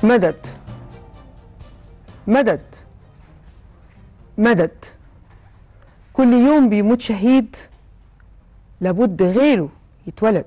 مدد مدد مدد كل يوم بيموت شهيد لابد غيره يتولد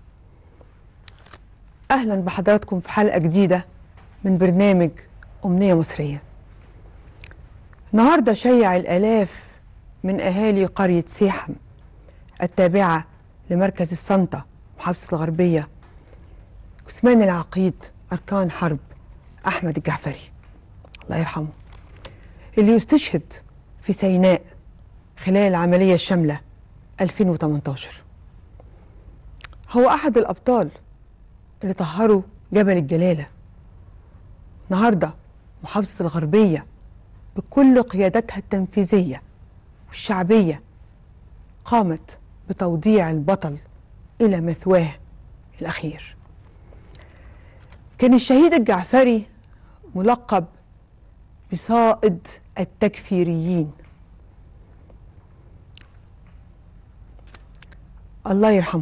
اهلا بحضراتكم في حلقه جديده من برنامج امنيه مصريه النهارده شيع الالاف من اهالي قريه سيحم التابعه لمركز السنطه محافظه الغربيه عثمان العقيد اركان حرب احمد الجعفري الله يرحمه اللي يستشهد في سيناء خلال العمليه الشامله 2018 هو احد الابطال اللي طهروا جبل الجلاله النهارده محافظه الغربيه بكل قيادتها التنفيذيه والشعبيه قامت بتوضيع البطل الى مثواه الاخير كان الشهيد الجعفري ملقب بصائد التكفيريين الله يرحمه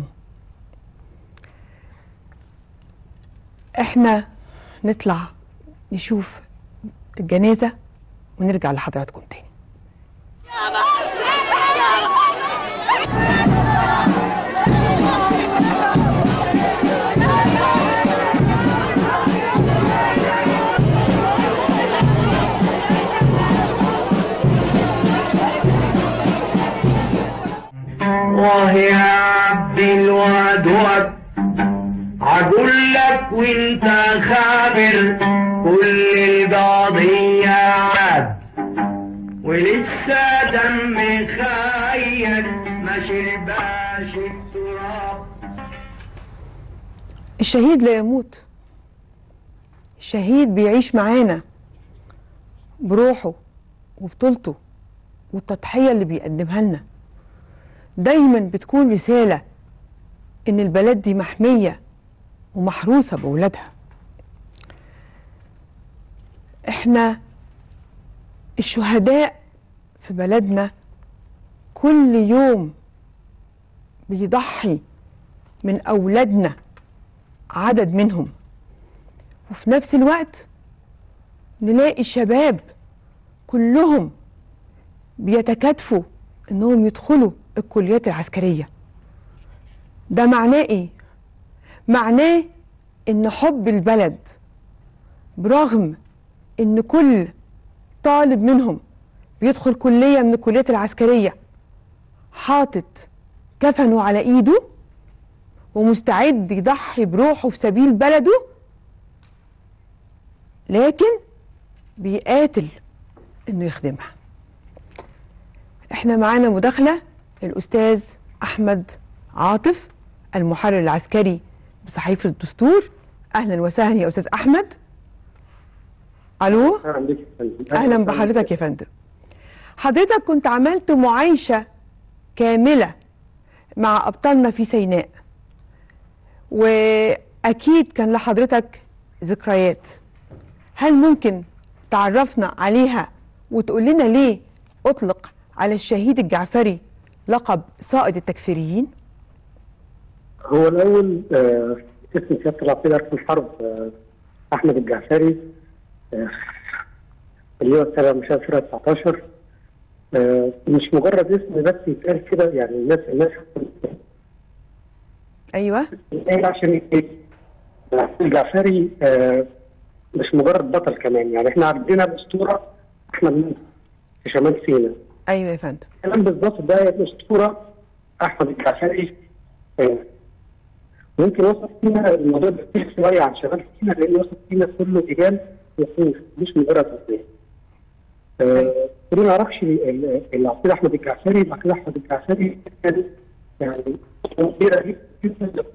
احنا نطلع نشوف الجنازة ونرجع لحضراتكم تاني وهي عبد الوعد وعد عقول لك وانت خابر كل القضية عاد ولسه دم خيل ما شرباش التراب الشهيد لا يموت الشهيد بيعيش معانا بروحه وبطولته والتضحية اللي بيقدمها لنا دايما بتكون رسالة ان البلد دي محمية ومحروسة بولادها احنا الشهداء في بلدنا كل يوم بيضحي من اولادنا عدد منهم وفي نفس الوقت نلاقي الشباب كلهم بيتكاتفوا انهم يدخلوا الكليات العسكرية ده معناه ايه معناه ان حب البلد برغم ان كل طالب منهم بيدخل كلية من الكليات العسكرية حاطط كفنه على ايده ومستعد يضحي بروحه في سبيل بلده لكن بيقاتل انه يخدمها احنا معانا مداخله الاستاذ احمد عاطف المحرر العسكري بصحيفه الدستور اهلا وسهلا يا استاذ احمد الو اهلا بك يا فندم. اهلا بحضرتك يا فندم حضرتك كنت عملت معايشه كامله مع ابطالنا في سيناء واكيد كان لحضرتك ذكريات هل ممكن تعرفنا عليها وتقول لنا ليه اطلق على الشهيد الجعفري لقب صائد التكفيريين هو الاول آه، اسم سياده العقيد اركان الحرب آه، احمد الجعفري آه، اللي هو سنه مش فرقه 19 آه، مش مجرد اسم بس يتقال كده يعني الناس الناس ايوه إيه عشان ايه؟ الجعفري آه، مش مجرد بطل كمان يعني احنا عندنا الاسطوره احمد منصور في شمال سيناء ايوه يا فندم الكلام بالظبط ده الاسطوره احمد الجعفري آه، ممكن وسط سينا الموضوع ده كتير شويه عن شمال سينا لان وسط سينا كله جبال وخوف مش مجرد اسماء. آه، اللي ما يعرفش ال- ال- العقيد احمد الجعفري العقيد احمد الجعفري كان يعني كبيره جدا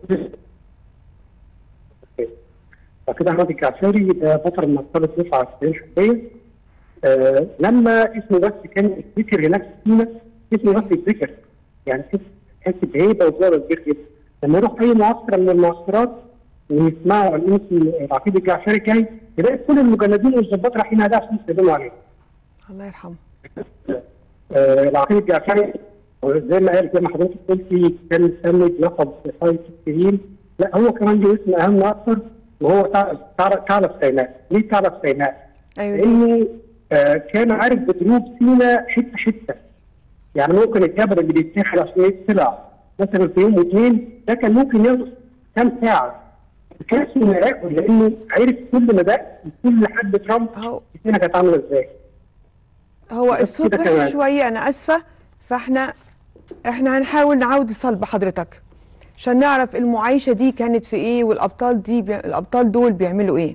العقيد احمد الجعفري ده بطل من ابطال الدفعه العسكريه الحربيه آه، لما اسمه بس كان يتذكر هناك في سينا اسمه بس يتذكر يعني تحس تحس بهيبه وجوه كبير جدا لما يروح اي معسكر من المعسكرات ويسمعوا عن اسم العقيد الجعفري جاي تلاقي كل المجندين والظباط رايحين عليه عشان يسلموا عليه. الله يرحمه آه، العقيد الجعفري زي ما قال زي ما حضرتك قلتي كان مسمي بلقب صيد السنين لا هو كمان له اسم اهم اكثر وهو ثعلب ثعلب- ثعلب سيناء ليه ثعلب سيناء؟ ايوه ليه؟ لانه آه كان عارف بجنوب سيناء حته حته يعني ممكن الجبل اللي بيتاخد عشان يطلع مثلا في يوم واثنين ده كان ممكن ياخد كام ساعه كان اسمه مراقب لانه عرف كل مدى كل حد ترامب اهو سينا كانت عامله ازاي هو بس الصوت كده وحش كمان. شويه انا اسفه فاحنا احنا هنحاول نعود لصلب حضرتك عشان نعرف المعايشه دي كانت في ايه والابطال دي بي... الابطال دول بيعملوا ايه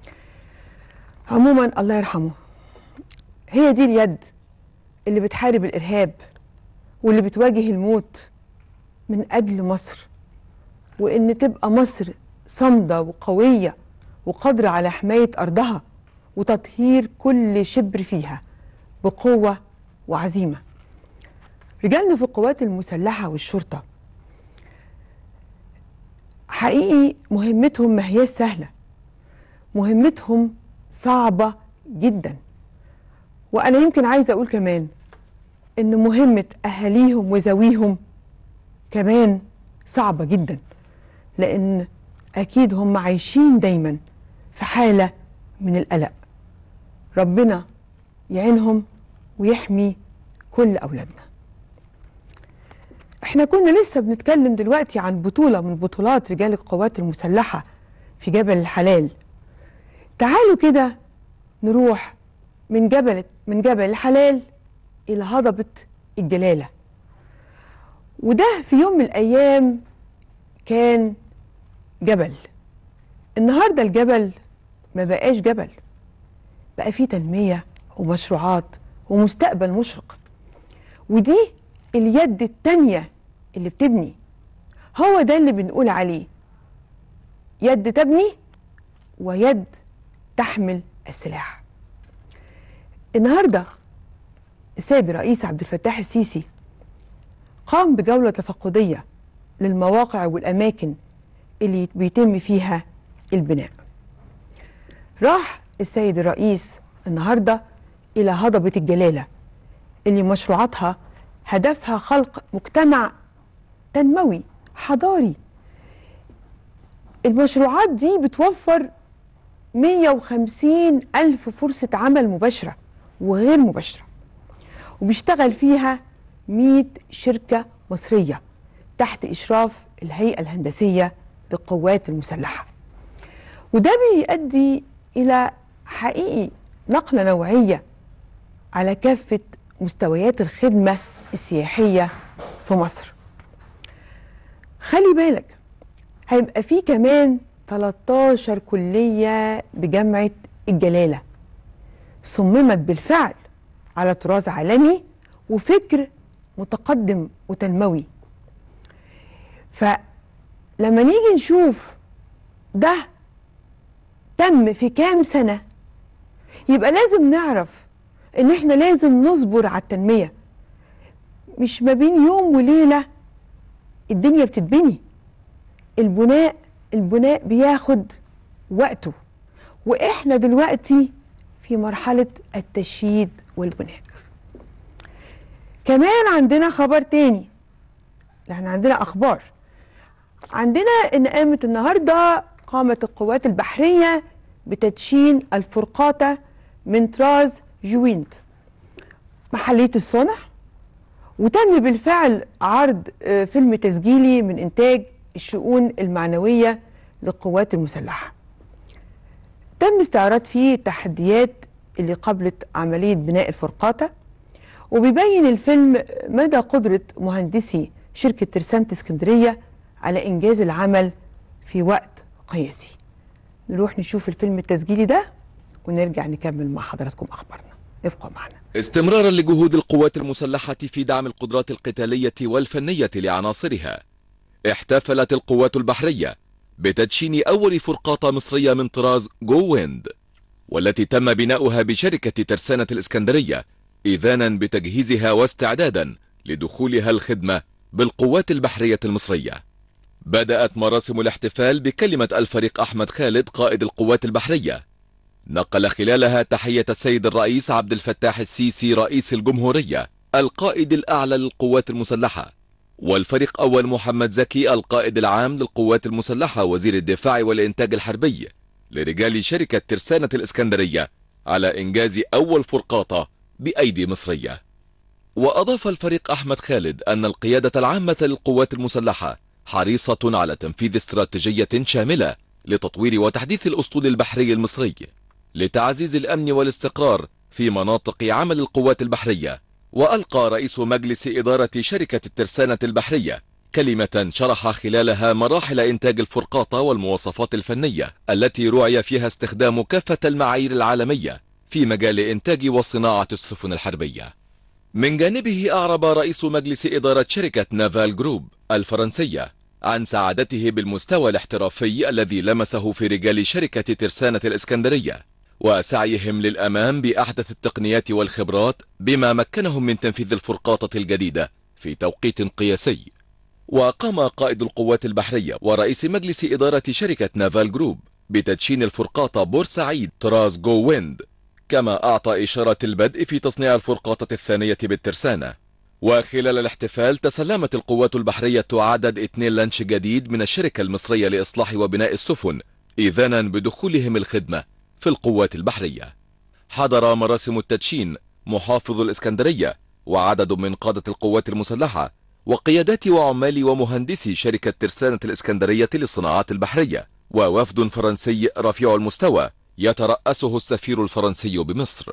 عموما الله يرحمه هي دي اليد اللي بتحارب الارهاب واللي بتواجه الموت من اجل مصر وان تبقى مصر صامده وقويه وقادره على حمايه ارضها وتطهير كل شبر فيها بقوه وعزيمه رجالنا في القوات المسلحه والشرطه حقيقي مهمتهم ما هياش سهله مهمتهم صعبه جدا وانا يمكن عايزه اقول كمان ان مهمه اهاليهم وذويهم كمان صعبه جدا لان اكيد هم عايشين دايما في حاله من القلق ربنا يعينهم ويحمي كل اولادنا احنا كنا لسه بنتكلم دلوقتي عن بطوله من بطولات رجال القوات المسلحه في جبل الحلال تعالوا كده نروح من جبل من جبل الحلال الى هضبه الجلاله وده في يوم من الايام كان جبل النهارده الجبل ما بقاش جبل بقى فيه تنميه ومشروعات ومستقبل مشرق ودي اليد التانية اللي بتبني هو ده اللي بنقول عليه يد تبني ويد تحمل السلاح النهارده السيد الرئيس عبد الفتاح السيسي قام بجولة تفقدية للمواقع والأماكن اللي بيتم فيها البناء راح السيد الرئيس النهاردة إلى هضبة الجلالة اللي مشروعاتها هدفها خلق مجتمع تنموي حضاري المشروعات دي بتوفر 150 ألف فرصة عمل مباشرة وغير مباشرة وبيشتغل فيها 100 شركة مصرية تحت إشراف الهيئة الهندسية للقوات المسلحة وده بيؤدي إلى حقيقي نقلة نوعية على كافة مستويات الخدمة السياحية في مصر خلي بالك هيبقى في كمان 13 كلية بجامعة الجلالة صممت بالفعل على طراز عالمي وفكر متقدم وتنموي فلما نيجي نشوف ده تم في كام سنة يبقى لازم نعرف ان احنا لازم نصبر على التنمية مش ما بين يوم وليلة الدنيا بتتبني البناء البناء بياخد وقته واحنا دلوقتي في مرحلة التشييد والبناء كمان عندنا خبر تاني احنا عندنا اخبار عندنا ان قامت النهارده قامت القوات البحريه بتدشين الفرقاطه من طراز جوينت محليه الصنع وتم بالفعل عرض آه، فيلم تسجيلي من انتاج الشؤون المعنويه للقوات المسلحه تم استعراض فيه التحديات اللي قابلت عمليه بناء الفرقاطه وبيبين الفيلم مدى قدرة مهندسي شركة ترسانت اسكندرية على إنجاز العمل في وقت قياسي نروح نشوف الفيلم التسجيلي ده ونرجع نكمل مع حضراتكم أخبارنا ابقوا معنا استمرارا لجهود القوات المسلحة في دعم القدرات القتالية والفنية لعناصرها احتفلت القوات البحرية بتدشين أول فرقاطة مصرية من طراز جو ويند والتي تم بناؤها بشركة ترسانة الإسكندرية إذانا بتجهيزها واستعدادا لدخولها الخدمة بالقوات البحرية المصرية بدأت مراسم الاحتفال بكلمة الفريق أحمد خالد قائد القوات البحرية نقل خلالها تحية السيد الرئيس عبد الفتاح السيسي رئيس الجمهورية القائد الأعلى للقوات المسلحة والفريق أول محمد زكي القائد العام للقوات المسلحة وزير الدفاع والإنتاج الحربي لرجال شركة ترسانة الإسكندرية على إنجاز أول فرقاطة بأيدي مصرية وأضاف الفريق أحمد خالد أن القيادة العامة للقوات المسلحة حريصة على تنفيذ استراتيجية شاملة لتطوير وتحديث الأسطول البحري المصري لتعزيز الأمن والاستقرار في مناطق عمل القوات البحرية وألقى رئيس مجلس إدارة شركة الترسانة البحرية كلمة شرح خلالها مراحل إنتاج الفرقاطة والمواصفات الفنية التي رعي فيها استخدام كافة المعايير العالمية في مجال إنتاج وصناعة السفن الحربية من جانبه أعرب رئيس مجلس إدارة شركة نافال جروب الفرنسية عن سعادته بالمستوى الاحترافي الذي لمسه في رجال شركة ترسانة الإسكندرية وسعيهم للأمام بأحدث التقنيات والخبرات بما مكنهم من تنفيذ الفرقاطة الجديدة في توقيت قياسي وقام قائد القوات البحرية ورئيس مجلس إدارة شركة نافال جروب بتدشين الفرقاطة بورسعيد طراز جو ويند كما أعطى إشارة البدء في تصنيع الفرقاطة الثانية بالترسانة وخلال الاحتفال تسلمت القوات البحرية عدد اثنين لانش جديد من الشركة المصرية لإصلاح وبناء السفن إذانا بدخولهم الخدمة في القوات البحرية حضر مراسم التدشين محافظ الإسكندرية وعدد من قادة القوات المسلحة وقيادات وعمال ومهندسي شركة ترسانة الإسكندرية للصناعات البحرية ووفد فرنسي رفيع المستوى يترأسه السفير الفرنسي بمصر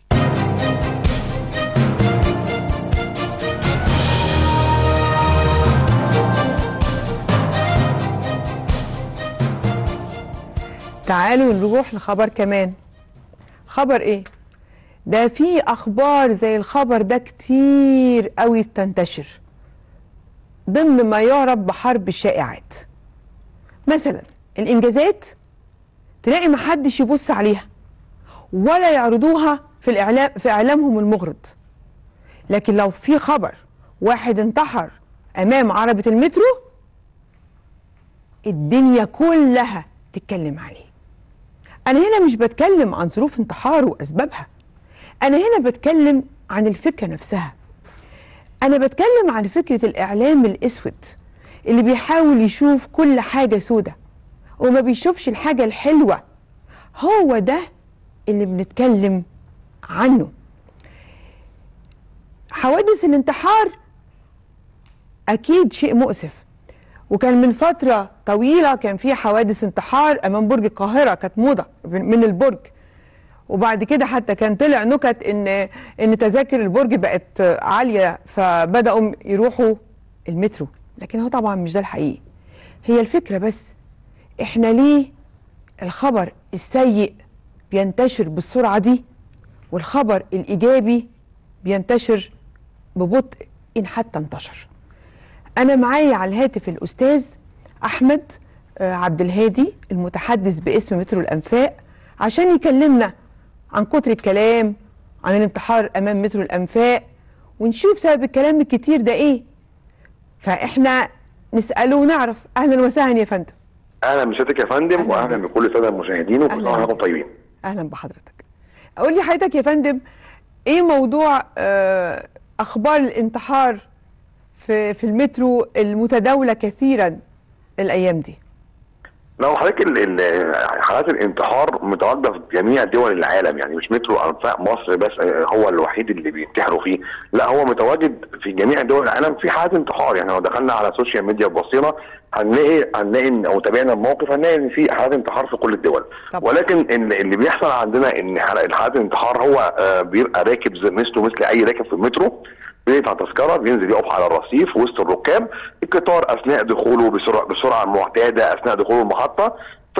تعالوا نروح لخبر كمان خبر ايه ده في اخبار زي الخبر ده كتير قوي بتنتشر ضمن ما يعرف بحرب الشائعات مثلا الانجازات تلاقي محدش يبص عليها ولا يعرضوها في الاعلام في اعلامهم المغرض لكن لو في خبر واحد انتحر امام عربة المترو الدنيا كلها تتكلم عليه انا هنا مش بتكلم عن ظروف انتحاره واسبابها انا هنا بتكلم عن الفكره نفسها انا بتكلم عن فكره الاعلام الاسود اللي بيحاول يشوف كل حاجه سودة وما بيشوفش الحاجه الحلوه هو ده اللي بنتكلم عنه حوادث الانتحار اكيد شيء مؤسف وكان من فترة طويلة كان في حوادث انتحار أمام برج القاهرة كانت موضة من البرج وبعد كده حتى كان طلع نكت ان ان تذاكر البرج بقت عاليه فبداوا يروحوا المترو لكن هو طبعا مش ده الحقيقي هي الفكره بس احنا ليه الخبر السيء بينتشر بالسرعه دي والخبر الايجابي بينتشر ببطء ان حتى انتشر انا معايا على الهاتف الاستاذ احمد آه، عبد الهادي المتحدث باسم مترو الانفاق عشان يكلمنا عن كتر الكلام عن الانتحار امام مترو الانفاق ونشوف سبب الكلام الكتير ده ايه فاحنا نساله ونعرف اهلا وسهلا يا فندم اهلا بسيادتك يا فندم أهلاً. واهلا بكل الساده المشاهدين وكل أهلاً. سنه وانتم طيبين اهلا بحضرتك قول لي حضرتك يا فندم ايه موضوع آه، اخبار الانتحار في في المترو المتداوله كثيرا الايام دي لو حضرتك ال- ال- حالات الانتحار متواجده في جميع دول العالم يعني مش مترو انفاق مصر بس آه، هو الوحيد اللي بينتحروا فيه لا هو متواجد في جميع دول العالم في حالات انتحار يعني لو دخلنا على السوشيال ميديا وبصينا هنلاقي هنلاقي إن- او تابعنا الموقف هنلاقي ان في حالات انتحار في كل الدول طبعا. ولكن ال- اللي بيحصل عندنا ان حال- حالات الانتحار هو آه، بيبقى راكب زي- مثله مثل اي راكب في المترو بيدفع تذكره بينزل يقف على الرصيف وسط الركاب القطار اثناء دخوله بسرعه بسرعه معتاده اثناء دخوله المحطه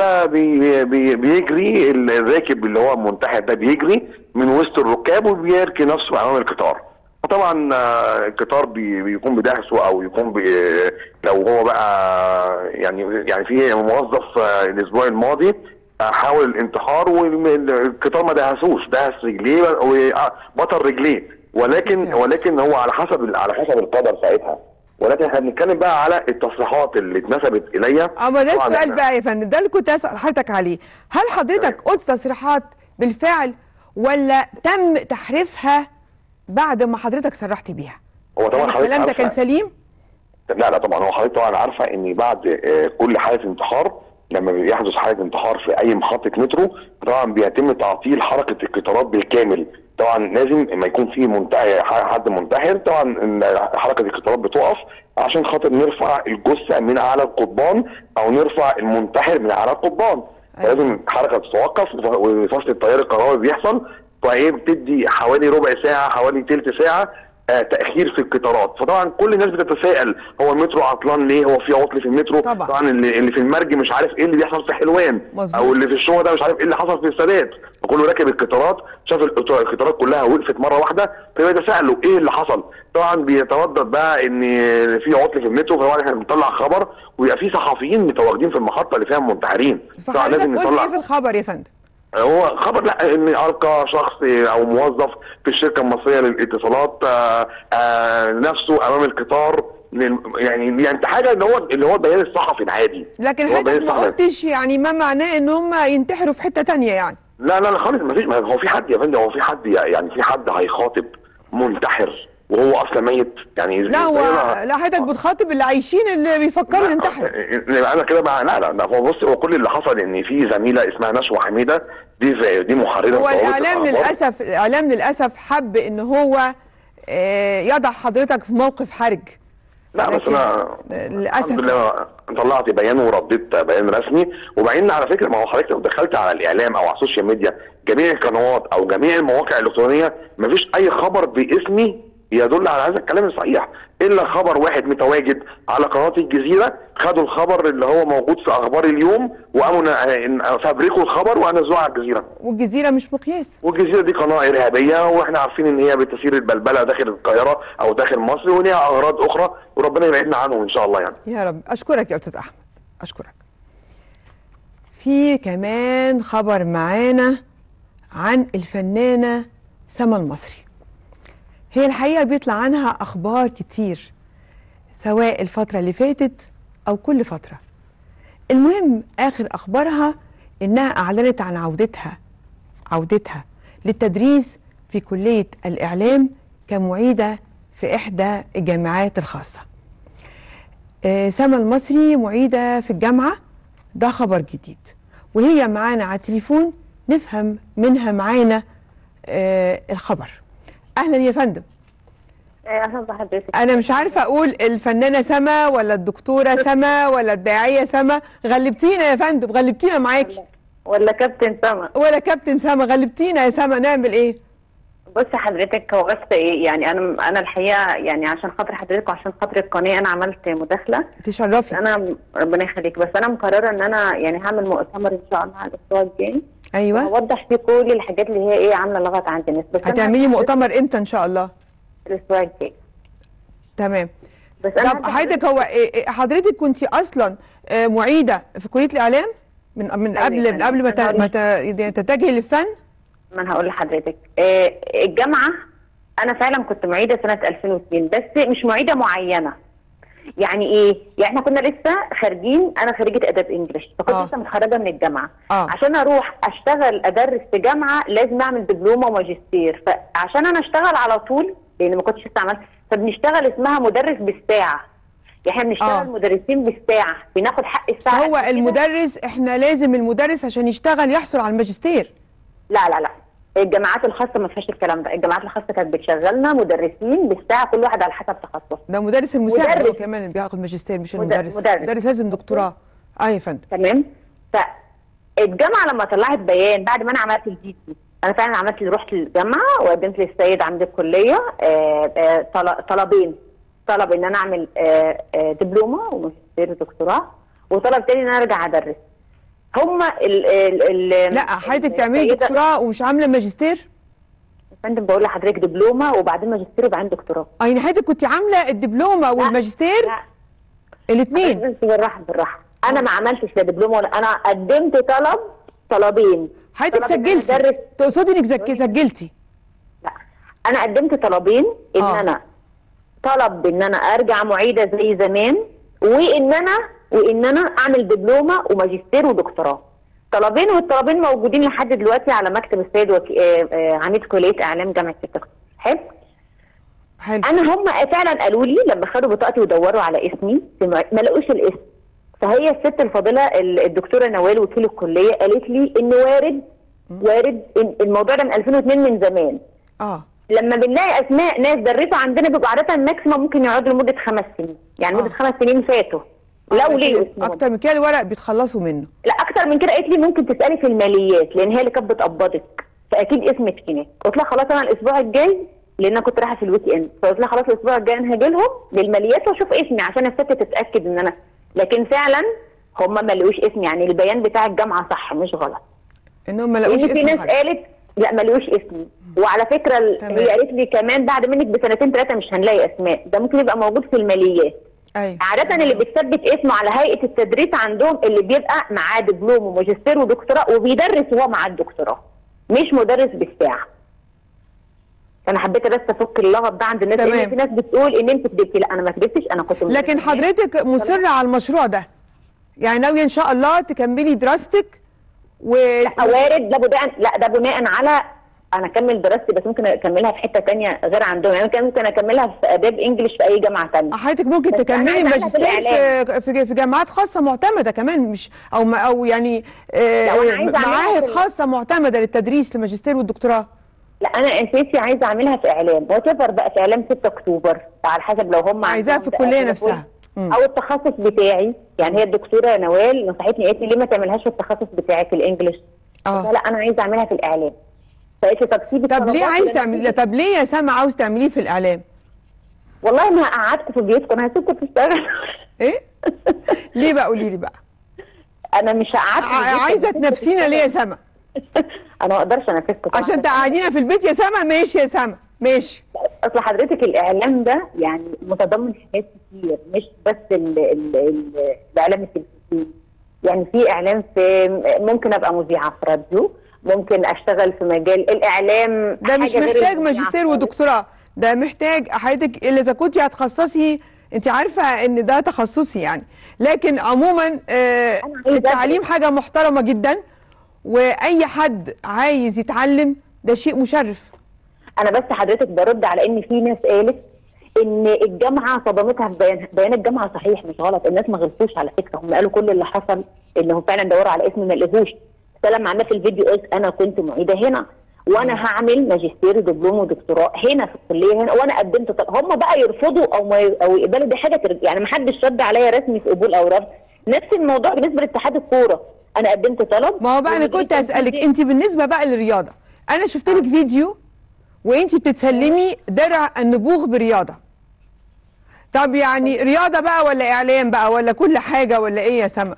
فبيجري الراكب اللي هو المنتحر ده بيجري من وسط الركاب وبيركي نفسه امام القطار فطبعا آه، القطار بي- بيكون بدهسه او يكون بي لو هو بقى يعني يعني في موظف آه، الاسبوع الماضي آه، حاول الانتحار والقطار ما دهسوش دهس رجليه وبطل رجليه ولكن ولكن هو على حسب على حسب القدر ساعتها ولكن احنا بنتكلم بقى على التصريحات اللي اتنسبت الي اما ده طبعاً السؤال إحنا- بقى يا فندم ده اللي كنت اسال حضرتك عليه هل حضرتك قلت تصريحات بالفعل ولا تم تحريفها بعد ما حضرتك صرحت بيها هو طبعا هل حضرتك الكلام ده كان عارفة سليم لا لا طبعا هو حضرتك طبعا عارفه ان بعد آه، كل حاله انتحار لما بيحدث حاله انتحار في اي محطه مترو طبعا بيتم تعطيل حركه القطارات بالكامل طبعا لازم ما يكون في منتهي حد منتحر طبعا إن حركه القطارات بتقف عشان خاطر نرفع الجثه من على القضبان او نرفع المنتحر من على القضبان أيوة. لازم الحركه تتوقف وفصل التيار الكهربائي بيحصل فايه بتدي حوالي ربع ساعه حوالي تلت ساعه آه تاخير في القطارات فطبعا كل الناس بتتساءل هو المترو عطلان ليه هو في عطل في المترو طبعا. طبعا اللي, اللي في المرج مش عارف ايه اللي بيحصل في حلوان مظبوط. او اللي في الشغل ده مش عارف ايه اللي حصل في السادات فكله راكب القطارات شاف القط- القطارات كلها وقفت مره واحده فبيتساءلوا ايه اللي حصل طبعا بيتردد بقى ان في عطل في المترو فطبعا احنا بنطلع خبر ويبقى في صحفيين متواجدين في المحطه اللي فيها منتحرين طبعا فحضرتك لازم قلت نطلع ايه في الخبر يا فندم هو خبر لا ان القى شخص او موظف في الشركه المصريه للاتصالات آه آه نفسه امام القطار لل- يعني يعني حاجه اللي هو اللي هو البيان الصحفي العادي لكن هو حضرتك بيان ما الصحفي. قلتش يعني ما معناه ان هم ينتحروا في حته تانية يعني لا لا لا خالص ما فيش ما هو في حد يا فندم هو في حد يعني في حد هيخاطب منتحر وهو اصلا ميت يعني لا هو زي- لا حضرتك بتخاطب اللي عايشين اللي بيفكروا ينتحروا يبقى انا كده بقى لا لا لا هو بص هو كل اللي حصل ان في زميله اسمها نشوى حميده دي في دي محرره هو بوابة الاعلام الأخبار. للاسف الاعلام للاسف حب ان هو آه، يضع حضرتك في موقف حرج لا بس لكن انا للأسف. الحمد لله طلعت بيان ورديت بيان رسمي وبعدين على فكره ما هو حضرتك لو دخلت على الاعلام او على السوشيال ميديا جميع القنوات او جميع المواقع الالكترونيه مفيش اي خبر باسمي يدل على هذا الكلام الصحيح الا خبر واحد متواجد على قناه الجزيره خدوا الخبر اللي هو موجود في اخبار اليوم وقاموا ن- فبركوا الخبر ونزلوه على الجزيره والجزيره مش مقياس والجزيره دي قناه ارهابيه واحنا عارفين ان هي بتثير البلبله داخل القاهره او داخل مصر وليها اغراض اخرى وربنا يبعدنا عنهم ان شاء الله يعني يا رب اشكرك يا استاذ احمد اشكرك في كمان خبر معانا عن الفنانه سما المصري هي الحقيقه بيطلع عنها اخبار كتير سواء الفتره اللي فاتت او كل فتره المهم اخر اخبارها انها اعلنت عن عودتها عودتها للتدريس في كليه الاعلام كمعيده في احدى الجامعات الخاصه آه، سما المصري معيدة في الجامعة ده خبر جديد وهي معانا على التليفون نفهم منها معانا آه، الخبر أهلا يا فندم اهلا بحضرتك أنا مش عارفة أقول الفنانة سما ولا الدكتورة سما ولا الداعية سما غلبتينا يا فندم غلبتينا معاكي ولا كابتن سما ولا كابتن سما غلبتينا يا سما نعمل إيه بص حضرتك هو بس ايه يعني انا انا الحقيقه يعني عشان خاطر حضرتك وعشان خاطر القناه انا عملت مداخله تشرفي انا ربنا يخليك بس انا مقرره ان انا يعني هعمل مؤتمر ان شاء الله على الاسبوع الجاي أيوة هوضح فيه كل الحاجات اللي هي ايه عامله لغط عند الناس بس أنا هتعملي مؤتمر إمتى إن شاء الله الاسبوع الجاي تمام بس انا طب عايزة حضرتك هو إيه- إيه- حضرتك كنت اصلا آه، معيده في كليه الاعلام من من أيوة، قبل من قبل ما ت- أنا ما ت- تتجهي للفن ما انا هقول لحضرتك آه، الجامعه انا فعلا كنت معيده سنه 2002 بس مش معيده معينه يعني ايه؟ يعني احنا كنا لسه خارجين انا خريجه اداب انجلش فكنت آه. لسه متخرجه من الجامعه آه. عشان اروح اشتغل ادرس في جامعه لازم اعمل دبلومه وماجستير فعشان انا اشتغل على طول لان ما كنتش لسه عملت فبنشتغل اسمها مدرس بالساعه يعني احنا بنشتغل آه. مدرسين بالساعه بناخد حق بس الساعه هو قد كده. المدرس احنا لازم المدرس عشان يشتغل يحصل على الماجستير لا لا لا الجامعات الخاصه ما فيهاش الكلام ده الجامعات الخاصه كانت بتشغلنا مدرسين بالساعه كل واحد على حسب تخصصه ده مدرس المساعد مدرس. هو كمان اللي بياخد ماجستير مش مد- المدرس مدرس. مدرس لازم دكتوراه اه يا فندم تمام فالجامعه لما طلعت بيان بعد ما انا عملت الجي سي انا فعلا عملت رحت للجامعه وقدمت للسيد عند الكليه آه، آه، طل- طلبين طلب ان انا اعمل آه، آه، دبلومه وماجستير ودكتوراه وطلب تاني ان انا ارجع ادرس هما ال ال ال لا حضرتك تعملي السيدة- دكتوراه ومش عامله ماجستير يا فندم بقول لحضرتك دبلومه وبعدين ماجستير وبعدين دكتوراه اه يعني حضرتك كنت عامله الدبلومه والماجستير لا الاثنين بس بالراحه بالراحه انا ما عملتش لا دبلومه ولا انا قدمت طلب طلبين حضرتك طلب إن أنا سجلتي أدرس تقصدي انك زك- سجلتي لا انا قدمت طلبين ان آه. انا طلب ان انا ارجع معيده زي زمان وان انا وان انا اعمل دبلومه وماجستير ودكتوراه طلبين والطلبين موجودين لحد دلوقتي على مكتب السيد وك... آه، آه، عميد كليه اعلام جامعه 6 اكتوبر حلو حلو انا هم فعلا قالوا لي لما خدوا بطاقتي ودوروا على اسمي ما ما لقوش الاسم فهي الست الفاضله ال- الدكتوره نوال وكيل الكليه قالت لي ان وارد وارد إن الموضوع ده من 2002 من زمان اه لما بنلاقي اسماء ناس درسوا عندنا بيبقوا عاده ماكسيموم ممكن يقعدوا لمده خمس سنين يعني آه. مده خمس سنين فاتوا لو ليه اسمهم اكتر من كده الورق بيتخلصوا منه لا اكتر من كده قالت لي ممكن تسالي في الماليات لان هي اللي كانت بتقبضك فاكيد اسمك هناك قلت لها خلاص انا الاسبوع الجاي لان انا كنت رايحه في الويك اند فقلت لها خلاص الاسبوع الجاي انا هاجي لهم للماليات واشوف اسمي عشان الست تتاكد ان انا لكن فعلا هم ما لقوش اسمي يعني البيان بتاع الجامعه صح مش غلط انهم ما لقوش لان في اسم ناس حد. قالت لا ما لقوش اسمي وعلى فكره ال- تمام. هي قالت لي كمان بعد منك بسنتين ثلاثه مش هنلاقي اسماء ده ممكن يبقى موجود في الماليات ايوه عادة اللي بتثبت اسمه على هيئة التدريس عندهم اللي بيبقى معاه دبلوم وماجستير ودكتوراه وبيدرس وهو معاه الدكتوراه مش مدرس بالساعة انا حبيت بس افك اللغط ده عند الناس تمام. لان في ناس بتقول ان انت كدبتي لا انا ما كدبتش انا كنت لكن مدرسة. حضرتك مصرة على المشروع ده يعني ناوية ان شاء الله تكملي دراستك و لا وارد ده بناء لا ده بناء على انا اكمل دراستي بس ممكن اكملها في حته تانية غير عندهم يعني ممكن ممكن اكملها في اداب انجلش في اي جامعه تانية حضرتك ممكن بس أنا تكملي عايزة أعملها في ماجستير الإعلام. في في في جامعات خاصة معتمدة كمان مش او ما او يعني آه، لو أنا عايزة أعملها معاهد في ال- خاصة معتمدة للتدريس الماجستير والدكتوراه لا انا اساسي عايزه اعملها في اعلام وات بقى في اعلام 6 اكتوبر على حسب لو هم عايزاها عندهم في الكلية تأهيل نفسها. مم. او التخصص بتاعي يعني هي الدكتوره نوال نصحتني قالت لي ليه ما تعملهاش في التخصص بتاعك الانجليش اه قلت لها لا انا عايزه اعملها في الاعلام فقالت لي طب سيبي طب ليه الطلبات عايز اللي أنا تعملي فيها. طب ليه يا سما عاوز تعمليه في الاعلام والله ما قعدت في بيوتكم انا هسيبكم تشتغل ايه ليه بقى قولي لي بقى انا مش هقعد ع- عايزه تنافسينا ليه يا سما انا ما اقدرش انافسكم طبعاً. عشان تقعدينا في البيت يا سما ماشي يا سما ماشي اصل حضرتك الاعلام ده يعني متضمن حاجات كتير مش بس ال ال ال الاعلام التلفزيوني يعني في اعلام في ممكن ابقى مذيعه في راديو ممكن اشتغل في مجال الاعلام ده مش حاجة غير محتاج المذيعة ماجستير خالص. ودكتوراه ده محتاج حضرتك الا اذا كنتي هتخصصي انت عارفه ان ده تخصصي يعني لكن عموما آه أنا عايزة التعليم أدرس. حاجه محترمه جدا واي حد عايز يتعلم ده شيء مشرف انا بس حضرتك برد على ان في ناس قالت ان الجامعه صدمتها في بيان بيان الجامعه صحيح مش غلط الناس ما غلطوش على فكره هم قالوا كل اللي حصل انهم فعلا دوروا على اسمي ما لقوهوش بس لما عملنا في الفيديو قلت انا كنت معيده هنا وانا هعمل ماجستير ودبلوم ودكتوراه هنا في الكليه هنا وانا قدمت طب هم بقى يرفضوا او ما ي- او يقبلوا دي حاجه ترد يعني ما حدش رد عليا رسمي في قبول او رفض نفس الموضوع بالنسبه لاتحاد الكوره انا قدمت طلب ما هو بقى انا كنت اسالك انت بالنسبه بقى للرياضه انا شفت لك فيديو وانت بتتسلمي درع النبوغ برياضه طب يعني رياضه بقى ولا اعلام بقى ولا كل حاجه ولا ايه يا سما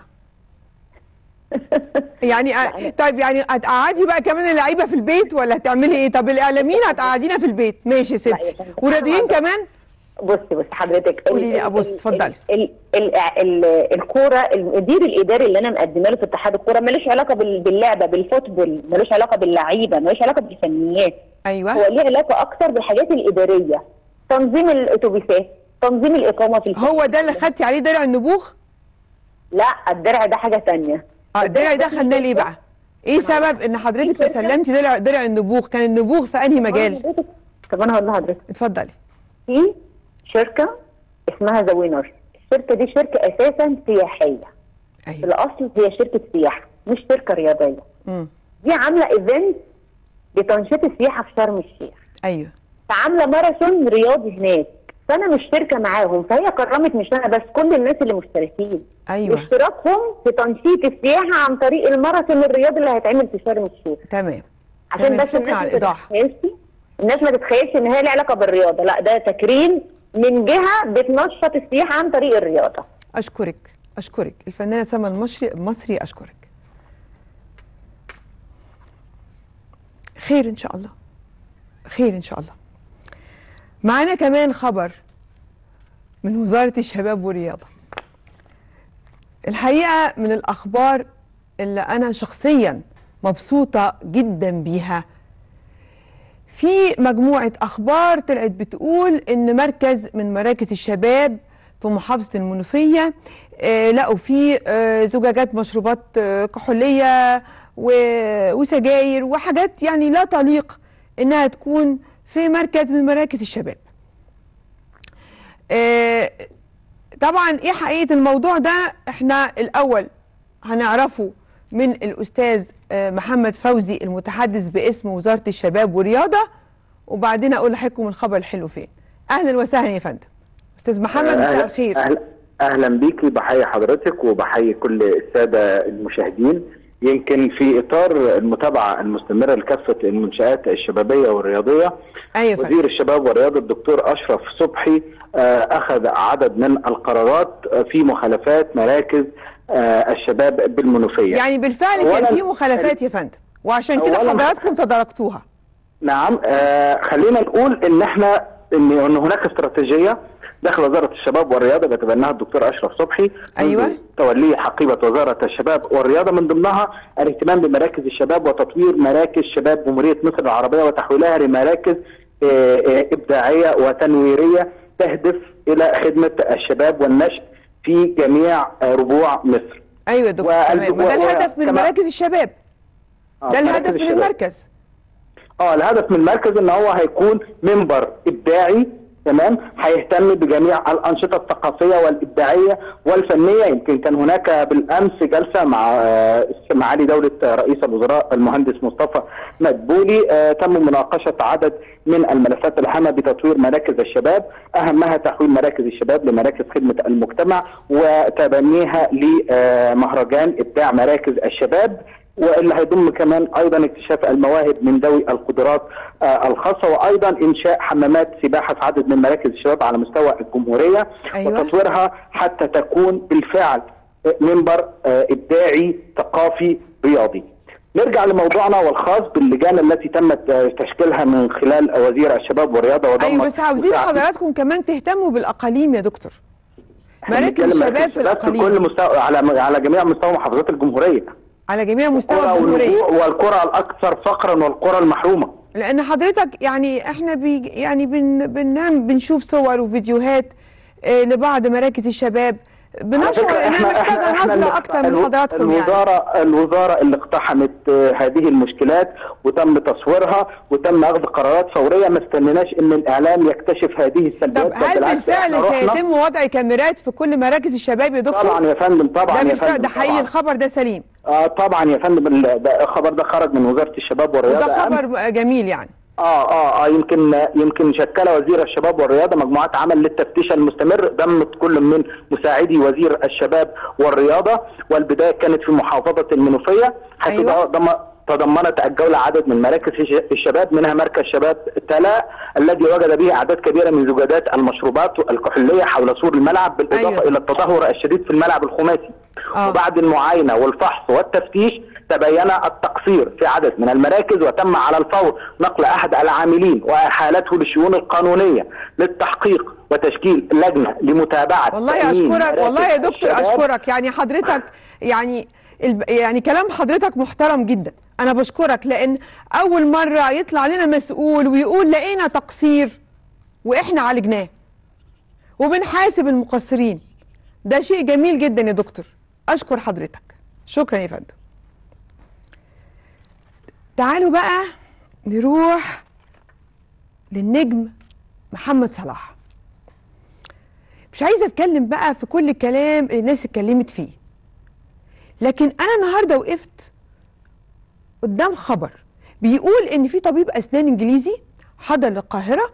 يعني أ- طيب يعني هتقعدي بقى كمان اللعيبه في البيت ولا هتعملي ايه طب الاعلاميين هتقعدينا في البيت ماشي يا لا يا ستي فندم. ورياضيين أنا كمان بصي بصي حضرتك قولي لي ال- أبص، ال- اتفضلي. ال- ال- ال- الكوره المدير الاداري اللي انا مقدمه له في اتحاد الكوره ملوش علاقه بال- باللعبه بالفوتبول ملوش علاقه باللعيبه ملوش علاقه بالفنيات هو ايوه ليه علاقه اكتر بالحاجات الاداريه تنظيم الاتوبيسات تنظيم الاقامه في الفندق. هو ده اللي خدتي عليه درع النبوغ لا الدرع ده حاجه تانية اه الدرع ده خدناه ليه بقى ايه سبب ان حضرتك تسلمتي درع درع النبوغ كان النبوغ في انهي مجال حضرتك- طب انا هقول لحضرتك اتفضلي في شركه اسمها ذا وينر الشركه دي شركه اساسا سياحيه في ايوه الاصل هي شركه سياحه مش شركه رياضيه امم دي عامله ايفنت لتنشيط السياحه في شرم الشيخ ايوه فعامله ماراثون رياضي هناك فانا مشتركه معاهم فهي كرمت مش انا بس كل الناس اللي مشتركين ايوه اشتراكهم في تنشيط السياحه عن طريق الماراثون الرياضي اللي هيتعمل في شرم الشيخ تمام عشان تمام، بس شكرا الناس على ما الايضاح تتخيلش الناس ما تتخيلش ان هي لها علاقه بالرياضه لا ده تكريم من جهه بتنشط السياحه عن طريق الرياضه اشكرك اشكرك الفنانه سما المصري المصري اشكرك خير ان شاء الله خير ان شاء الله معانا كمان خبر من وزاره الشباب والرياضه الحقيقه من الاخبار اللي انا شخصيا مبسوطه جدا بيها في مجموعة أخبار طلعت بتقول إن مركز من مراكز الشباب في محافظة المنوفية آه لقوا فيه آه زجاجات مشروبات آه كحولية و- وسجاير وحاجات يعني لا تليق إنها تكون في مركز من مراكز الشباب آه، طبعا ايه حقيقه الموضوع ده احنا الاول هنعرفه من الاستاذ آه، محمد فوزي المتحدث باسم وزاره الشباب والرياضه وبعدين اقول لحضراتكم الخبر الحلو فين اهلا وسهلا يا فندم استاذ محمد مساء الخير أهلا, اهلا بيكي بحيي حضرتك وبحيي كل الساده المشاهدين يمكن في اطار المتابعه المستمره لكافه المنشات الشبابيه والرياضيه ايوه يا فندم وزير الشباب والرياضه الدكتور اشرف صبحي آه، اخذ عدد من القرارات آه، في مخالفات مراكز آه، الشباب بالمنوفيه يعني بالفعل كان أولاً- في مخالفات يا فندم وعشان كده أولاً- حضراتكم تداركتوها نعم آه خلينا نقول ان احنا ان ان هناك استراتيجيه داخل وزاره الشباب والرياضه بيتبناها الدكتور اشرف صبحي منذ أيوة. توليه حقيبه وزاره الشباب والرياضه من ضمنها الاهتمام بمراكز الشباب وتطوير مراكز شباب جمهوريه مصر العربيه وتحويلها لمراكز آه آه ابداعيه وتنويريه تهدف الى خدمه الشباب والنشء في جميع آه ربوع مصر. ايوه يا دكتور وال- تمام ما ده و- الهدف من كما- مراكز الشباب آه، ده مراكز الهدف من الشباب. المركز اه الهدف من المركز ان هو هيكون منبر ابداعي تمام هيهتم بجميع الانشطه الثقافيه والابداعيه والفنيه يمكن كان هناك بالامس جلسه مع آه، معالي دوله رئيس الوزراء المهندس مصطفى مدبولي آه، تم مناقشه عدد من الملفات الهامه بتطوير مراكز الشباب اهمها تحويل مراكز الشباب لمراكز خدمه المجتمع وتبنيها لمهرجان ابداع مراكز الشباب واللي هيضم كمان ايضا اكتشاف المواهب من ذوي القدرات آه الخاصه وايضا انشاء حمامات سباحه في عدد من مراكز الشباب على مستوى الجمهوريه أيوة. وتطويرها حتى تكون بالفعل آه، منبر آه، ابداعي ثقافي رياضي. نرجع لموضوعنا والخاص باللجان التي تمت آه، تشكيلها من خلال وزير الشباب والرياضه وضمت ايوه بس عاوزين مساعدة- حضراتكم كمان تهتموا بالاقاليم يا دكتور إحنا مراكز بنتكلم الشباب في في الاقاليم كل مستوى على على جميع مستوى محافظات الجمهوريه. على جميع مستوى القرى الجمهوريه والنجوع والقرى الاكثر فقرا والقرى المحرومه. لان حضرتك يعني احنا بي يعني بن بنعمل بنشوف صور وفيديوهات آه، لبعض مراكز الشباب على بنشعر فكرة انها محتاجه اللي نظره اقت- اكتر من الو- حضراتكم يعني الوزاره الوزاره اللي اقتحمت آه، هذه المشكلات وتم تصويرها وتم اخذ قرارات فوريه ما استنيناش ان الاعلام يكتشف هذه السلبيات طب بل هل بالعكس بالفعل إحنا رحنا- سيتم وضع كاميرات في كل مراكز الشباب يا دكتور؟ طبعا يا فندم طبعا ده يا بالفعل فندم ده حقيقي طبعاً. الخبر ده سليم اه طبعا يا فندم ال- ده الخبر ده خرج من وزاره الشباب والرياضه وده أمس. خبر جميل يعني اه اه اه يمكن يمكن شكل وزير الشباب والرياضه مجموعات عمل للتفتيش المستمر ضمت كل من مساعدي وزير الشباب والرياضه والبدايه كانت في محافظه المنوفيه حيث أيوة. ضم- تضمنت الجوله عدد من مراكز الش- الشباب منها مركز شباب تلا الذي وجد به اعداد كبيره من زجاجات المشروبات الكحوليه حول سور الملعب بالاضافه أيوة. الى التدهور الشديد في الملعب الخماسي آه. وبعد المعاينه والفحص والتفتيش تبين التقصير في عدد من المراكز وتم على الفور نقل احد العاملين واحالته للشؤون القانونيه للتحقيق وتشكيل لجنه لمتابعه والله تأمين اشكرك مراكز والله يا دكتور الشباب. اشكرك يعني حضرتك يعني الب... يعني كلام حضرتك محترم جدا انا بشكرك لان اول مره يطلع لنا مسؤول ويقول لقينا تقصير واحنا عالجناه وبنحاسب المقصرين ده شيء جميل جدا يا دكتور اشكر حضرتك شكرا يا فندم تعالوا بقى نروح للنجم محمد صلاح مش عايزه اتكلم بقى في كل الكلام اللي الناس اتكلمت فيه لكن انا النهارده وقفت قدام خبر بيقول ان في طبيب اسنان انجليزي حضر للقاهره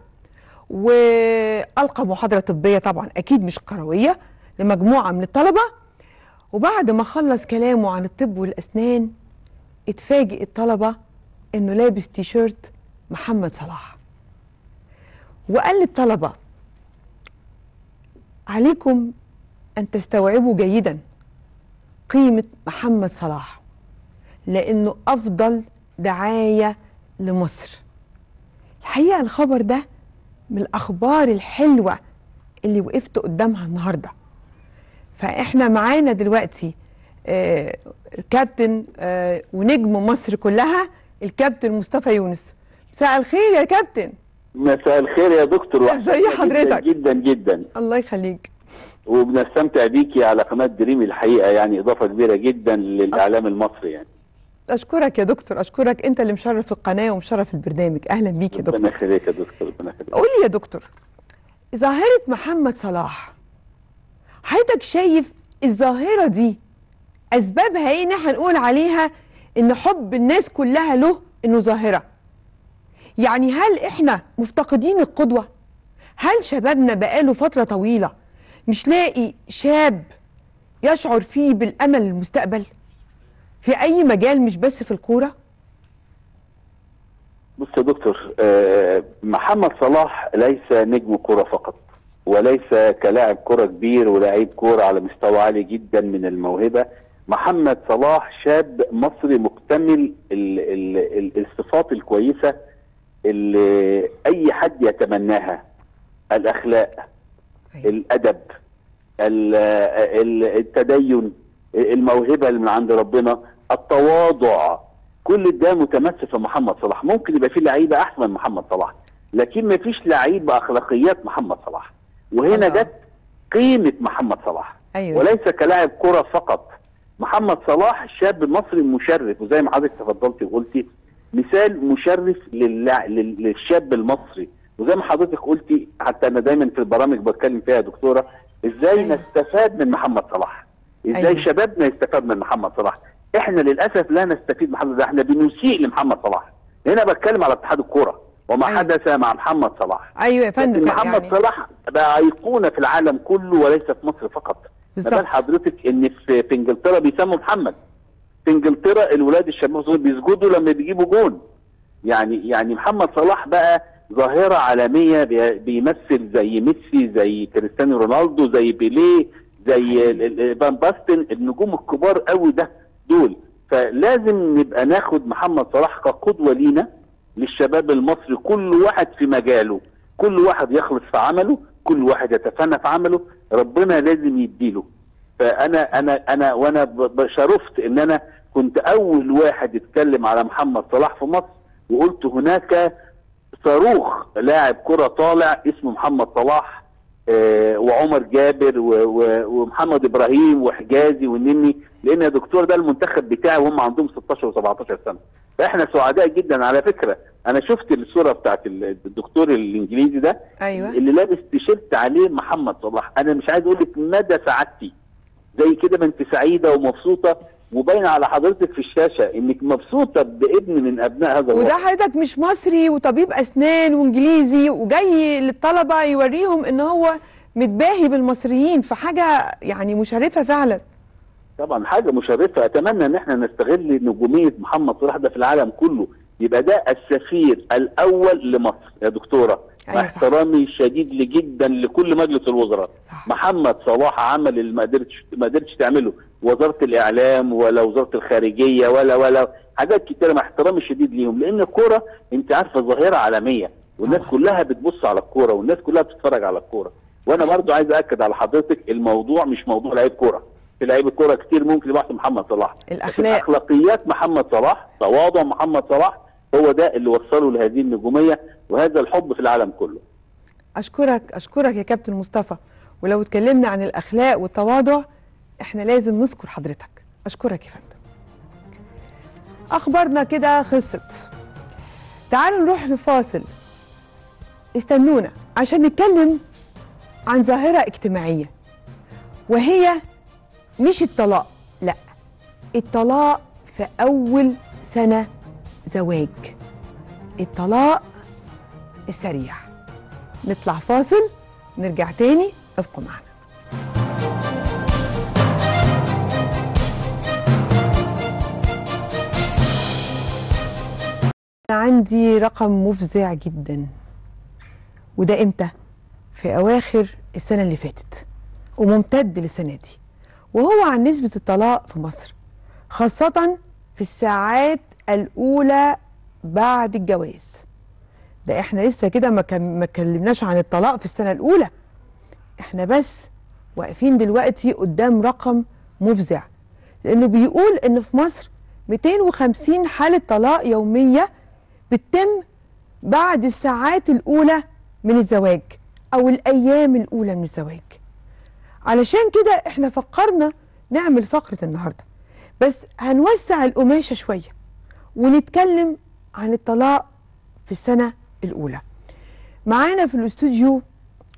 والقى محاضره طبيه طبعا اكيد مش كرويه لمجموعه من الطلبه وبعد ما خلص كلامه عن الطب والاسنان اتفاجئ الطلبه انه لابس تيشيرت محمد صلاح وقال للطلبه عليكم أن تستوعبوا جيدا قيمة محمد صلاح لأنه أفضل دعاية لمصر الحقيقة الخبر ده من الأخبار الحلوة اللي وقفت قدامها النهاردة فإحنا معانا دلوقتي آه الكابتن آه ونجم مصر كلها الكابتن مصطفى يونس مساء الخير يا كابتن مساء الخير يا دكتور ازي وحشتنا حضرتك؟ جدا جدا جدا الله يخليك وبنستمتع بيكي على قناه دريم الحقيقه يعني اضافه كبيره جدا للاعلام المصري يعني اشكرك يا دكتور اشكرك انت اللي مشرف القناه ومشرف البرنامج اهلا بيك يا ربنا دكتور يخليك يا دكتور ربنا يخليك قول لي يا دكتور ظاهرة محمد صلاح حضرتك شايف الظاهرة دي أسبابها إيه إن احنا نقول عليها إن حب الناس كلها له إنه ظاهرة يعني هل إحنا مفتقدين القدوة؟ هل شبابنا بقاله فترة طويلة مش لاقي شاب يشعر فيه بالأمل للمستقبل في أي مجال مش بس في الكورة؟ بص يا دكتور آه، محمد صلاح ليس نجم كرة فقط وليس كلاعب كرة كبير ولاعيب كرة على مستوى عالي جدا من الموهبة محمد صلاح شاب مصري مكتمل ال ال ال الصفات الكويسة اللي أي حد يتمناها الأخلاق الأدب ال- ال- التدين الموهبة اللي من عند ربنا التواضع كل ده متمثل في محمد صلاح ممكن يبقى في لعيبه احسن من محمد صلاح لكن ما فيش لعيب باخلاقيات محمد صلاح وهنا الله. جت قيمه محمد صلاح أيوة. وليس كلاعب كره فقط محمد صلاح الشاب المصري المشرف وزي ما حضرتك تفضلتي وقلتي مثال مشرف للع... لل- للشاب المصري وزي ما حضرتك قلتي حتى انا دايما في البرامج بتكلم فيها يا دكتوره ازاي أيوة. نستفاد من محمد صلاح ازاي أيوة. شبابنا يستفاد من محمد صلاح احنا للاسف لا نستفيد من محمد صلاح احنا بنسيء لمحمد صلاح هنا بتكلم على اتحاد الكوره وما أيوة. حدث مع محمد صلاح أيوة يا لكن فندم محمد يعني صلاح بقى ايقونه في العالم كله وليس في مصر فقط ما بالظبط. بال حضرتك ان في, في انجلترا بيسموا محمد في انجلترا الولاد الشباب الصغير بيسجدوا لما بيجيبوا جون يعني يعني محمد صلاح بقى ظاهره عالميه بي- بيمثل زي ميسي زي كريستيانو رونالدو زي بيليه زي ال- ال- فان باستن النجوم الكبار قوي ده دول فلازم نبقى ناخد محمد صلاح كقدوه لينا للشباب المصري كل واحد في مجاله كل واحد يخلص في عمله كل واحد يتفنى في عمله ربنا لازم يديله فانا انا انا وانا ب- ب- شرفت ان انا كنت اول واحد يتكلم على محمد صلاح في مصر وقلت هناك صاروخ لاعب كرة طالع اسمه محمد صلاح آه، وعمر جابر و- و- ومحمد ابراهيم وحجازي والنني لان يا دكتور ده المنتخب بتاعي وهم عندهم 16 و17 سنه فاحنا سعداء جدا على فكره انا شفت الصوره بتاعت ال- الدكتور الانجليزي ده أيوة اللي لابس تيشيرت عليه محمد صلاح انا مش عايز اقول لك مدى سعادتي زي كده ما انت سعيده ومبسوطه وباينه على حضرتك في الشاشه انك مبسوطه بابن من ابناء هذا وده الوطن حضرتك مش مصري وطبيب اسنان وانجليزي وجاي للطلبه يوريهم ان هو متباهي بالمصريين فحاجه يعني مشرفه فعلا طبعا حاجه مشرفه اتمنى ان احنا نستغل نجوميه محمد صلاح ده في العالم كله يبقى ده السفير الاول لمصر يا دكتوره أيوة مع صح. احترامي الشديد جدا لكل مجلس الوزراء صح. محمد صلاح عمل اللي ما قدرتش ما قدرتش تعمله وزاره الاعلام ولا وزاره الخارجيه ولا ولا حاجات كتيره مع احترامي الشديد ليهم لان الكوره انت عارفه ظاهره عالميه والناس طبعا. كلها بتبص على الكوره والناس كلها بتتفرج على الكوره وانا برضو عايز اكد على حضرتك الموضوع مش موضوع لعيب كوره في لعيبه كوره كتير ممكن يبقى أحسن محمد صلاح لكن الأخلاق. اخلاقيات محمد صلاح تواضع محمد صلاح هو ده اللي وصله لهذه النجوميه وهذا الحب في العالم كله اشكرك اشكرك يا كابتن مصطفى ولو اتكلمنا عن الاخلاق والتواضع احنا لازم نذكر حضرتك اشكرك يا فندم اخبارنا كده خلصت تعالوا نروح لفاصل استنونا عشان نتكلم عن ظاهرة اجتماعية وهي مش الطلاق لا الطلاق في أول سنة زواج الطلاق السريع نطلع فاصل نرجع تاني ابقوا معنا أنا عندي رقم مفزع جدا وده امتى في اواخر السنه اللي فاتت وممتد للسنه دي وهو عن نسبه الطلاق في مصر خاصه في الساعات الاولى بعد الجواز ده احنا لسه كده ما كان- ما اتكلمناش عن الطلاق في السنه الاولى احنا بس واقفين دلوقتي قدام رقم مفزع لانه بيقول ان في مصر 250 حاله طلاق يوميه بتتم بعد الساعات الاولى من الزواج او الايام الاولى من الزواج علشان كده احنا فكرنا نعمل فقره النهارده بس هنوسع القماشه شويه ونتكلم عن الطلاق في السنه الاولى معانا في الاستوديو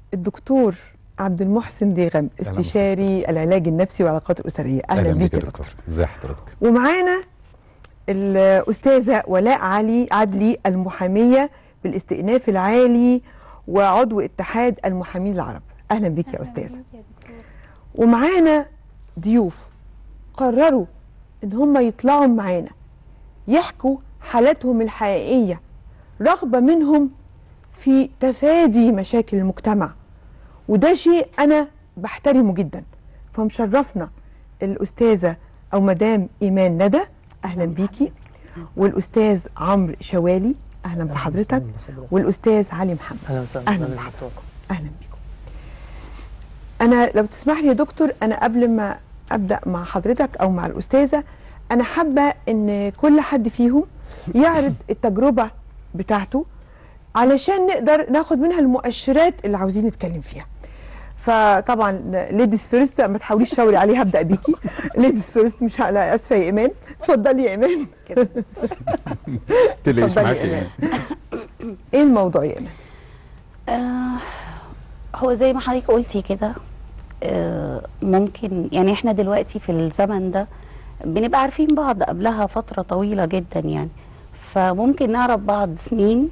الدكتور عبد المحسن ديغم استشاري العلاج النفسي والعلاقات الاسريه اهلا, بيك يا دكتور ازي حضرتك ومعانا الاستاذه ولاء علي عدلي المحاميه بالاستئناف العالي وعضو اتحاد المحامين العرب اهلا بيك يا استاذه ومعانا ضيوف قرروا ان هم يطلعوا معانا يحكوا حالاتهم الحقيقيه رغبه منهم في تفادي مشاكل المجتمع وده شيء انا بحترمه جدا فمشرفنا الاستاذه او مدام ايمان ندى اهلا بيكي والاستاذ عمرو شوالي اهلا بحضرتك والاستاذ علي محمد اهلا وسهلا اهلا بحضرتك اهلا بيكم انا لو تسمح لي يا دكتور انا قبل ما ابدا مع حضرتك او مع الاستاذه انا حابه ان كل حد فيهم يعرض التجربه بتاعته علشان نقدر ناخد منها المؤشرات اللي عاوزين نتكلم فيها فطبعا ليديز فيرست ما تحاوليش تشاوري عليها هبدا بيكي ليديز فيرست مش لا اسفه يا ايمان اتفضلي يا ايمان تلاقيش اتفضلي معاك يا ايه ايمان ايه الموضوع يا ايمان آه هو زي ما حضرتك قلتي كده آه ممكن يعني احنا دلوقتي في الزمن ده بنبقى عارفين بعض قبلها فترة طويلة جدا يعني فممكن نعرف بعض سنين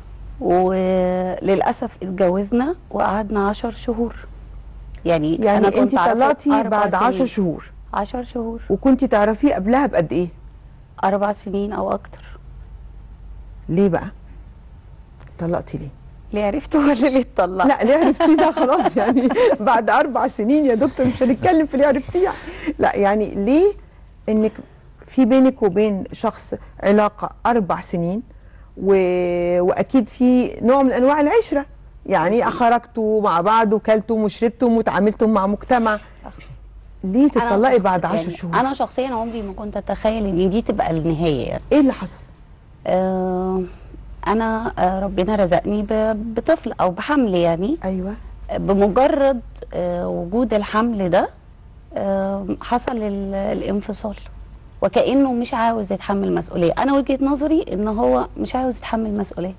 وللأسف اتجوزنا وقعدنا عشر شهور يعني, يعني أنا كنت انت أعرفه طلعتي أربع بعد 10 سنين. شهور عشر شهور وكنتي تعرفيه قبلها بقد ايه أربع سنين أو أكتر ليه بقى طلقتي ليه ليه عرفته ولا ليه اتطلقت؟ لا ليه عرفتيه ده خلاص يعني بعد اربع سنين يا دكتور مش هنتكلم في ليه عرفتيه لا يعني ليه انك في بينك وبين شخص علاقه اربع سنين و... واكيد في نوع من انواع العشره يعني خرجتوا مع بعض وكلتم وشربتم وتعاملتم مع مجتمع ليه أنا تطلقي شخص- بعد 10 يعني شهور أنا شخصيا عمري ما كنت أتخيل إن دي تبقى النهاية يعني ايه اللي حصل آه انا آه ربنا رزقني ب- بطفل او بحمل يعني ايوه بمجرد آه وجود الحمل ده آه حصل ال- الانفصال وكانه مش عاوز يتحمل مسؤوليه انا وجهه نظري ان هو مش عاوز يتحمل مسؤوليه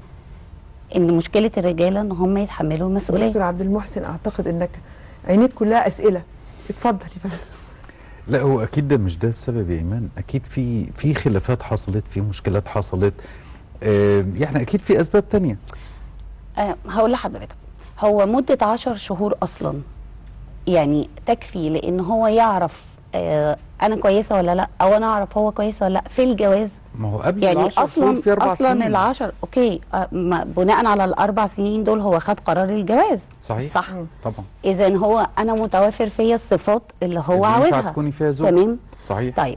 ان مشكله الرجاله ان هم يتحملوا المسؤوليه دكتور عبد المحسن اعتقد انك عينيك كلها اسئله اتفضلي بقى لا هو اكيد ده مش ده السبب يا ايمان اكيد في في خلافات حصلت في مشكلات حصلت آه يعني اكيد في اسباب تانية أه هقول لحضرتك هو مدة عشر شهور أصلا يعني تكفي لأن هو يعرف أه أنا كويسة ولا لأ أو أنا أعرف هو كويس ولا لأ في الجواز ما هو قبل يعني العشر شهور أصلا في اربع أصلا سنين العشر أوكي أه ما- بناء على الأربع سنين دول هو خد قرار الجواز صحيح صح طبعا إذا هو أنا متوافر فيا الصفات اللي هو اللي ينفع عاوزها تكوني فيها زوج تمام صحيح طيب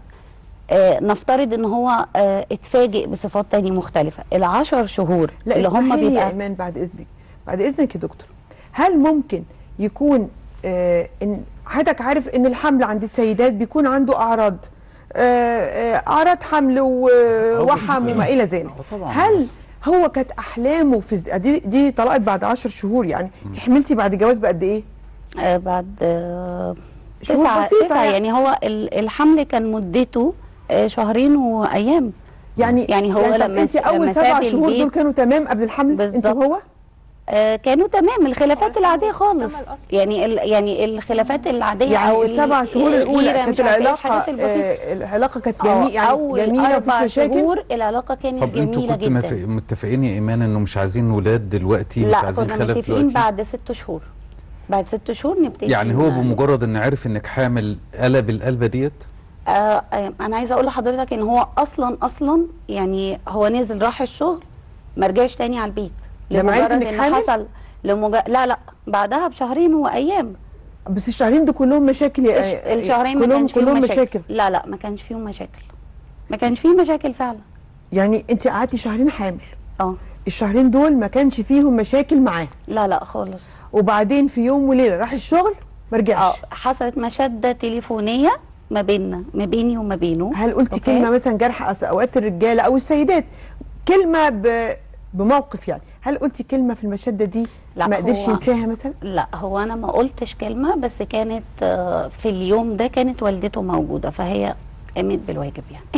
آه نفترض ان هو آه اتفاجئ بصفات تانية مختلفة العشر شهور لا اللي هم اسمحي لي يا بيبقى ايمان بعد اذنك بعد اذنك يا دكتور هل ممكن يكون آه ان حضرتك عارف ان الحمل عند السيدات بيكون عنده اعراض آه آه اعراض حمل و- وحم بس- وما الى ذلك آه طبعا هل بس- هو كانت احلامه في الز- دي دي طلقت بعد 10 شهور يعني انت حملتي بعد جواز بقد ايه آه بعد آه شهور تسعة بسيطة تسعة يعني. يعني هو ال- الحمل كان مدته آه شهرين وايام يعني يعني هو طب لما انت س- اول لما سبع ساب شهور دول البيت كانوا تمام قبل الحمل انت بالظبط. وهو آه كانوا تمام الخلافات العاديه خالص يعني ال يعني الخلافات العاديه يعني او السبع شهور الاولى الغيرة، كانت مش عارفة ايه، العلاقه الحاجات البسيطه آه العلاقه كانت آه، جميله يعني اول جميله اربع ومفيش مشاكل شهور العلاقه كانت طب انتوا جميله كنتوا مف- جدا متفقين يا ايمان انه مش عايزين ولاد دلوقتي مش لا عايزين كنا خلف متفقين دلوقتي بعد ست شهور بعد ست شهور نبتدي يعني هو ن- بمجرد ان عرف انك حامل قلب القلبه ديت آه آه، انا عايزه اقول لحضرتك ان هو اصلا اصلا يعني هو نزل راح الشغل ما رجعش تاني على البيت لما عرف لمجرد إنك ان حامل؟ حصل لمج... لا لا بعدها بشهرين وايام بس الشهرين دول كلهم مشاكل يا- الش- الشهرين ما كلهم كانش فيهم كلهم مشاكل. مشاكل لا لا ما كانش فيهم مشاكل ما كانش فيه مشاكل فعلا يعني انت قعدتي شهرين حامل اه الشهرين دول ما كانش فيهم مشاكل معاه لا لا خالص وبعدين في يوم وليله راح الشغل ما اه رجعش حصلت مشاده تليفونيه ما بيننا ما بيني وما بينه هل قلتي أوكي؟ كلمه مثلا جرح أس- اوقات الرجاله او السيدات كلمه ب... بموقف يعني هل قلتي كلمه في المشاده دي لا، ما قدرش هو- ينساها مثلا لا هو انا ما قلتش كلمه بس كانت آه، في اليوم ده كانت والدته موجوده فهي قامت بالواجب يعني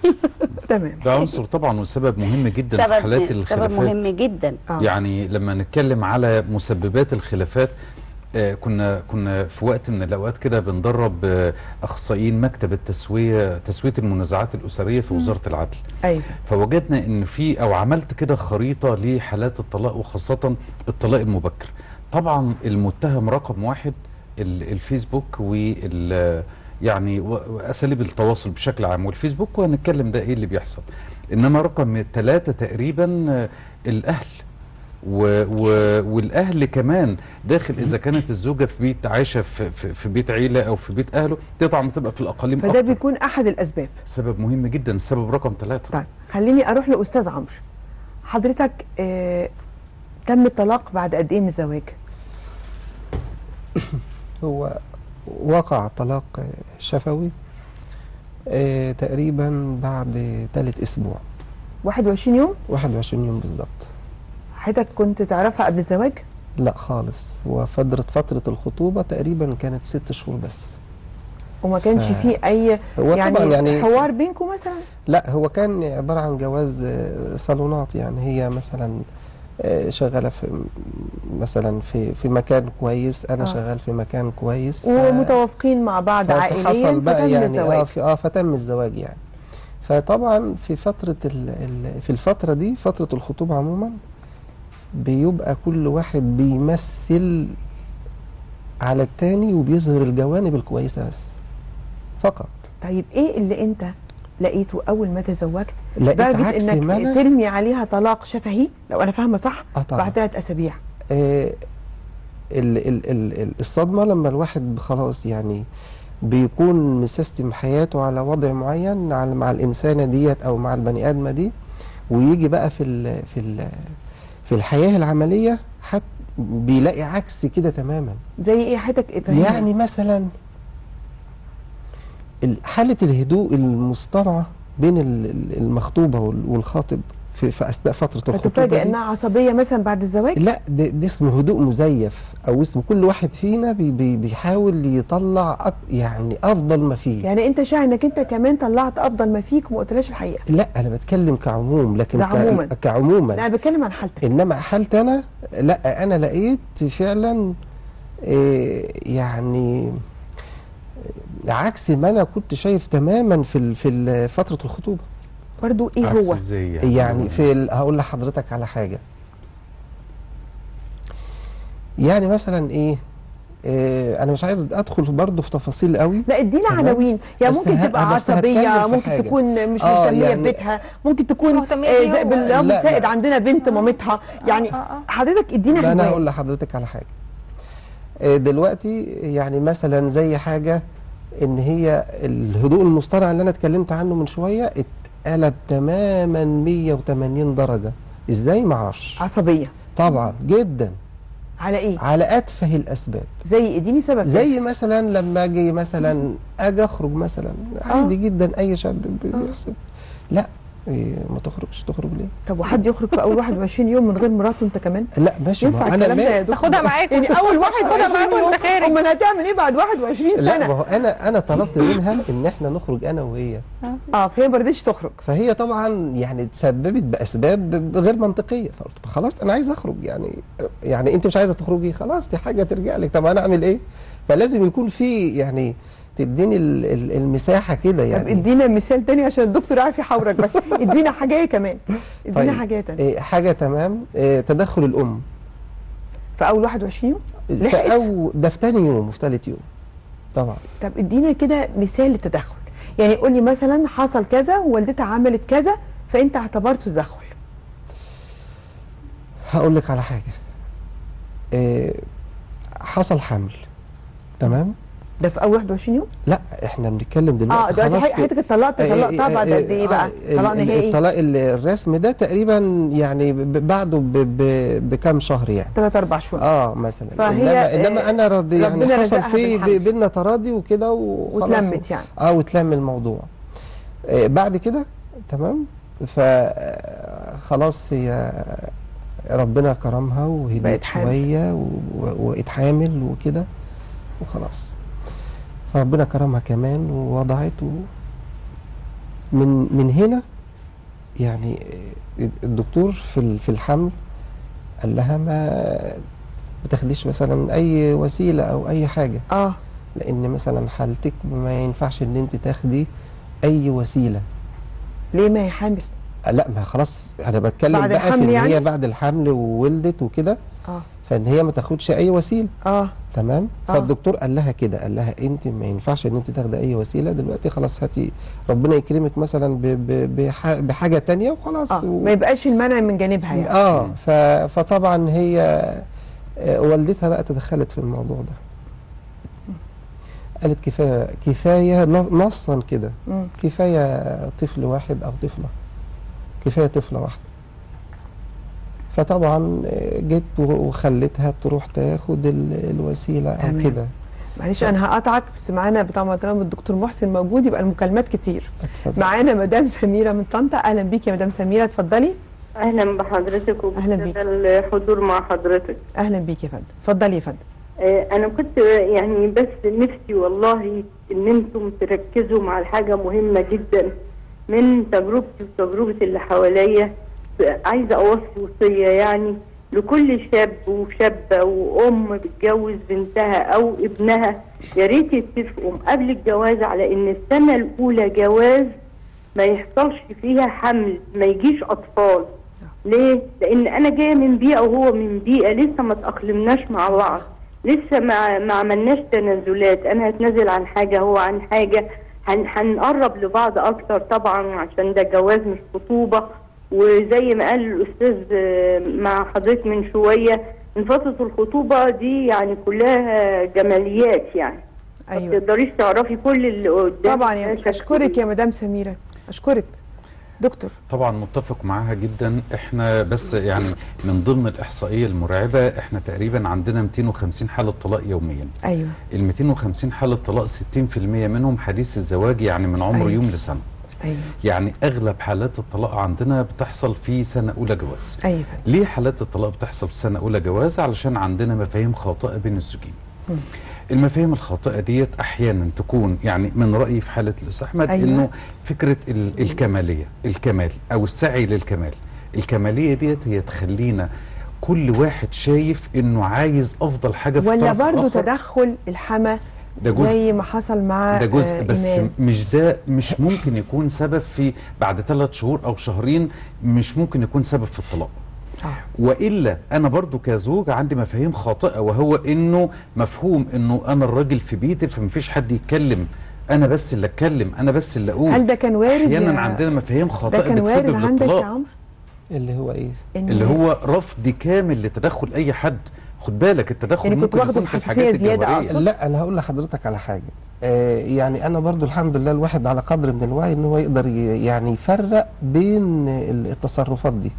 تمام ده عنصر طبعا وسبب مهم جدا في حالات سبب الخلافات سبب مهم جدا آه. يعني لما نتكلم على مسببات الخلافات آه، كنا كنا في وقت من الاوقات كده بندرب آه، اخصائيين مكتب التسويه تسويه المنازعات الاسريه في وزاره العدل ايوه فوجدنا ان في او عملت كده خريطه لحالات الطلاق وخاصه الطلاق المبكر طبعا المتهم رقم واحد ال- الفيسبوك وال يعني و- واساليب التواصل بشكل عام والفيسبوك وهنتكلم ده ايه اللي بيحصل انما رقم ثلاثة تقريبا آه، الاهل و و والاهل كمان داخل اذا كانت الزوجه في بيت عايشه في, في, في بيت عيله او في بيت اهله دي طبعا بتبقى في الاقاليم فده اكتر بيكون احد الاسباب سبب مهم جدا السبب رقم ثلاثة طيب خليني اروح لاستاذ عمرو حضرتك آه تم الطلاق بعد قد ايه من الزواج هو وقع طلاق شفوي آه، تقريبا بعد ثالث اسبوع 21 يوم 21 يوم بالظبط حضرتك كنت تعرفها قبل الزواج لا خالص وفترة فترة الخطوبة تقريبا كانت ست شهور بس وما كانش آه. فيه اي هو يعني, طبعا يعني حوار بينكم مثلا لا هو كان عبارة عن جواز آه، صالونات يعني هي مثلا آه، شغالة في مثلا في في مكان كويس أنا آه. شغال في مكان كويس ف- ومتوافقين مع بعض عائليا فحصل بقى فتم يعني الزواج اه في اه فتم الزواج يعني فطبعا في فترة ال ال في الفترة دي فترة الخطوبة عموما بيبقى كل واحد بيمثل على التاني وبيظهر الجوانب الكويسة بس فقط طيب ايه اللي انت لقيته اول ما تزوجت لقيت لدرجه عكس ما انك أنا ترمي عليها طلاق شفهي لو انا فاهمه صح اه طبعا بعد ثلاث اسابيع آه ال ال ال ال الصدمة لما الواحد خلاص يعني بيكون مسيستم حياته على وضع معين على مع الإنسانة ديت أو مع البني آدمة دي ويجي بقى في ال في ال في الحياة العملية حت بيلاقي عكس كده تماما زي ايه حضرتك فهمني. يعني مثلا ال- حالة الهدوء المصطنعة بين ال- ال- المخطوبة وال- والخاطب في, في أثناء فترة الخطوبة فتفاجئ دي. انها عصبيه مثلا بعد الزواج لا ده, ده اسمه هدوء مزيف او اسمه كل واحد فينا بي بي بيحاول يطلع أك يعني افضل ما فيه يعني انت شايف انك انت كمان طلعت افضل ما فيك وما قلتلهاش الحقيقه لا انا بتكلم كعموم لكن ده ك- عموما. كعموما لا انا بتكلم عن حالتك انما حالتي انا لا انا لقيت فعلا إيه يعني عكس ما انا كنت شايف تماما في ال- في ال- فتره الخطوبه برضو ايه عكس هو ازاي يعني في ال- هقول لحضرتك على حاجه يعني مثلا ايه, إيه انا مش عايز ادخل برضه في تفاصيل قوي لا ادينا تمام. عناوين يعني بس ممكن ه- تبقى بس هتكلم عصبيه في ممكن حاجة. تكون مش آه، مهتميه يعني- ببيتها ممكن تكون مهتمية آه، بيه زي هو. بالامر لا، السائد لا. عندنا بنت مامتها يعني آه، آه. حضرتك ادينا لا انا عنوان. هقول لحضرتك على حاجه آه، دلوقتي يعني مثلا زي حاجه ان هي الهدوء المصطنع اللي انا اتكلمت عنه من شويه اتقلب تماما 180 درجه ازاي ما اعرفش عصبيه طبعا جدا على ايه على اتفه الاسباب زي اديني سبب زي مثلا لما اجي مثلا اجي اخرج مثلا عادي جدا اي شاب بي- بيحسب لا إيه ما تخرجش تخرج ليه طب وحد يخرج في اول 21 يوم من غير مراته انت كمان لا ماشي ما ينفع هو انا الكلام ده يا ما دكتور تاخدها معاك يعني وانت- اول تاخدها معاك 21 وانت يوم خارج. امال هتعمل ايه بعد 21 لا ما سنه هو انا انا طلبت منها ان احنا نخرج انا وهي اه فهي ما رضتش تخرج فهي طبعا يعني تسببت باسباب غير منطقيه فقلت خلاص انا عايز اخرج يعني يعني انت مش عايزه تخرجي خلاص دي حاجه ترجع لك طب انا اعمل ايه فلازم يكون في يعني تديني ال- ال- المساحه كده طب يعني ادينا مثال تاني عشان الدكتور عارف يحاورك بس ادينا حاجه كمان ادينا طيب. حاجه تانية إيه حاجه تمام إيه تدخل الام في اول 21 يوم في لحقت أو ده في تاني يوم وفي تالت يوم طبعا طب ادينا كده مثال للتدخل يعني قول لي مثلا حصل كذا ووالدتها عملت كذا فانت اعتبرته تدخل هقول لك على حاجه إيه حصل حمل تمام ده في اول 21 يوم لا احنا بنتكلم دلوقتي اه دلوقتي خلاص حضرتك اتطلقت آه، طلقتها آه، بعد آه، قد ايه بقى آه، طلاق ال- نهائي الطلاق ال- الرسمي ده تقريبا يعني ب- بعده ب- ب- بكام شهر يعني ثلاث اربع شهور اه مثلا فهي، انما انما آه، انا راضي يعني ربنا حصل رزقها في بالحمل. ب- بينا تراضي وكده وخلاص واتلمت يعني. اه واتلم الموضوع آه بعد كده تمام فخلاص هي ربنا كرمها وهديت بقت حامل. شويه و- و- وبقت حامل وكده وخلاص فربنا كرمها كمان ووضعت و... من من هنا يعني الدكتور في ال- في الحمل قال لها ما ما تاخديش مثلا اي وسيله او اي حاجه اه لان مثلا حالتك ما ينفعش ان انت تاخدي اي وسيله ليه ما هي حامل لا ما خلاص انا بتكلم بعد بقى في الحمل ان يعني؟ هي بعد الحمل وولدت وكده اه فان هي ما تاخدش اي وسيله اه تمام آه. فالدكتور قال لها كده قال لها انت ما ينفعش ان انت تاخدي اي وسيله دلوقتي خلاص هاتي ربنا يكرمك مثلا ب ب بح بحاجه تانية وخلاص اه و... ما يبقاش المنع من جانبها يعني اه ف... فطبعا هي آه، والدتها بقى تدخلت في الموضوع ده قالت كفايه كفايه ن- نصا كده مم. كفايه طفل واحد او طفله كفايه طفله واحده فطبعا آه، جيت و- وخليتها تروح تاخد ال- الوسيله او تمام. كده معلش انا هقطعك بس معانا طبعا طالما الدكتور محسن موجود يبقى المكالمات كتير اتفضل معانا مدام سميره من طنطا اهلا بيكي يا مدام سميره اتفضلي اهلا بحضرتك أهلا بيك. الحضور مع حضرتك اهلا بيكي يا فندم اتفضلي يا فندم آه، انا كنت يعني بس نفسي والله ان انتم تركزوا مع الحاجه مهمه جدا من تجربتي وتجربه اللي حواليا عايزه اوصي وصيه يعني لكل شاب وشابه وام بتجوز بنتها او ابنها يا ريت يتفقوا قبل الجواز على ان السنه الاولى جواز ما يحصلش فيها حمل ما يجيش اطفال ليه؟ لان انا جايه من بيئه وهو من بيئه لسه ما تاقلمناش مع بعض لسه ما ما عملناش تنازلات انا هتنازل عن حاجه هو عن حاجه هن هنقرب لبعض اكتر طبعا عشان ده جواز مش خطوبه وزي ما قال الاستاذ آه، مع حضرتك من شويه ان فتره الخطوبه دي يعني كلها جماليات يعني ايوه ما تقدريش تعرفي كل اللي قدام طبعا يا اشكرك يا مدام سميره اشكرك دكتور طبعا متفق معاها جدا احنا بس يعني من ضمن الاحصائيه المرعبه احنا تقريبا عندنا 250 حاله طلاق يوميا ايوه ال 250 حاله طلاق 60% منهم حديث الزواج يعني من عمر أيوة. يوم لسنه ايوه يعني اغلب حالات الطلاق عندنا بتحصل في سنه اولى جواز ايوه ليه حالات الطلاق بتحصل في سنه اولى جواز علشان عندنا مفاهيم خاطئه بين الزوجين مم. المفاهيم الخاطئه ديت احيانا تكون يعني من رايي في حاله الاستاذ احمد أيوة. انه فكره ال- الكماليه الكمال او السعي للكمال الكماليه ديت هي تخلينا كل واحد شايف انه عايز افضل حاجه في ولا الطرف برضو الآخر. تدخل الحما ده جزء. زي ما حصل مع ده جزء آه، بس إيمان. مش ده مش ممكن يكون سبب في بعد ثلاث شهور او شهرين مش ممكن يكون سبب في الطلاق آه. والا انا برضو كزوج عندي مفاهيم خاطئه وهو انه مفهوم انه انا الراجل في بيتي فمفيش حد يتكلم انا بس اللي اتكلم انا بس اللي اقول هل ده كان وارد احيانا يا- عندنا مفاهيم ده خاطئه كان وارد بتسبب عندك يا للطلاق عمرو اللي هو ايه إن اللي هو رفض كامل لتدخل اي حد خد بالك التدخل يعني كنت ممكن واخده يكون في بحساسية الحاجات زيادة الجوهريه أقصد. لا انا هقول لحضرتك على حاجه آه يعني انا برضو الحمد لله الواحد على قدر من الوعي ان هو يقدر ي- يعني يفرق بين ال- التصرفات دي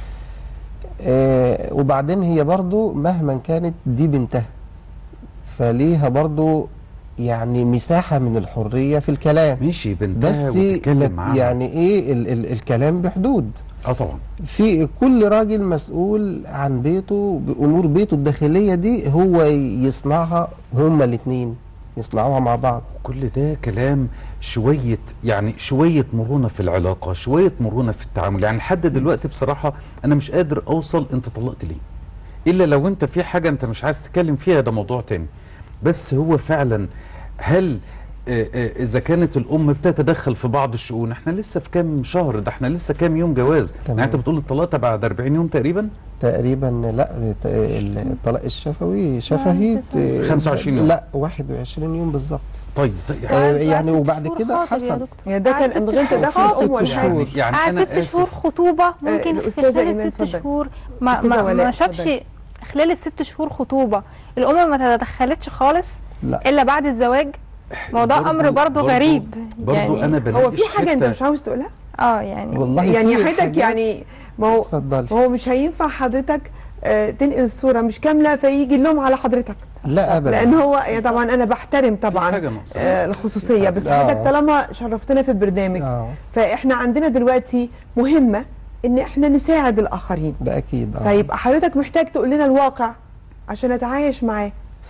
آه وبعدين هي برضو مهما كانت دي بنتها فليها برضو يعني مساحه من الحريه في الكلام ماشي بنتها بس وتتكلم ما- معاها يعني ايه ال ال الكلام بحدود اه طبعا في كل راجل مسؤول عن بيته بامور بيته الداخليه دي هو يصنعها هما الاثنين يصنعوها مع بعض كل ده كلام شوية يعني شوية مرونة في العلاقة شوية مرونة في التعامل يعني لحد دلوقتي بصراحة أنا مش قادر أوصل أنت طلقت ليه إلا لو أنت في حاجة أنت مش عايز تتكلم فيها ده موضوع تاني بس هو فعلا هل آه، آه، إذا كانت الأم بتتدخل في بعض الشؤون إحنا لسه في كام شهر ده إحنا لسه كام يوم جواز تمام. يعني أنت بتقول الطلاق بعد 40 يوم تقريبا تقريبا لا ت- ال- الطلاق الشفوي شفهي ت- 25 يوم. لا 21 يوم بالظبط طيب طيب آه يعني وبعد كده حصل يعني ده كان من غير تدخل ست الام ولا شهور. حاجه يعني قعد أنا ست شهور آسف خطوبة ممكن في الأستاذة خلال إيمان الست اتفضلي. شهور ما, أستاذة ما, ولاء ما شافش اتفضلي. خلال الست شهور خطوبة الأم ما تدخلتش خالص لا إلا بعد الزواج ما هو ده برضو- أمر برضه برضو- غريب برضو يعني أنا هو بناقش في حاجه انت حتة- مش عاوز تقولها اه يعني والله يعني في حضرتك حاجات- يعني ما هو اتفضلي ما هو مش هينفع حضرتك آه، تنقل الصوره مش كامله فيجي اللوم على حضرتك لا ابدا لان هو يا طبعا انا بحترم طبعا حاجة ناقصة. آه، الخصوصيه بس آه. حضرتك طالما شرفتنا في البرنامج اه فاحنا عندنا دلوقتي مهمه ان احنا نساعد الاخرين ده اكيد اه فيبقى حضرتك محتاج تقول لنا الواقع عشان نتعايش معاه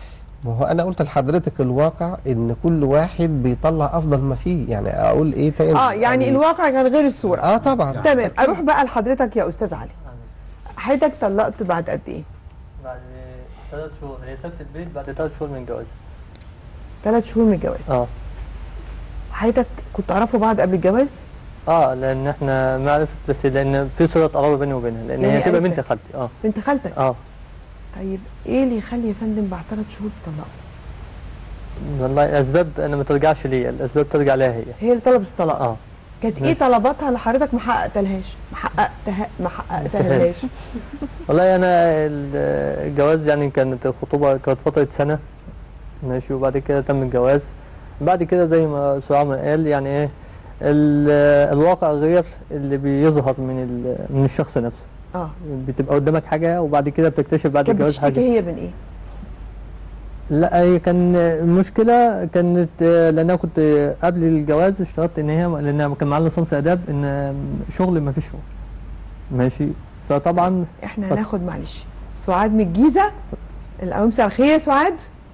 ما هو انا قلت لحضرتك الواقع ان كل واحد بيطلع افضل ما فيه يعني اقول ايه تاني اه يعني الواقع كان غير الصوره اه طبعا تمام اروح بقى لحضرتك يا استاذ علي حضرتك طلقت بعد قد ايه بعد ثلاث شهور هي سابت البيت بعد ثلاث شهور من الجواز ثلاث شهور من الجواز اه حضرتك كنت تعرفوا بعض قبل الجواز اه لان احنا معرفة بس لان في صلة قرابة بيني وبينها لان يعني هي تبقى عرفتك. بنت خالتي اه بنت خالتك اه طيب ايه اللي يخلي يا فندم بعد ثلاث شهور تطلقوا والله اسباب انا ما ترجعش ليا الاسباب ترجع لها هي هي اللي طلبت الطلاق اه كانت ايه طلباتها اللي حضرتك ما حققتلهاش ما حققتها ما حققتهاش والله انا ال- الجواز يعني كانت الخطوبة كانت فترة سنة ماشي وبعد كده تم الجواز بعد كده زي ما استاذ عمرو قال يعني ايه ال- الواقع غير اللي بيظهر من ال- من الشخص نفسه اه بتبقى قدامك حاجة وبعد كده بتكتشف بعد كانت الجواز حاجة بتشتكي هي من ايه لا هي كان المشكلة كانت آه، لأن أنا كنت قبل الجواز اشترطت إن هي لأن كان معايا ليسانس آداب إن شغل ما فيش شغل ماشي فطبعا احنا هناخد معلش سعاد من الجيزه الاول مساء الخير يا سعاد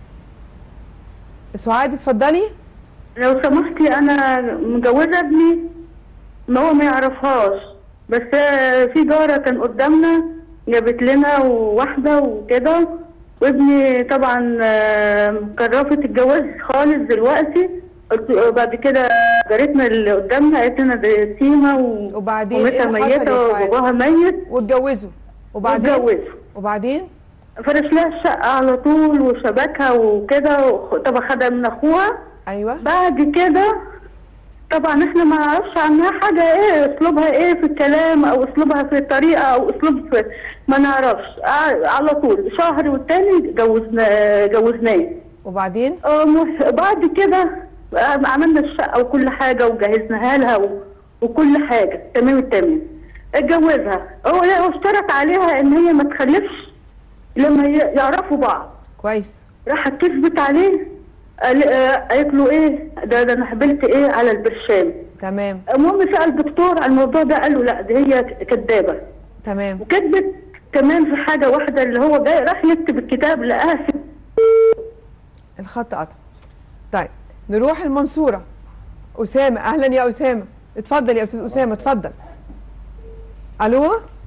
سعاد اتفضلي لو سمحتي انا مجوزه ابني ما هو ما يعرفهاش بس آه، في جاره كان قدامنا جابت لنا واحده وكده وابني طبعا آه، كرفت الجواز خالص دلوقتي قلت بعد كده جارتنا اللي قدامنا قالت لنا دي سيما و... وبعدين ايه ومتها اللي حصل ميته يا سعاد؟ وباباها ميت واتجوزوا وبعدين واتجوزوا وبعدين فرش لها الشقة على طول وشبكها وكده وخ- طبعا خدها من اخوها ايوه بعد كده طبعا احنا ما نعرفش عنها حاجة ايه اسلوبها ايه في الكلام او اسلوبها في الطريقة او اسلوب في ما نعرفش ع- على طول شهر والتاني جوزنا جوزناه وبعدين اه مح- بعد كده آه، عملنا الشقة وكل حاجة وجهزناها لها و... وكل حاجة تمام التمام اتجوزها هو هو اشترط عليها ان هي ما تخلفش لما ي- يعرفوا بعض كويس راحت كذبت عليه قال- آه، قالت له ايه ده, ده انا حبلت ايه على البرشام تمام المهم سأل الدكتور على الموضوع ده قال له لا دي هي كدابة تمام وكذبت كمان في حاجة واحدة اللي هو جاي راح يكتب الكتاب لقاها في الخط قطع طيب نروح المنصوره اسامه اهلا يا اسامه اتفضل يا استاذ اسامه اتفضل الو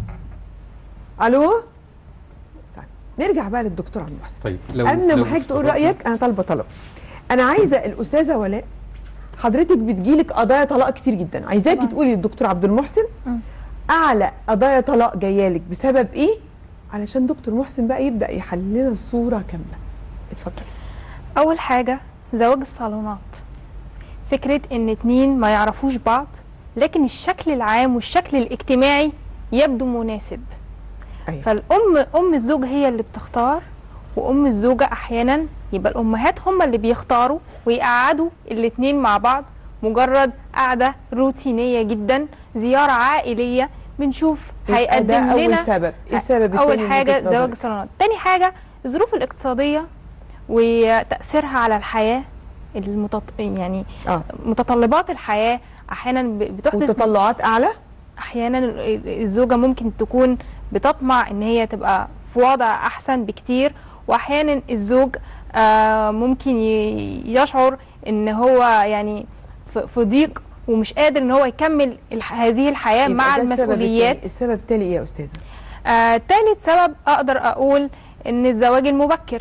الو طيب نرجع بقى للدكتور عبد المحسن طيب لو قبل لو ما حضرتك تقول افترضنا- رايك انا طالبه طلب انا عايزه الاستاذه ولاء حضرتك بتجيلك قضايا طلاق كتير جدا عايزاكي تقولي للدكتور عبد المحسن اعلى قضايا طلاق جايالك بسبب ايه علشان دكتور محسن بقى يبدا يحلل لنا الصوره كامله اتفضلي اول حاجه زواج الصالونات فكره ان اتنين ما يعرفوش بعض لكن الشكل العام والشكل الاجتماعي يبدو مناسب أيوة. فالام ام الزوج هي اللي بتختار وام الزوجه احيانا يبقى الامهات هم اللي بيختاروا ويقعدوا الاتنين مع بعض مجرد قعده روتينيه جدا زياره عائليه بنشوف يبقى هيقدم ده أول لنا سبب. إيه السبب التاني اول من حاجه وجهة نظرك؟ زواج الصالونات تاني حاجه الظروف الاقتصاديه وتاثيرها على الحياه المتط... يعني آه. متطلبات الحياه احيانا ب- بتحدث وتطلعات اعلى احيانا ال- الزوجه ممكن تكون بتطمع ان هي تبقى في وضع احسن بكتير واحيانا الزوج آه، ممكن ي- يشعر ان هو يعني في- في ضيق ومش قادر ان هو يكمل الح- هذه الحياه يبقى مع ده السبب المسؤوليات التاني. السبب التالي ايه يا استاذه آه، تالت سبب اقدر اقول ان الزواج المبكر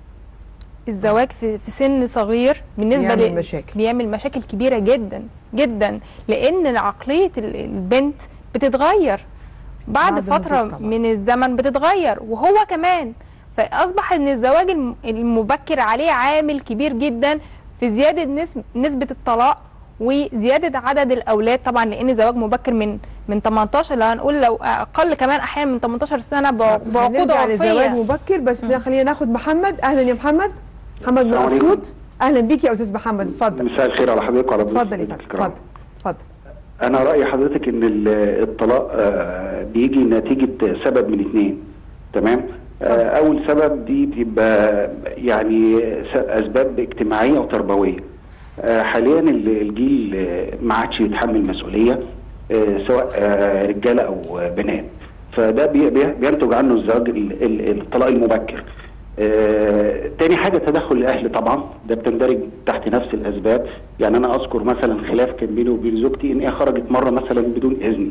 الزواج في, في سن صغير بالنسبه بيعمل لل- مشاكل. بيعمل مشاكل كبيره جدا جدا لان عقليه ال- البنت بتتغير بعد, بعد ما فتره تطلق. من الزمن بتتغير وهو كمان فاصبح ان الزواج الم- المبكر عليه عامل كبير جدا في زياده نسب نسبه الطلاق وزياده عدد الاولاد طبعا لان زواج مبكر من من 18 لو هنقول لو اقل كمان احيانا من 18 سنه بع- بعقود هنرجع للزواج عرفيه مبكر بس ده خلينا ناخد محمد اهلا يا محمد محمد من السلام عليكم. اسيوط اهلا بيك يا استاذ محمد اتفضل مساء الخير على حضرتك وعلى ضيوف اتفضل يا حضرتك فندم الكرام. اتفضل اتفضل انا راي حضرتك ان ال- الطلاق آه، بيجي نتيجه سبب من اثنين تمام آه، اول سبب دي بتبقى يعني س- اسباب اجتماعيه وتربويه آه، حاليا ال- الجيل آه، ما عادش يتحمل مسؤوليه آه، سواء آه، رجاله او بنات فده بي- بي- بينتج عنه الزواج ال- ال- الطلاق المبكر آه، تاني حاجه تدخل الاهل طبعا ده بتندرج تحت نفس الاسباب يعني انا اذكر مثلا خلاف كان بيني وبين زوجتي ان هي خرجت مره مثلا بدون اذن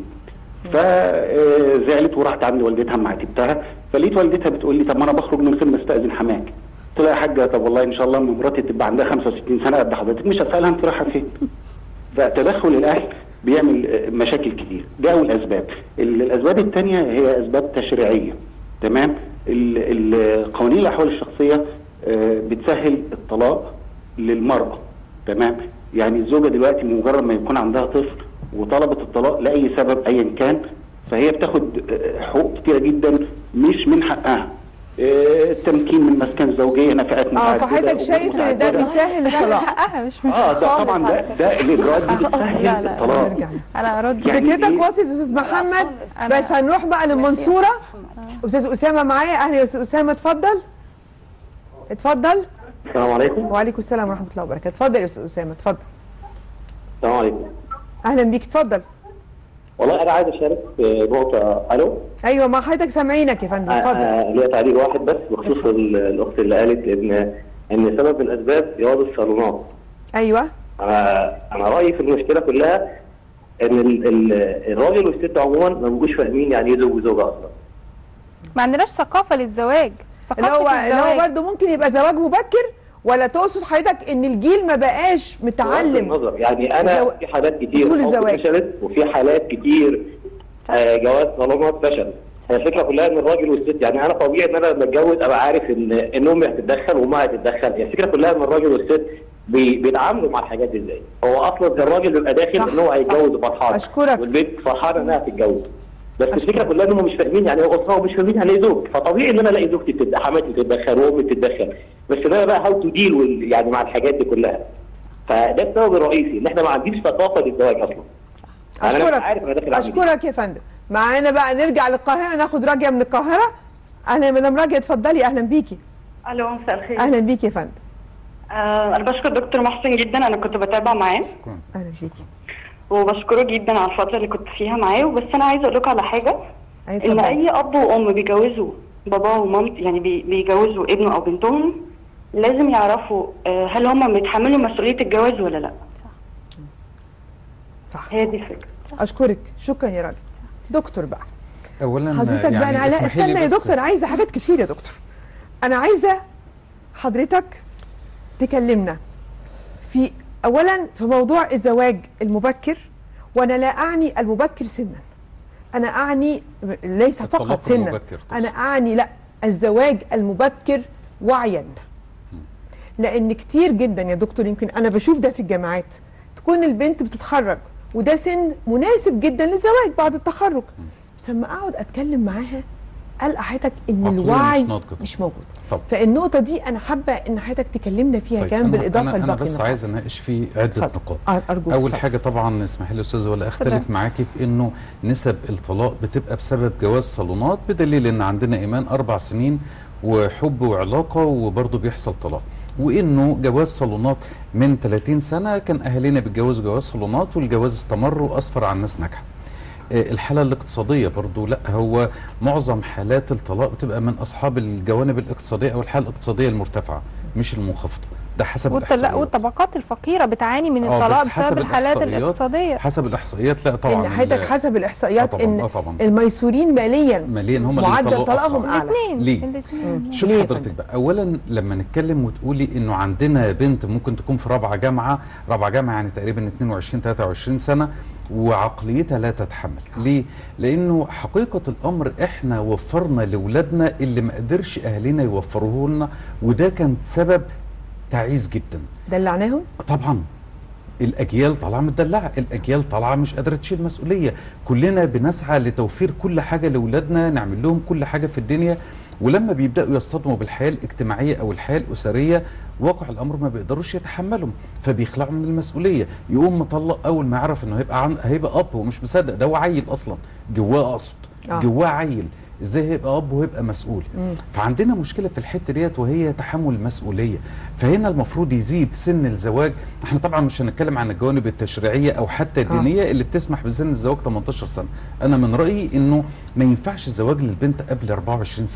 فزعلت وراحت عند والدتها مع عاتبتها فلقيت والدتها بتقول لي طب ما انا بخرج من غير ما استاذن حماك قلت لها يا حاجه طب والله ان شاء الله لما مراتي تبقى عندها 65 سنه قد حضرتك مش هسالها انت رايحه فين فتدخل الاهل بيعمل آه، مشاكل كتير ده اول اسباب ال- الاسباب الثانيه هي اسباب تشريعيه تمام ال- ال- قوانين الاحوال الشخصيه آه، بتسهل الطلاق للمراه تمام يعني الزوجه دلوقتي مجرد ما يكون عندها طفل وطلبت الطلاق لاي سبب ايا كان فهي بتاخد آه، حقوق كتيره جدا مش من حقها آه، التمكين من مسكن زوجيه نفقات اه متعدده فحضرتك أمور شايف ان ده متعددة. بيسهل الطلاق حقها مش من اه ده طبعا ده ده الاجراءات دي بتسهل لا، لا. الطلاق انا ارد يعني فكرتك إيه؟ واصل يا استاذ محمد أنا- بس هنروح بقى للمنصوره استاذ اسامه معايا اهلا يا استاذ اسامه اتفضل اتفضل السلام عليكم وعليكم السلام ورحمه الله وبركاته اتفضل يا استاذ اسامه اتفضل السلام عليكم اهلا بيك اتفضل والله انا عايز اشارك في نقطه الو ايوه مع حضرتك سامعينك يا فندم اتفضل آه، ليا تعليق واحد بس بخصوص ال- الاخت اللي قالت ان ان سبب من الاسباب جواز الصالونات ايوه انا انا رايي في المشكله كلها ان ال- ال- الراجل والست عموما ما بيبقوش فاهمين يعني ايه زوج وزوجه اصلا ما عندناش ثقافه للزواج اللي هو ثقافه اللي هو الزواج برضه ممكن يبقى زواج مبكر ولا تقصد حضرتك ان الجيل ما بقاش بغض متعلم النظر يعني انا الزو- في حالات كتير أصول حب الزواج. فشلت وفي حالات كتير آه، جواز صالونات فشل هي الفكره كلها ان الراجل والست يعني انا طبيعي ان انا لما اتجوز ابقى عارف ان ان امي هتتدخل وامها هتتدخل هي الفكره كلها ان الراجل والست بي- بيتعاملوا مع الحاجات دي ازاي هو اصلا الراجل بيبقى داخل ان هو هيتجوز وفرحان اشكرك والبنت فرحانه انها هتتجوز بس الفكره كلها انهم مش فاهمين يعني ايه اسره ومش فاهمين يعني ايه زوج فطبيعي ان انا الاقي زوجتي بتد- حماتي تتدخل وامي تتدخل بس ان انا بقى هاو تو ديل يعني مع الحاجات دي كلها فده السبب الرئيسي ان احنا ما عنديش ثقافه للزواج اصلا يعني انا مش اشكرك عارف انا داخل اعمل إيه. اشكرك يا فندم معانا بقى نرجع للقاهره ناخد راجيه من القاهره اهلا يا مدام راجيه اتفضلي اهلا بيكي الو مساء الخير اهلا بيكي يا فندم آه انا بشكر دكتور محسن جدا انا كنت بتابع معاه اهلا بيكي وبشكره جدا على الفتره اللي كنت فيها معاه بس انا عايزه اقول لكم على حاجه أي ان اتفضلي. اي اب وام بيجوزوا باباه ومامته يعني بي- بيجوزوا ابنه او بنتهم لازم يعرفوا آه هل هم بيتحملوا مسؤوليه الجواز ولا لا صح هي دي الفكره اشكرك شكرا يا راجل دكتور بقى اولا حضرتك يعني بقى انا لا اسمحي لي استنى يا بس- دكتور انا عايزه حاجات كتير يا دكتور انا عايزه حضرتك تكلمنا في اولا في موضوع الزواج المبكر وانا لا اعني المبكر سنا انا اعني ليس فقط الطلاق سنا المبكر انا اعني لا الزواج المبكر وعيا لان كتير جدا يا دكتور يمكن انا بشوف ده في الجامعات تكون البنت بتتخرج وده سن مناسب جدا للزواج بعد التخرج بس لما اقعد اتكلم معاها القى حضرتك ان عقلية الوعي مش ناضجة. مش موجود طب فالنقطه دي انا حابه ان حضرتك تكلمنا فيها طيب كمان أنا- بالاضافه أنا, أنا لباقي بس النقاط. عايز اناقش في عده نقاط آه، أرجوك اول اتفضل. حاجه طبعا اسمحي لي استاذ ولا اختلف اتفضل. معاكي في انه نسب الطلاق بتبقى بسبب جواز صالونات بدليل ان عندنا ايمان اربع سنين وحب وعلاقه وبرضه بيحصل طلاق وانه جواز صالونات من 30 سنه كان اهالينا بيتجوزوا جواز صالونات والجواز استمر واسفر عن ناس ناجحه آه، الحالة الاقتصادية برضو لا هو معظم حالات الطلاق بتبقى من أصحاب الجوانب الاقتصادية أو الحالة الاقتصادية المرتفعة مش المنخفضة ده حسب والطلا- الإحصائيات والطبقات الفقيره بتعاني من آه، الطلاق بس حسب بسبب الحالات الإحصائيات- الاقتصاديه حسب الإحصائيات لا طبعا ان حضرتك ال- حسب الاحصائيات آه طبعاً، ان آه طبعاً. الميسورين ماليا ماليا هم اللي معدل بيطلقوا طلاقهم أسرع. اعلى ليه؟ مم. شوف ليه يا حضرتك بقى اولا لما نتكلم وتقولي انه عندنا بنت ممكن تكون في رابعه جامعه رابعه جامعه يعني تقريبا 22 23 سنه وعقليتها لا تتحمل ليه لانه حقيقه الامر احنا وفرنا لاولادنا اللي ما قدرش اهالينا يوفروه لنا وده كان سبب تعيس جدا دلعناهم طبعا الاجيال طالعه متدلعه الاجيال طالعه مش قادره تشيل مسؤوليه كلنا بنسعى لتوفير كل حاجه لاولادنا نعمل لهم كل حاجه في الدنيا ولما بيبداوا يصطدموا بالحياه الاجتماعيه او الحياه الاسريه واقع الامر ما بيقدروش يتحملهم فبيخلعوا من المسؤوليه يقوم مطلق اول ما يعرف انه هيبقى عن... هيبقى اب ومش مصدق ده هو عيل اصلا جواه اقصد آه. جواه عيل ازاي هيبقى اب وهيبقى مسؤول مم. فعندنا مشكله في الحته ديت وهي تحمل المسؤوليه فهنا المفروض يزيد سن الزواج احنا طبعا مش هنتكلم عن الجوانب التشريعيه او حتى الدينيه اللي بتسمح بسن الزواج 18 سنه انا من رايي انه ما ينفعش الزواج للبنت قبل 24 سنه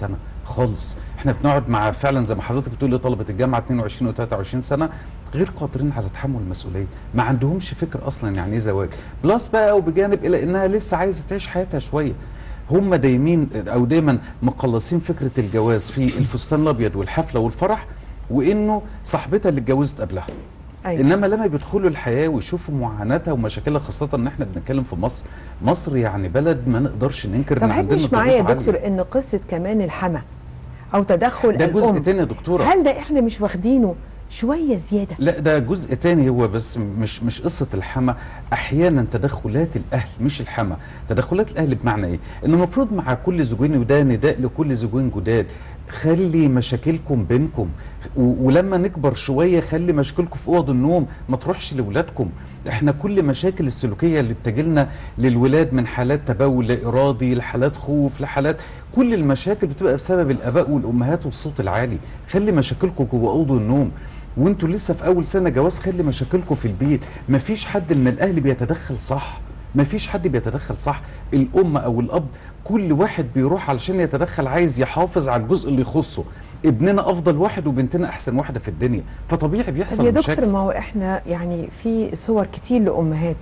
خالص احنا بنقعد مع فعلا زي ما حضرتك بتقولي طلبه الجامعه 22 و23 سنه غير قادرين على تحمل المسؤوليه ما عندهمش فكر اصلا يعني ايه زواج بلس بقى وبجانب الى انها لسه عايزه تعيش حياتها شويه هم دايمين او دايما مقلصين فكره الجواز في الفستان الابيض والحفله والفرح وانه صاحبتها اللي اتجوزت قبلها أيوة. انما لما بيدخلوا الحياه ويشوفوا معاناتها ومشاكلها خاصه ان احنا بنتكلم في مصر مصر يعني بلد ما نقدرش ننكر طب ان عندنا حد مش معايا يا ضغوط دكتور عالية. ان قصه كمان الحما او تدخل ده جزء الأم. تاني يا دكتوره هل ده احنا مش واخدينه شويه زياده لا ده جزء تاني هو بس مش مش قصه الحما احيانا تدخلات الاهل مش الحما تدخلات الاهل بمعنى ايه ان المفروض مع كل زوجين وده نداء لكل زوجين جداد خلي مشاكلكم بينكم و- ولما نكبر شويه خلي مشاكلكم في اوض النوم ما تروحش لاولادكم احنا كل مشاكل السلوكيه اللي بتجيلنا للولاد من حالات تبول لا ارادي لحالات خوف لحالات كل المشاكل بتبقى بسبب الاباء والامهات والصوت العالي خلي مشاكلكم جوه اوض النوم وانتوا لسه في اول سنه جواز خلي مشاكلكم في البيت مفيش حد من الاهل بيتدخل صح مفيش حد بيتدخل صح الام او الاب كل واحد بيروح علشان يتدخل عايز يحافظ على الجزء اللي يخصه ابننا افضل واحد وبنتنا احسن واحده في الدنيا فطبيعي طب بيحصل يا مشاكل دكتور ما هو احنا يعني في صور كتير لامهات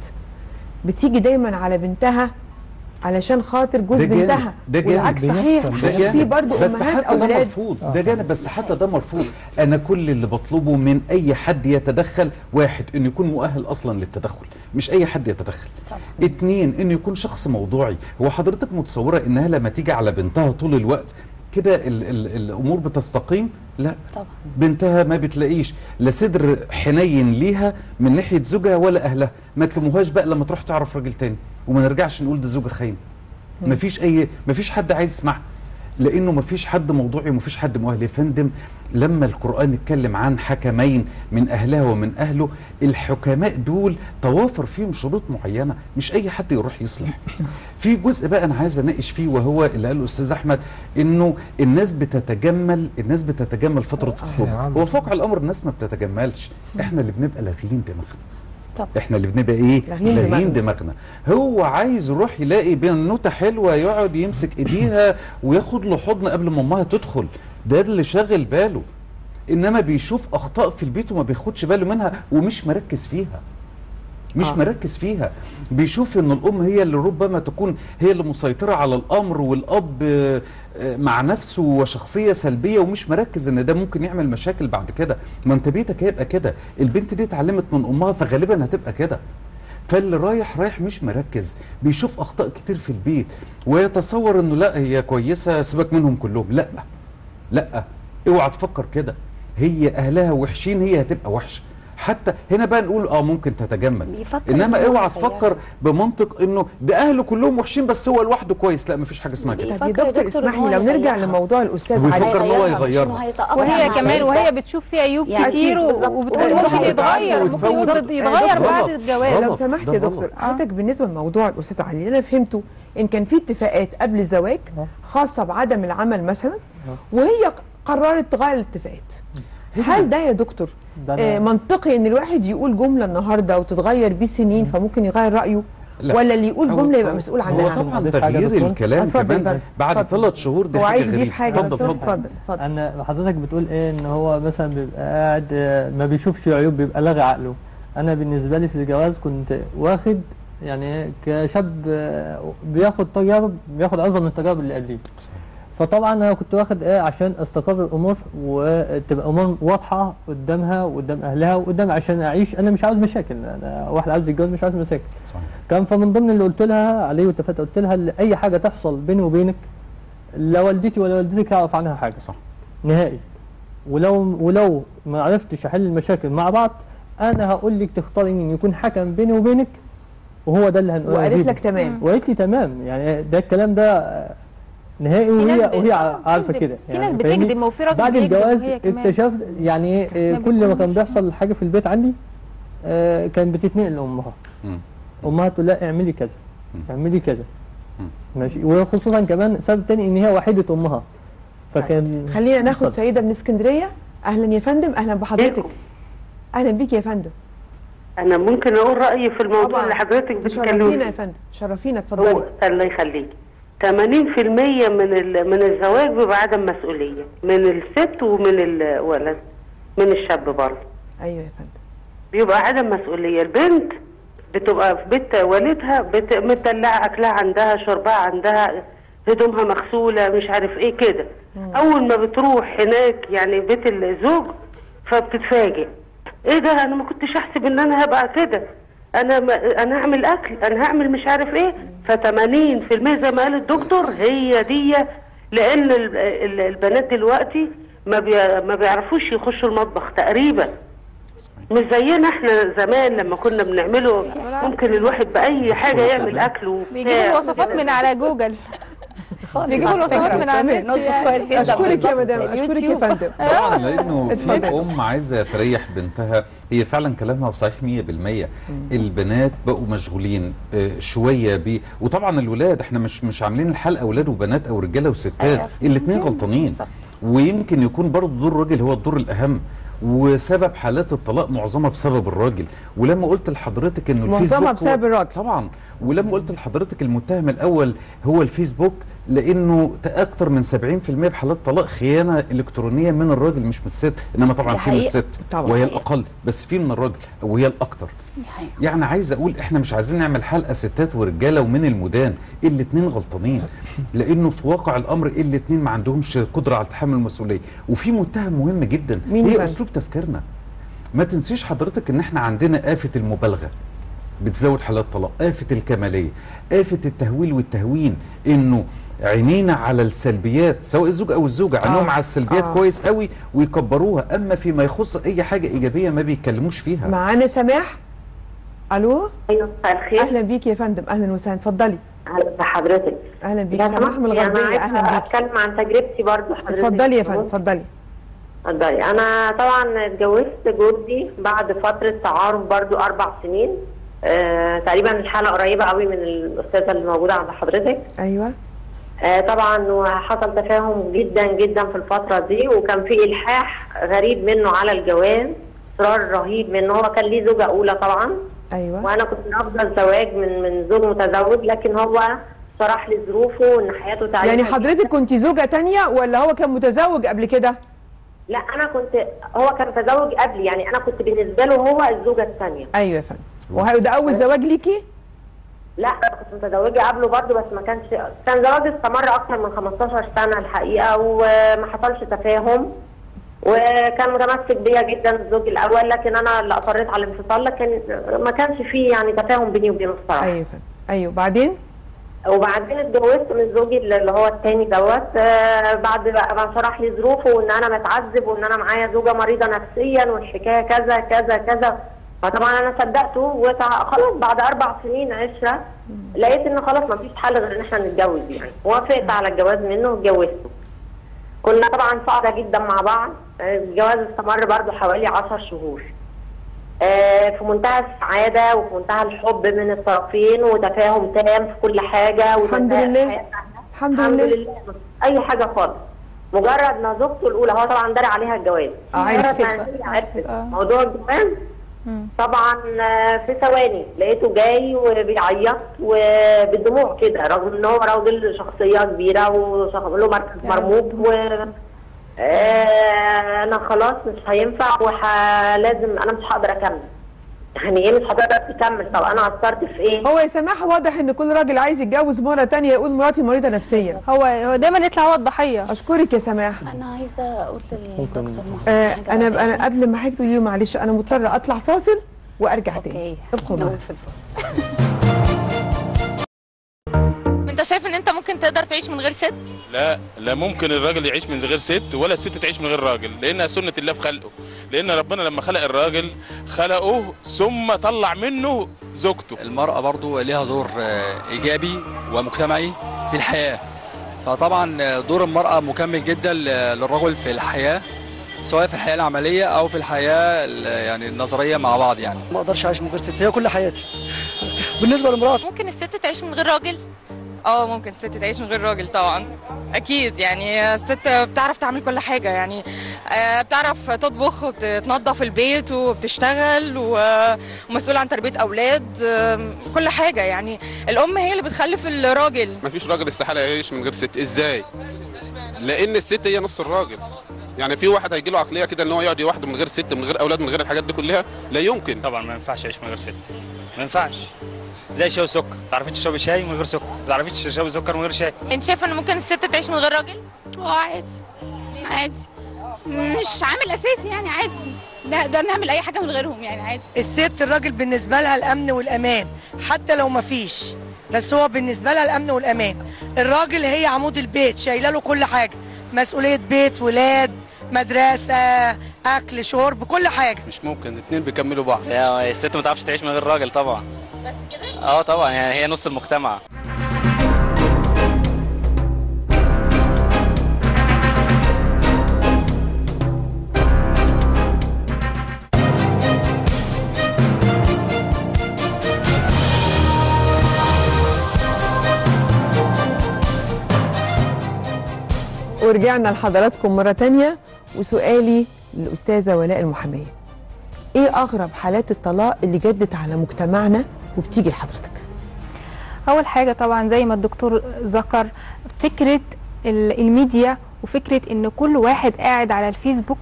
بتيجي دايما على بنتها علشان خاطر جوز ده جانب بنتها ده جانب والعكس صحيح ده جانب في برضو بس امهات حتى ده اولاد مرفوض ده جانب بس حتى ده مرفوض انا كل اللي بطلبه من اي حد يتدخل واحد انه يكون مؤهل اصلا للتدخل مش اي حد يتدخل اتنين انه يكون شخص موضوعي هو حضرتك متصوره انها لما تيجي على بنتها طول الوقت كده ال ال الامور بتستقيم لا طبعا بنتها ما بتلاقيش لا صدر حنين ليها من ناحيه زوجها ولا اهلها ما تلموهاش بقى لما تروح تعرف راجل تاني وما نرجعش نقول ده زوجها خاين مم. مفيش اي مفيش حد عايز يسمعها لانه مفيش حد موضوعي ومفيش حد مؤهل يا فندم لما القران اتكلم عن حكمين من اهلها ومن اهله الحكماء دول توافر فيهم شروط معينه مش اي حد يروح يصلح في جزء بقى انا عايز اناقش فيه وهو اللي قاله الاستاذ احمد انه الناس بتتجمل الناس بتتجمل فتره الخطوبه هو في واقع الامر الناس ما بتتجملش احنا اللي بنبقى لاغيين دماغنا طب احنا اللي بنبقى ايه لاغيين لاغيين دماغنا. دماغنا هو عايز يروح يلاقي بنوته حلوه يقعد يمسك ايديها وياخد له حضن قبل ما امها تدخل ده اللي شاغل باله انما بيشوف اخطاء في البيت وما بياخدش باله منها ومش مركز فيها مش آه. آه. مركز فيها بيشوف ان الام هي اللي ربما تكون هي اللي مسيطره على الامر والاب آه، آه، مع نفسه وشخصيه سلبيه ومش مركز ان ده ممكن يعمل مشاكل بعد كده ما انت بيتك هيبقى كده البنت دي اتعلمت من امها فغالبا هتبقى كده فاللي رايح رايح مش مركز بيشوف اخطاء كتير في البيت ويتصور انه لا هي كويسه سيبك منهم كلهم لا لا اوعى تفكر كده هي اهلها وحشين هي هتبقى وحشه حتى هنا بقى نقول اه ممكن تتجمل بيفكر انما إن هو اوعى يغيره. تفكر بمنطق انه ده اهله كلهم وحشين بس هو لوحده كويس لا مفيش حاجه اسمها كده طب يا دكتور اسمح لي لو نرجع لموضوع الاستاذ هو علي بيفكر ان هو يغيرها وهي كمان وهي بتشوف فيه عيوب يعني كتير و- بالظبط. وبتقول وهي ممكن بتتعلم يتغير ممكن وتفوت. يتغير يتغير غلط. بعد الجواز لو سمحت يا دكتور حضرتك بالنسبه لموضوع الاستاذ علي اللي انا فهمته ان كان في اتفاقات قبل الزواج خاصه بعدم العمل مثلا وهي قررت تغير الاتفاقات هل ده يا دكتور ده أنا- آه منطقي ان الواحد يقول جمله النهارده وتتغير بيه سنين فممكن يغير رايه لا. ولا اللي يقول هو- جمله يبقى مسؤول عنها هو طبعا تغيير الكلام اتفضل كمان اتفضل. بعد ثلاث شهور دي هو حاجه عايز يضيف غريبه حاجه اتفضل اتفضل اتفضل اتفضل انا حضرتك بتقول ايه ان هو مثلا بيبقى قاعد آه، ما بيشوفش عيوب بيبقى لاغي عقله انا بالنسبه لي في الجواز كنت واخد يعني كشاب آه، بياخد تجارب بياخد عظم من التجارب اللي قبليه فطبعا انا كنت واخد ايه عشان استقر الامور وتبقى امور واضحه قدامها وقدام اهلها وقدام عشان اعيش انا مش عاوز مشاكل انا واحد عاوز يتجوز مش عاوز مشاكل صحيح. كان فمن ضمن اللي قلت لها عليه واتفقت قلت لها اللي اي حاجه تحصل بيني وبينك لا والدتي ولا والدتك يعرف عنها حاجه صح نهائي ولو ولو ما عرفتش احل المشاكل مع بعض انا هقول لك تختاري مين يكون حكم بيني وبينك وهو ده اللي هنقول وقالت لك تمام. وقالت لي تمام يعني ده الكلام ده آه، نهائي في وهي ناس ب- وهي آه، عارفه بتكذب. كده في ناس فاهمني؟ بتكذب وفي راجل بعد بيكذب الجواز وهي كمان. اكتشفت يعني إيه، ما كل ما كان بتكونش. بيحصل حاجه في البيت عندي آه، كان بتتنقل لامها مم. امها تقول لا اعملي كذا اعملي كذا ماشي وخصوصا كمان سبب تاني ان هي وحيده امها فكان خلينا ناخد اتفضل. سيده من اسكندريه اهلا يا فندم اهلا بحضرتك اهلا بيك يا فندم انا ممكن اقول رايي في الموضوع اللي حضرتك شرفينا يا بتتكلمي فندم شرفينا هو اتفضلي الله يخليك 80% من ال- من الزواج بيبقى عدم مسؤوليه من الست ومن الولد من الشاب برضه ايوه يا فندم بيبقى عدم مسؤوليه البنت بتبقى في بيت والدها بت... مدلعه اكلها عندها شربها عندها هدومها مغسوله مش عارف ايه كده اول ما بتروح هناك يعني بيت الزوج فبتتفاجئ ايه ده انا ما كنتش احسب ان انا هبقى كده انا ما انا هعمل اكل انا هعمل مش عارف ايه ف 80% زي ما قال الدكتور هي دي لان ال- ال- البنات دلوقتي ما بي... ما بيعرفوش يخشوا المطبخ تقريبا مش زينا احنا زمان لما كنا بنعمله ممكن الواحد باي حاجه يعمل اكل وبتاع. بيجيبوا الوصفات من على جوجل بيجيبوا الوصفات من على النت يعني. اشكرك يا مدام اشكرك يا فندم طبعا لانه اتفضل. في ام عايزه تريح بنتها هي فعلا كلامها صحيح 100% البنات بقوا مشغولين آه، شويه ب وطبعا الولاد احنا مش مش عاملين الحلقه اولاد وبنات او رجاله وستات الاثنين غلطانين ويمكن يكون برضه دور الراجل هو الدور الاهم وسبب حالات الطلاق معظمها بسبب الراجل ولما قلت لحضرتك انه معظمها الفيسبوك هو- بسبب الراجل. طبعا ولما قلت لحضرتك المتهم الاول هو الفيسبوك لانه اكثر من 70% بحالات طلاق خيانه الكترونيه من الراجل مش من الست انما طبعا دي في من حقيقة. الست طبعا. وهي حقيقة. الاقل بس في من الراجل وهي الاكثر يعني عايز اقول احنا مش عايزين نعمل حلقه ستات ورجاله ومن المدان الاثنين غلطانين لانه في واقع الامر الاثنين ما عندهمش قدره على تحمل المسؤوليه وفي متهم مهم جدا مين يا هي فندم؟ اسلوب تفكيرنا ما تنسيش حضرتك ان احنا عندنا آفة المبالغة بتزود حالات طلاق آفة الكمالية آفة التهويل والتهوين انه عينينا على السلبيات سواء الزوج او الزوجة عينهم آه. على السلبيات آه. كويس قوي ويكبروها اما فيما يخص اي حاجة ايجابية ما بيتكلموش فيها معانا سماح الو ايوه مساء الخير اهلا بيكي يا فندم اهلا وسهلا اتفضلي اهلا بحضرتك اهلا بيكي يا سماح من سماح، الغربيه أنا اهلا عايزة بيكي اتكلم عن تجربتي برضو حضرتك اتفضلي يا فندم اتفضلي اتفضلي انا طبعا اتجوزت جوزي بعد فتره تعارف برضو اربع سنين آه تقريبا الحاله قريبه قوي من الاستاذه اللي موجوده عند حضرتك ايوه آه طبعا وحصل تفاهم جدا جدا في الفتره دي وكان في الحاح غريب منه على الجواز اصرار رهيب منه هو كان ليه زوجه اولى طبعا ايوه وانا كنت رافضه الزواج من من زوج متزوج لكن هو شرح لي ظروفه وان حياته تعيش يعني حضرتك كنت زوجه تانية ولا هو كان متزوج قبل كده لا انا كنت هو كان متزوج قبلي يعني انا كنت بالنسبه له هو الزوجه الثانيه ايوه يا فندم وده اول زواج ليكي لا انا كنت متزوجه قبله برضه بس ما كانش كان زواجي استمر اكتر من 15 سنه الحقيقه وما حصلش تفاهم وكان متمسك بيا جدا الزوج الاول لكن انا اللي اصريت على الانفصال لكن ما كانش فيه يعني تفاهم بيني وبينه الصراحه ايوه يا فندم ايوه بعدين وبعدين اتجوزت من زوجي اللي هو التاني دوت آه، بعد بقى ما شرح لي ظروفه وان انا متعذب وان انا معايا زوجه مريضه نفسيا والحكايه كذا كذا كذا فطبعا انا صدقته وخلاص بعد اربع سنين عشره لقيت ان خلاص ما فيش حل غير ان احنا نتجوز يعني وافقت على الجواز منه واتجوزته كنا طبعا سعداء جدا مع بعض آه، الجواز استمر برضو حوالي 10 شهور آه، في منتهى السعادة وفي منتهى الحب من الطرفين وتفاهم تام في كل حاجة الحمد وتفاهم لله. حياتنا. الحمد الحمد لله. لله أي حاجة خالص مجرد ما زوجته الأولى هو طبعا داري عليها الجواز آه، مجرد عرفت. ما هي عرفت موضوع الجواز طبعا آه، في ثواني لقيته جاي وبيعيط وبالدموع كده رغم ان هو راجل شخصيه كبيره وله مركز مرموق و آه، انا خلاص مش هينفع ولازم انا مش هقدر اكمل يعني ايه مش هتقدر تكمل طب انا قصرت في ايه هو يا سماح واضح ان كل راجل عايز يتجوز مره تانية يقول مراتي مريضه نفسيا هو هو دايما يطلع هو الضحيه اشكرك يا سماح انا عايزه اقول للدكتور محسن آه حاجة انا بعد انا إذنك. قبل ما حضرتك تقولي له معلش انا مضطره اطلع فاصل وارجع تاني ابقوا معانا. نقول في الفصل انت شايف ان انت ممكن تقدر تعيش من غير ست لا لا ممكن الراجل يعيش من غير ست ولا الست تعيش من غير راجل لانها سنه الله في خلقه لان ربنا لما خلق الراجل خلقه ثم طلع منه زوجته المرأة برضو لها دور آه، إيجابي ومجتمعي في الحياة فطبعا آه، دور المرأة مكمل جدا ل- للرجل في الحياة سواء في الحياة العملية أو في الحياة ال- يعني النظرية مع بعض يعني ما اقدرش اعيش من غير ست هي كل حياتي بالنسبه للمراه ممكن الست تعيش من غير راجل اه ممكن ست تعيش من غير راجل طبعا اكيد يعني الست بتعرف تعمل كل حاجه يعني آه، بتعرف تطبخ وتنظف البيت وبتشتغل و- ومسؤوله عن تربيه اولاد آم، كل حاجه يعني الام هي اللي بتخلف الراجل ما فيش راجل استحاله يعيش من غير ست ازاي لان الست هي نص الراجل يعني في واحد هيجي له عقليه كده ان هو يقعد لوحده من غير ست من غير اولاد من غير الحاجات دي كلها لا يمكن طبعا ما ينفعش يعيش من غير ست ما ينفعش زي شاي وسكر ما تعرفيش تشربي شاي من غير سكر ما تعرفيش تشربي سكر من غير شاي انت شايفه ان ممكن الست تعيش من غير راجل اه عادي عادي مش عامل اساسي يعني عادي نقدر نعمل اي حاجه من غيرهم يعني عادي الست الراجل بالنسبة لها الأمن والأمان حتى لو ما فيش بس هو بالنسبة لها الأمن والأمان الراجل هي عمود البيت شايلة له كل حاجة مسؤولية بيت ولاد مدرسة أكل شرب كل حاجة مش ممكن الاثنين بيكملوا بعض يا الست ما تعرفش تعيش من غير راجل طبعا بس كده اه طبعا يعني هي نص المجتمع ورجعنا لحضراتكم مرة تانية وسؤالي للأستاذة ولاء المحامية إيه أغرب حالات الطلاق اللي جدت على مجتمعنا وبتيجي لحضرتك؟ اول حاجه طبعا زي ما الدكتور ذكر فكره ال- الميديا وفكره ان كل واحد قاعد على الفيسبوك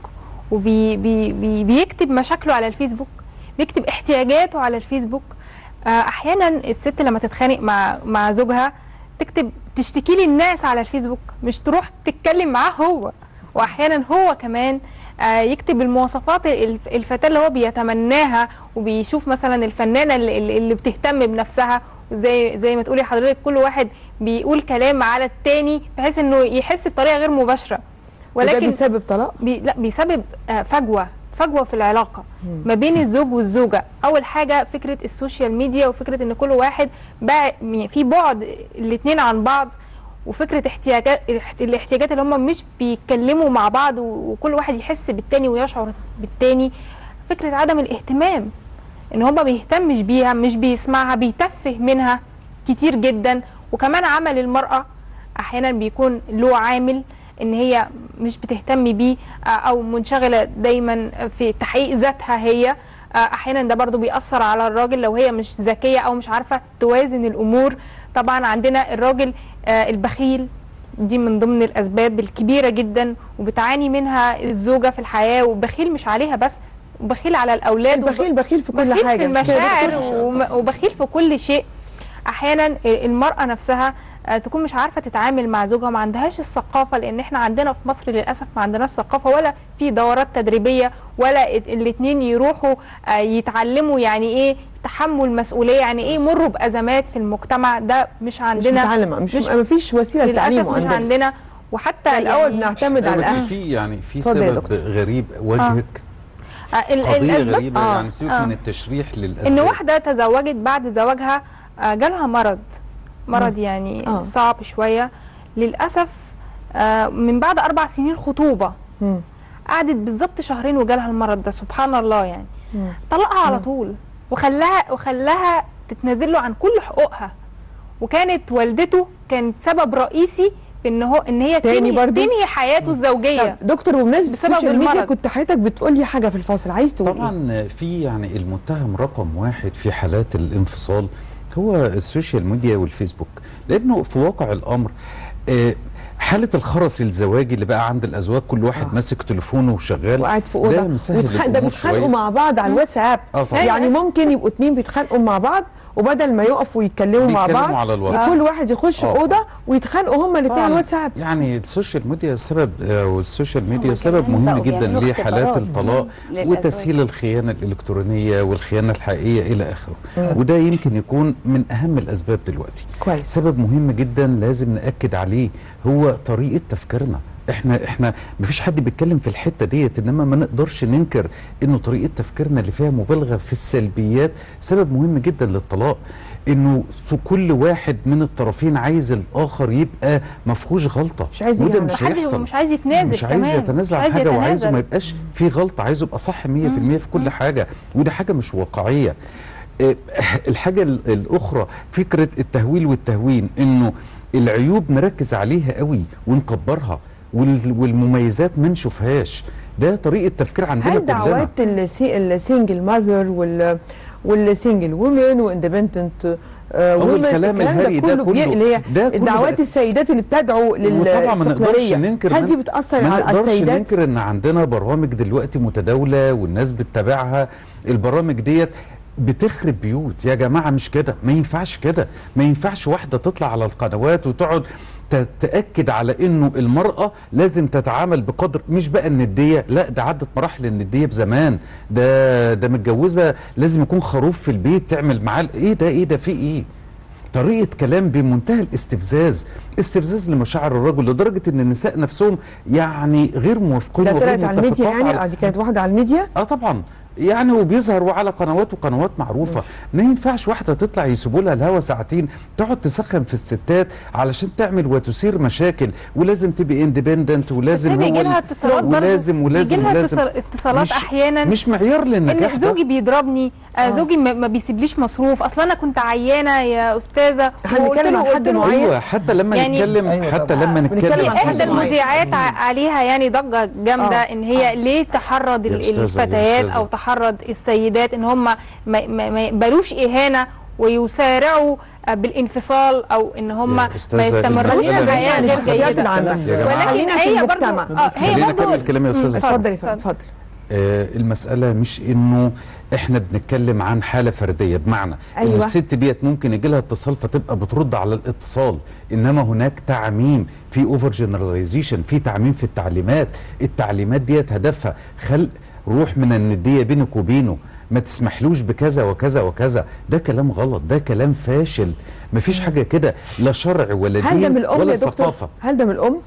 وبيكتب مشاكله على الفيسبوك بيكتب احتياجاته على الفيسبوك آه، احيانا الست لما تتخانق مع مع زوجها تكتب تشتكي لي الناس على الفيسبوك مش تروح تتكلم معاه هو واحيانا هو كمان آه، يكتب المواصفات الف- الفتاه اللي هو بيتمناها وبيشوف مثلا الفنانه اللي, اللي- اللي بتهتم بنفسها زي زي ما تقولي حضرتك كل واحد بيقول كلام على التاني بحيث انه يحس بطريقه غير مباشره وده بيسبب طلاق؟ بي لا بيسبب آه، فجوه فجوه في العلاقه ما بين الزوج والزوجه اول حاجه فكره السوشيال ميديا وفكره ان كل واحد بقى يعني في بعد الاثنين عن بعض وفكره احتياجات الاحتياجات اللي هم مش بيتكلموا مع بعض و- وكل واحد يحس بالتاني ويشعر بالتاني فكره عدم الاهتمام ان هو ما بيهتمش بيها مش بيسمعها بيتفه منها كتير جدا وكمان عمل المرأة احيانا بيكون له عامل ان هي مش بتهتم بيه آه، او منشغلة دايما في تحقيق ذاتها هي آه، احيانا ده برضو بيأثر على الراجل لو هي مش ذكية او مش عارفة توازن الامور طبعا عندنا الراجل آه، البخيل دي من ضمن الاسباب الكبيره جدا وبتعاني منها الزوجه في الحياه وبخيل مش عليها بس بخيل على الاولاد البخيل بخيل في كل بخيل حاجة. في المشاعر وم- وبخيل في كل شيء احيانا المراه نفسها آه، تكون مش عارفه تتعامل مع زوجها ما عندهاش الثقافه لان احنا عندنا في مصر للاسف ما عندناش ثقافه ولا في دورات تدريبيه ولا الاثنين يروحوا آه، يتعلموا يعني ايه تحمل مسؤوليه يعني ايه يمروا بازمات في المجتمع ده مش عندنا متعلمة، مش- مفيش وسيلة للأسف لتعليمه مش عندنا. عندنا وحتى الأول يعني بنعتمد لا، على بس الأهل في يعني في اتفضل يا سبب دكتور. غريب واجهك آه، ال- قضيه الأسباب- غريبه آه، يعني سيبك آه. من التشريح ان للاسباب واحده تزوجت بعد زواجها آه، جالها مرض مرض مم. يعني آه. صعب شويه للاسف آه، من بعد اربع سنين خطوبه مم. قعدت بالظبط شهرين وجالها المرض ده سبحان الله يعني مم. طلقها على طول وخلاها وخلاها تتنازل له عن كل حقوقها وكانت والدته كانت سبب رئيسي في ان هو ان هي تاني تنهي, برضو؟ تنهي حياته الزوجيه طب دكتور بمناسبة بسبب السوشيال ميديا المرض. كنت حضرتك بتقول لي حاجة في الفاصل عايز تقول إيه؟ طبعا في يعني المتهم رقم واحد في حالات الانفصال هو السوشيال ميديا والفيسبوك لانه في واقع الامر آه، حالة الخرس الزواجي اللي بقى عند الازواج كل واحد ماسك تليفونه وشغال وقاعد في اوضه ده مسهل ويتخ- ده الامور بيتخانقوا شويه مع بعض على الواتساب آه طبعا. يعني ممكن يبقوا اتنين بيتخانقوا مع بعض وبدل ما يقفوا يتكلموا مع بيتكلموا بعض على الواتساب. كل واحد يخش آه. اوضه ويتخانقوا هما الاثنين على الواتساب يعني السوشيال ميديا سبب آه، والسوشيال ميديا سبب كمان مهم بقوا جدا بيعملوا لحالات اختبارات الطلاق للأزواج. وتسهيل الخيانه الالكترونيه والخيانه الحقيقيه الى اخره مم. وده يمكن يكون من اهم الاسباب دلوقتي كويس سبب مهم جدا لازم ناكد عليه هو طريقه تفكيرنا احنا احنا مفيش حد بيتكلم في الحته ديت انما ما نقدرش ننكر انه طريقه تفكيرنا اللي فيها مبالغه في السلبيات سبب مهم جدا للطلاق انه في كل واحد من الطرفين عايز الاخر يبقى ما فيهوش غلطه مش عايز وده يعني مش حد هيحصل مش عايز يتنازل مش عايز كمان يتنازل مش عن عايز حاجه وعايزه يتنازل. ما يبقاش في غلطه عايزه يبقى صح 100% في كل حاجه وده حاجه مش واقعيه آه، الحاجه ال- الاخرى فكره التهويل والتهوين انه العيوب نركز عليها قوي ونكبرها وال- والمميزات ما نشوفهاش ده طريقه تفكير عندنا هل كلنا دعوات السي- السنجل ماذر وال والسنجل وومن واندبندنت هو الكلام الهري ده كله- اللي هي ده كله الدعوات بقى- السيدات اللي بتدعو وطبعا ما نقدرش للاستقلاليه ننكر هل دي ما- بتاثر ما على نقدرش السيدات ننكر ان عندنا برامج دلوقتي متداوله والناس بتتابعها البرامج ديت بتخرب بيوت يا جماعه مش كده ما ينفعش كده ما ينفعش واحده تطلع على القنوات وتقعد ت- تاكد على انه المراه لازم تتعامل بقدر مش بقى النديه لا ده عدت مراحل النديه بزمان ده ده متجوزه لازم يكون خروف في البيت تعمل معاه ايه ده ايه ده في ايه طريقة كلام بمنتهى الاستفزاز استفزاز لمشاعر الرجل لدرجة ان النساء نفسهم يعني غير موافقين ده وغير طلعت على الميديا متفقات يعني على- آه، دي كانت واحده على الميديا اه طبعا يعني وبيظهر على قنوات وقنوات معروفه ما ينفعش واحده تطلع يسيبوا لها الهوا ساعتين تقعد تسخن في الستات علشان تعمل وتثير مشاكل ولازم تبقى اندبندنت ولازم بس هي هو بيجي لها ال- اتصالات برضه ولازم ولازم بيجي لها ولازم اتصال- اتصالات مش احيانا مش معيار للنجاح ان ده. زوجي بيضربني آه زوجي ما ما بيسيبليش مصروف اصلا انا كنت عيانه يا استاذه احنا وقلت بنتكلم له- عن قلت حد له- معين. ايوه حتى لما يعني- نتكلم أيوة حتى طبعاً. لما بنتكلم نتكلم عن في حد احدى معين. المذيعات ع- عليها يعني ضجه جامده آه. ان هي ليه تحرض يا ال- أستاذة، يا الفتيات أستاذة. او تحرض السيدات ان هم ما, ما, ما يقبلوش اهانه ويسارعوا آه، بالانفصال او ان هم يا ما أستاذة، يستمروش المسألة في مش- حياه غير الخلفيات جيده العامة. يا جماعة. ولكن خلينا في هي برضو المجتمع. اه هي خلينا برضو نكمل كلام يا مم، أستاذة. اتفضل يا فندم اتفضل آه، المسألة مش إنه إحنا بنتكلم عن حالة فردية بمعنى أيوة. إنه الست ديت ممكن يجي لها اتصال فتبقى بترد على الاتصال إنما هناك تعميم في أوفر جنراليزيشن في تعميم في التعليمات التعليمات ديت هدفها خلق روح من الندية بينك وبينه ما تسمحلوش بكذا وكذا وكذا ده كلام غلط ده كلام فاشل مفيش حاجة كده لا شرع ولا هل ده من دين الام ولا يا دكتور ثقافة هل ده من الام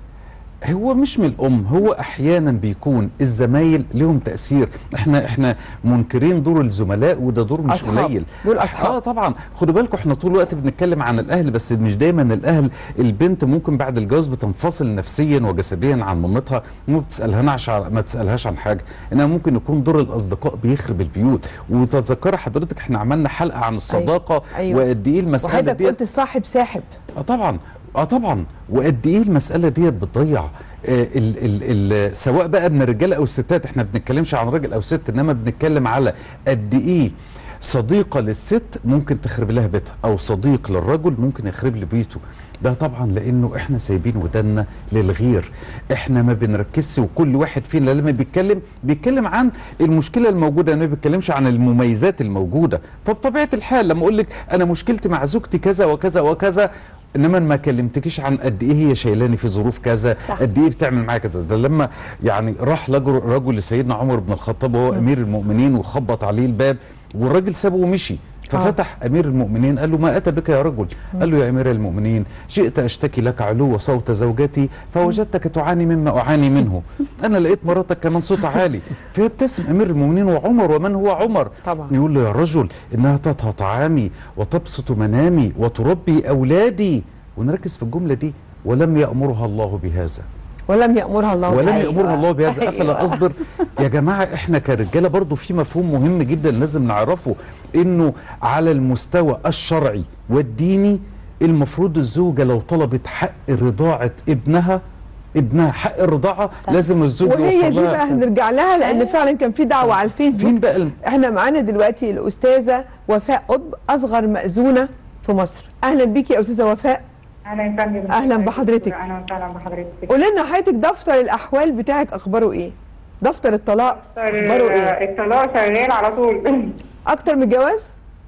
هو مش من الام هو احيانا بيكون الزمايل لهم تاثير احنا احنا منكرين دور الزملاء وده دور مش أصحاب. قليل دول أصحاب. اه طبعا خدوا بالكم احنا طول الوقت بنتكلم عن الاهل بس مش دايما الاهل البنت ممكن بعد الجواز بتنفصل نفسيا وجسديا عن مامتها وما بتسالهاش عن ما بتسالهاش عن حاجه انما ممكن يكون دور الاصدقاء بيخرب البيوت وتتذكري حضرتك احنا عملنا حلقه عن الصداقه أيوة. وقد ايه المساله وحضرتك ديت قلت صاحب ساحب اه طبعا اه طبعا وقد ايه المساله ديت بتضيع آه ال ال ال سواء بقى من الرجاله او الستات احنا ما بنتكلمش عن راجل او ست انما بنتكلم على قد ايه صديقه للست ممكن تخرب لها بيتها او صديق للرجل ممكن يخرب لي بيته ده طبعا لانه احنا سايبين ودنا للغير احنا ما بنركزش وكل واحد فينا لما بيتكلم بيتكلم عن المشكله الموجوده ما بيتكلمش عن المميزات الموجوده فبطبيعه الحال لما اقول لك انا مشكلتي مع زوجتي كذا وكذا وكذا انما ما كلمتكيش عن قد ايه هي شايلاني في ظروف كذا صح. قد ايه بتعمل معايا كذا ده لما يعني راح رجل, رجل لسيدنا عمر بن الخطاب وهو امير المؤمنين وخبط عليه الباب والراجل سابه ومشي ففتح امير المؤمنين قال له ما اتى بك يا رجل قال له يا امير المؤمنين جئت اشتكي لك علو صوت زوجتي فوجدتك تعاني مما اعاني منه انا لقيت مراتك كمان صوتها عالي فيبتسم امير المؤمنين وعمر ومن هو عمر طبعا. يقول له يا رجل انها تطهى طعامي وتبسط منامي وتربي اولادي ونركز في الجمله دي ولم يامرها الله بهذا ولم يامرها الله ولم بهذا. يامرها الله بهذا افلا أيوة. اصبر يا جماعه احنا كرجاله برضو في مفهوم مهم جدا لازم نعرفه انه على المستوى الشرعي والديني المفروض الزوجه لو طلبت حق رضاعه ابنها ابنها حق الرضاعه لازم الزوج وهي يوفر دي بقى لها هنرجع لها لان فعلا كان في دعوه على الفيسبوك فين بقى الم- احنا معانا دلوقتي الاستاذه وفاء قطب اصغر مأذونه في مصر اهلا بيكي يا استاذه وفاء اهلا يا فندم أهلاً بحضرتك. اهلا وسهلا بحضرتك قولي لنا حضرتك دفتر الاحوال بتاعك اخباره ايه دفتر الطلاق اخباره ايه الطلاق شغال على طول اكتر من الجواز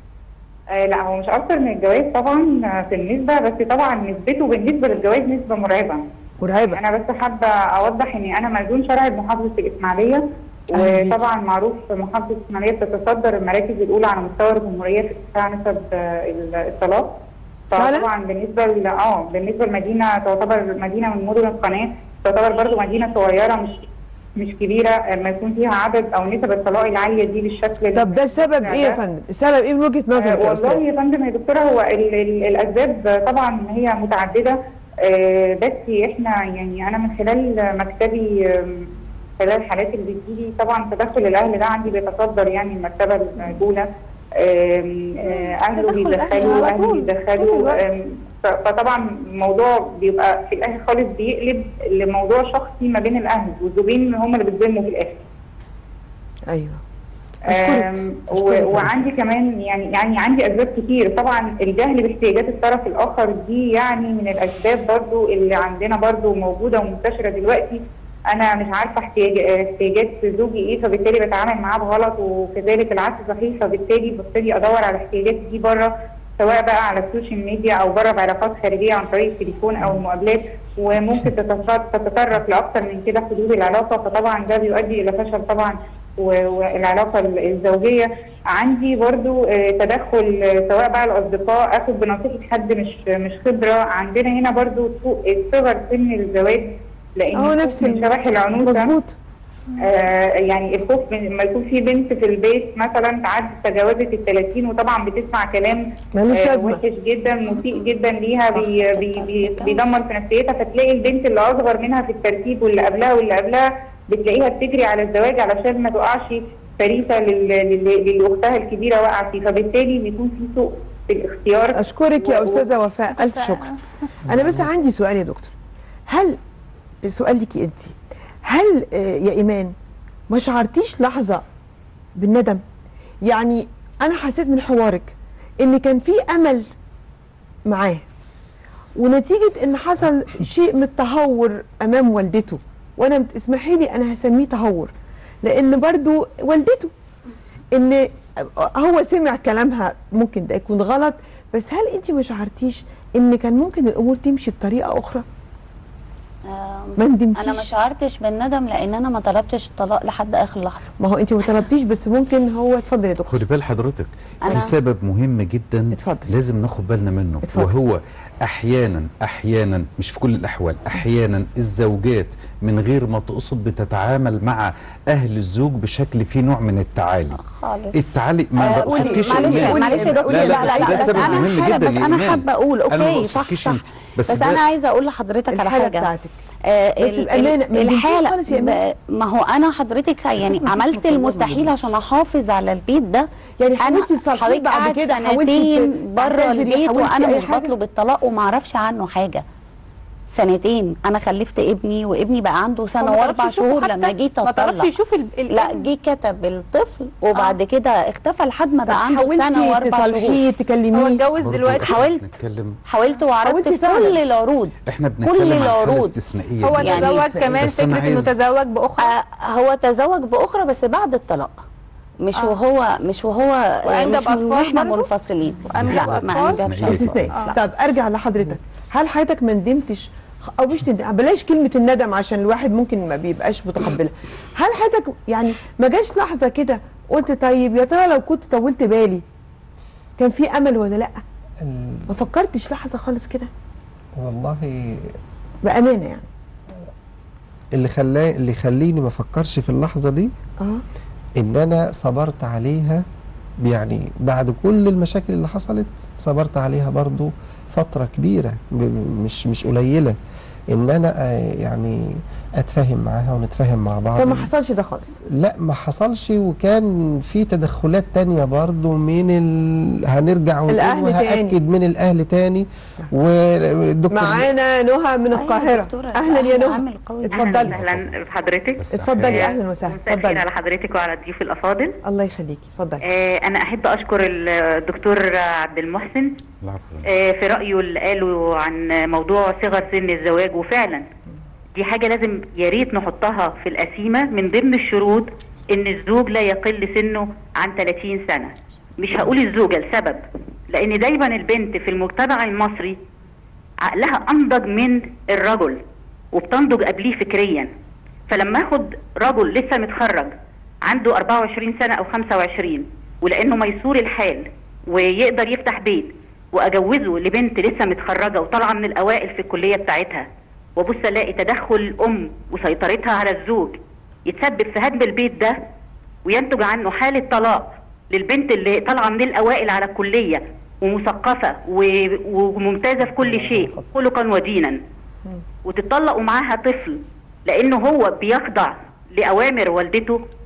آه لا هو مش اكتر من الجواز طبعا آه، في النسبه بس طبعا نسبته بالنسبه للجواز نسبه مرعبه مرعبه انا بس حابه اوضح اني انا مأذون شرعي بمحافظه الاسماعيليه أهلاً بيك. وطبعا معروف محافظه الاسماعيليه بتتصدر المراكز الاولى على مستوى الجمهوريه في ارتفاع نسب آه، ال- الطلاق فعلاً؟ فطبعا بالنسبه ل- اه بالنسبه لمدينه تعتبر مدينه من مدن القناه تعتبر برضو مدينه صغيره مش مش كبيره لما يكون فيها عدد او نسب الطلاق العاليه دي بالشكل طب ده السبب ايه يا فندم السبب ايه من وجهه نظرك آه يا والله استاذ يا فندم يا دكتوره هو ال ال الاسباب طبعا هي متعدده آه بس احنا يعني انا من خلال مكتبي آم، خلال الحالات اللي بتجيلي طبعا تدخل الاهل ده عندي بيتصدر يعني المرتبه الاولى آم، آه، اهله بيدخلوا اهلي بيدخلوا آم، ف- فطبعا الموضوع بيبقى في الاخر خالص بيقلب لموضوع شخصي ما بين الاهل والزوجين هم اللي بيتظلموا في الاخر ايوه آم، و- وعندي كمان يعني يعني عندي اسباب كتير طبعا الجهل باحتياجات الطرف الاخر دي يعني من الاسباب برضو اللي عندنا برضو موجوده ومنتشره دلوقتي انا مش عارفه احتياج احتياجات زوجي ايه فبالتالي بتعامل معاه بغلط وكذلك العكس صحيح فبالتالي ببتدي ادور على احتياجاتي دي بره سواء بقى على السوشيال ميديا او بره بعلاقات خارجيه عن طريق التليفون او المقابلات وممكن تتطرق تتطرق لاكثر من كده حدود العلاقه فطبعا ده بيؤدي الى فشل طبعا و- والعلاقه الزوجيه عندي برضو آه، تدخل آه، سواء بقى الاصدقاء اخد بنصيحه حد مش مش خبره عندنا هنا برضو سوء- صغر سن الزواج لان أهو الخوف نفس من ال- شبح العنوسه مظبوط آه يعني الخوف من لما يكون في بنت في البيت مثلا تعدي تجاوزت ال 30 وطبعا بتسمع كلام ملوش آه لازمة. وحش جدا مسيء جدا ليها بي بي بي بيدمر في نفسيتها فتلاقي البنت اللي اصغر منها في الترتيب واللي قبلها واللي قبلها بتلاقيها بتجري على الزواج علشان ما تقعش فريسه لل- لل- للي اختها الكبيره وقع فيه فبالتالي بيكون في سوء في الاختيار اشكرك يا و- استاذه وفاء الف شكر انا بس عندي سؤال يا دكتور هل سؤال ليكي انت هل آه، يا ايمان ما شعرتيش لحظه بالندم يعني انا حسيت من حوارك ان كان في امل معاه ونتيجه ان حصل شيء من التهور امام والدته وانا اسمحي لي انا هسميه تهور لان برضو والدته ان هو سمع كلامها ممكن ده يكون غلط بس هل انت ما شعرتيش ان كان ممكن الامور تمشي بطريقه اخرى ما ندمتيش انا ما شعرتش بالندم لان انا ما طلبتش الطلاق لحد اخر لحظه ما هو انت ما طلبتيش بس ممكن هو اتفضل يا دكتور خدي بال حضرتك أنا- في سبب مهم جدا اتفضل. لازم ناخد بالنا منه اتفضل. وهو احيانا احيانا مش في كل الاحوال احيانا الزوجات من غير ما تقصد بتتعامل مع اهل الزوج بشكل فيه نوع من التعالي خالص التعالي ما آه، قولي- بقصدكيش معلش إيمان. معلش يا دكتور لا لا, لا لا, بس ده بس سبب انا مهم حابة جدا بس يا انا إيمان. حابه اقول أنا ما اوكي صح بقصدكيش صح انت بس, ده- انا عايزه اقول لحضرتك على الحالة حاجه بتاعتك. آه بس ال- بأمانة، ال- ما ندمتيش الحاله خالص يا إيمان. ب- ما هو انا حضرتك يعني مفيش عملت مطالبات المستحيل بالله. عشان احافظ على البيت ده يعني انا حاولتي تصلحيه حضرتك بعد قاعد كده؟ حاولتي سنتين ت- بره تعتذري؟ البيت حاولتي وانا أي مش حاجة؟ بطلب الطلاق وما اعرفش عنه حاجه سنتين انا خلفت ابني وابني بقى عنده سنه ما واربع تعرفش يشوفه شهور حتى؟ لما جيت ما تعرفش اطلق يشوف ال- ال- لا جه كتب الطفل وبعد كده اختفى لحد ما طب بقى عنده حاولتي سنه واربع تصالحيه، شهور تكلميه؟ هو اتجوز برضو دلوقتي إحنا حاولت. بنتكلم حاولت وعرضت حاولتي فعلا. كل العروض احنا كل بنتكلم عن حاله العروض استثنائيه هو دلوقتي. تزوج كمان بس أنا فكره انه عايز- تزوج باخرى آه هو تزوج باخرى بس بعد الطلاق مش آه. وهو مش وهو آه، وأنجب مش من أطفال واحنا برضو؟ منفصلين وأنجب لا ما أطفال؟ انجبش استثنائية. استثنائي آه. طب ارجع لحضرتك هل حضرتك ما ندمتش او مش تندم بلاش كلمه الندم عشان الواحد ممكن ما بيبقاش متقبلها هل حضرتك يعني ما جاش لحظه كده قلت طيب يا ترى لو كنت طولت بالي كان في امل ولا لا ال- ما فكرتش لحظه خالص كده والله بامانه يعني اللي خلاه اللي يخليني ما افكرش في اللحظه دي اه ان انا صبرت عليها يعني بعد كل المشاكل اللي حصلت صبرت عليها برضو فتره كبيره ب- مش مش قليله ان انا آه، يعني اتفاهم معاها ونتفاهم مع بعض فما حصلش ده خالص لا ما حصلش وكان في تدخلات تانية برضو من ال... هنرجع ونقول الأهل وهأكد تاني. من الأهل تاني والدكتور معانا نهى من القاهره اهلا يا نهى اتفضلي اهلا بحضرتك اتفضلي اهلا وسهلا مساء الخير اتفضلي على حضرتك وعلى الضيوف الافاضل الله يخليكي اتفضلي آه انا احب اشكر الدكتور عبد المحسن آه في رايه اللي قاله عن موضوع صغر سن الزواج وفعلا دي حاجه لازم يا ريت نحطها في القسيمه من ضمن الشروط ان الزوج لا يقل سنه عن 30 سنه مش هقول الزوجه لسبب لان دايما البنت في المجتمع المصري عقلها انضج من الرجل وبتنضج قبليه فكريا فلما اخد رجل لسه متخرج عنده 24 سنه او 25 ولانه ميسور الحال ويقدر يفتح بيت واجوزه لبنت لسه متخرجه وطالعه من الاوائل في الكليه بتاعتها وابص الاقي تدخل الام وسيطرتها على الزوج يتسبب في هدم البيت ده وينتج عنه حاله طلاق للبنت اللي طالعه من الاوائل على الكليه ومثقفه و- وممتازه في كل شيء خلقا ودينا وتطلق ومعاها طفل لانه هو بيخضع لاوامر والدته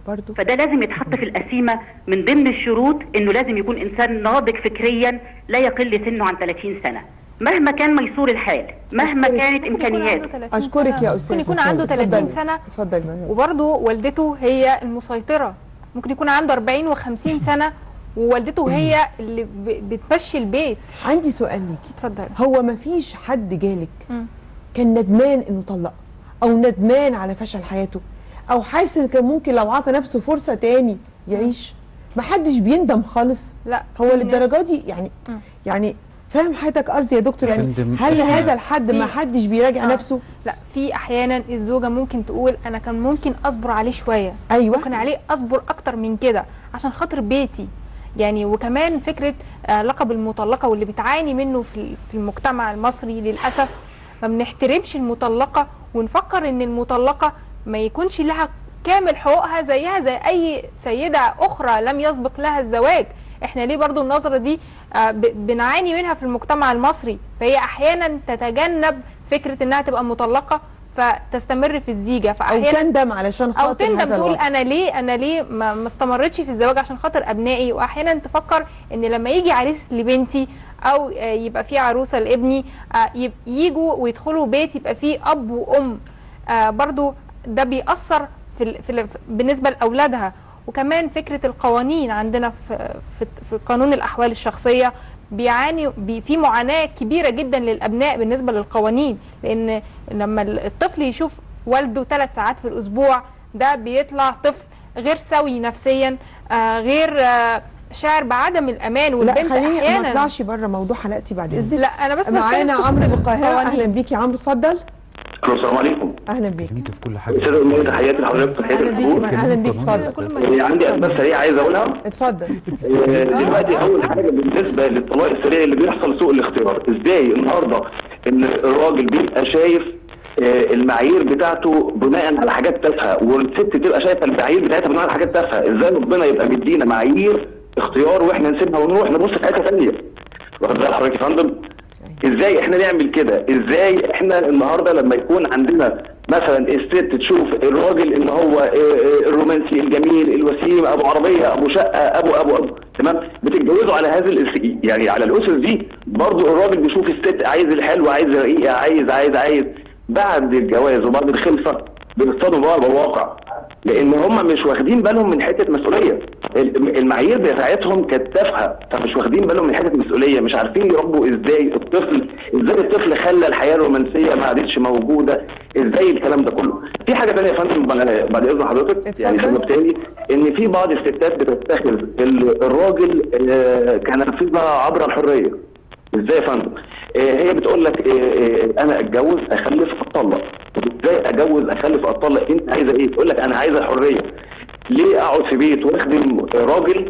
برضو فده لازم يتحط في القسيمه من ضمن الشروط انه لازم يكون انسان ناضج فكريا لا يقل سنه عن 30 سنه مهما كان ميسور الحال مهما أشكرك. كانت امكانياته اشكرك يا استاذ ممكن يكون عنده 30 سنه اتفضلي وبرضه والدته هي المسيطره ممكن يكون عنده 40 و50 سنه ووالدته هي اللي ب- بتمشي البيت عندي سؤال ليكي اتفضل هو ما فيش حد جالك مم. كان ندمان انه طلق او ندمان على فشل حياته او حاسس ان كان ممكن لو عطى نفسه فرصه تاني يعيش ما حدش بيندم خالص لا هو في للدرجه دي يعني مم. يعني فاهم حضرتك قصدي يا دكتور يعني فندم، هل إحنا- هذا الحد ما في- حدش بيراجع آه. نفسه لا في احيانا الزوجه ممكن تقول انا كان ممكن اصبر عليه شويه ايوه ممكن عليه اصبر اكتر من كده عشان خاطر بيتي يعني وكمان فكره آه، لقب المطلقه واللي بتعاني منه في ال- في المجتمع المصري للاسف ما بنحترمش المطلقه ونفكر ان المطلقه ما يكونش لها كامل حقوقها زيها زي اي سيده اخرى لم يسبق لها الزواج احنا ليه برضو النظره دي آه، ب- بنعاني منها في المجتمع المصري فهي احيانا تتجنب فكره انها تبقى مطلقه فتستمر في الزيجه او فاحيانا تندم علشان او خاطر تندم هذا تقول الوضع انا ليه انا ليه ما, ما استمرتش في الزواج عشان خاطر ابنائي واحيانا تفكر ان لما يجي عريس لبنتي او آه، يبقى في عروسه لابني آه، يب- يجوا ويدخلوا بيت يبقى فيه اب وام آه، برضو ده بيأثر في, ال- في ال- بالنسبه لاولادها وكمان فكره القوانين عندنا في في, في قانون الاحوال الشخصيه بيعاني بي في معاناه كبيره جدا للابناء بالنسبه للقوانين لان لما الطفل يشوف والده ثلاث ساعات في الاسبوع ده بيطلع طفل غير سوي نفسيا آه غير آه شاعر بعدم الامان لا والبنت خليني ما احيانا اطلعش بره موضوع حلقتي بعد اذنك لا انا بس معانا بتكلم في عمرو قصة بالقاهره القوانين. اهلا بيك يا عمرو اتفضل السلام عليكم اهلا بيك انت في كل حاجه استاذ امير تحياتي لحضرتك تحياتي اهلا بيك للجمهور اهلا بيك اتفضل آه، عندي اسباب سريعه عايز اقولها اتفضل آه، دلوقتي اول حاجه بالنسبه للطلاق السريع اللي بيحصل سوء الاختيار ازاي النهارده ان الراجل بيبقى شايف آه، المعايير بتاعته بناء على حاجات تافهه والست تبقى شايفه المعايير بتاعتها بناء على حاجات تافهه ازاي ربنا يبقى مدينا معايير اختيار واحنا نسيبها ونروح نبص في حته ثانيه واخد بال حضرتك يا فندم ازاي احنا نعمل كده ازاي احنا النهارده لما يكون عندنا مثلا الست تشوف الراجل ان هو اه، اه، الرومانسي الجميل الوسيم ابو عربيه ابو شقه ابو ابو ابو تمام بتتجوزوا على هذه الأس- يعني على الاسس دي برضو الراجل بيشوف الست عايز الحلو عايز الرقيقه عايز عايز عايز بعد الجواز وبعد الخلفه بيصطدموا بقى بالواقع لان هم مش واخدين بالهم من حته مسؤوليه ال- المعايير بتاعتهم كانت تافهه فمش واخدين بالهم من حته مسؤوليه مش عارفين يربوا ازاي الطفل ازاي الطفل خلى الحياه الرومانسيه ما عادتش موجوده ازاي الكلام ده كله في حاجه ثانيه يا فندم بعد بعد اذن حضرتك يعني سبب تاني ان في بعض الستات بتتخذ ال- الراجل آه، كنافذه عبر الحريه ازاي يا فندم آه، هي بتقول لك آه، آه، انا اتجوز اخلف اتطلق طب ازاي اتجوز اخلف اتطلق انت عايزه ايه تقول لك انا عايزه الحريه ليه اقعد في بيت واخدم راجل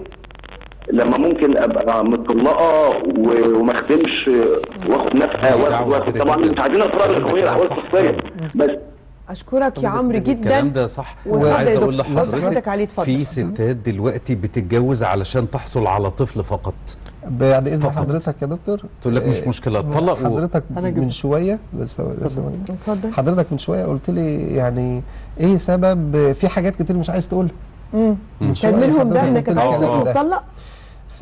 لما ممكن ابقى مطلقه و- وما اخدمش آه، واخد نفقه واخد واخد طبعا مش عايزين افراد الحريه الاحوال الشخصيه بس اشكرك يا عمرو الكلام جدا ده صح واتفضل عايز يا اقول دكتور. رد حضرتك لحضرتك عليه اتفضل في ستات دلوقتي بتتجوز علشان تحصل على طفل فقط بعد اذن حضرتك يا دكتور تقول لك مش آه، مشكله طلق و... حضرتك أنا جبت. من شويه بس بس- اتفضل حضرتك من شويه قلت لي يعني ايه سبب في حاجات كتير مش عايز تقولها امم من كان شوية منهم ده حضرتك انك قلت لي عايز الكلام تكون ده. مطلق ف...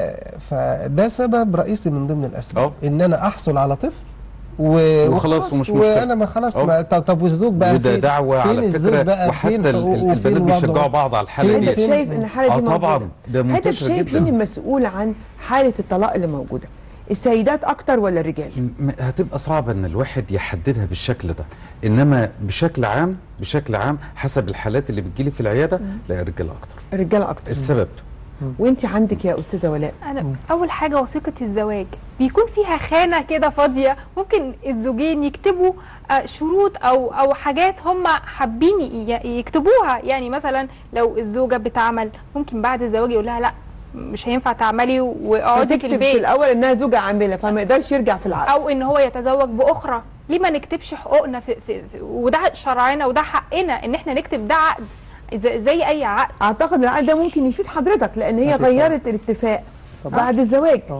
فده سبب رئيسي من ضمن الاسباب ان انا احصل على طفل و... وخلاص ومش مشكلة. وانا ما خلاص أه. ما... طب, طب والزوج بقى وده فين؟ دعوه فين على الزوج فكره بقى وحتى فين ال- حقوقه ال- وفين البنات وضعه؟ بيشجعوا بعض على الحاله انت دي شايف ان الحاله اه دي طبعا موجوده ده حضرتك منتشر شايف جدا مين المسؤول عن حاله الطلاق اللي موجوده السيدات اكتر ولا الرجال م- هتبقى صعبة ان الواحد يحددها بالشكل ده انما بشكل عام بشكل عام حسب الحالات اللي بتجيلي في العيادة لا الرجالة اكتر الرجاله اكتر السبب وانت عندك يا استاذه ولاء انا اول حاجه وثيقه الزواج بيكون فيها خانه كده فاضيه ممكن الزوجين يكتبوا آه، شروط او او حاجات هم حابين ي- يكتبوها يعني مثلا لو الزوجه بتعمل ممكن بعد الزواج يقول لها لا مش هينفع تعملي واقعدي في فتكتب البيت في الاول انها زوجه عامله فما يقدرش يرجع في العقد او ان هو يتزوج باخرى ليه ما نكتبش حقوقنا في, في, في وده شرعنا وده حقنا ان احنا نكتب ده عقد زي, زي اي عقد اعتقد العقد ده ممكن يفيد حضرتك لان هي أكيد غيرت الاتفاق طبعاً. بعد الزواج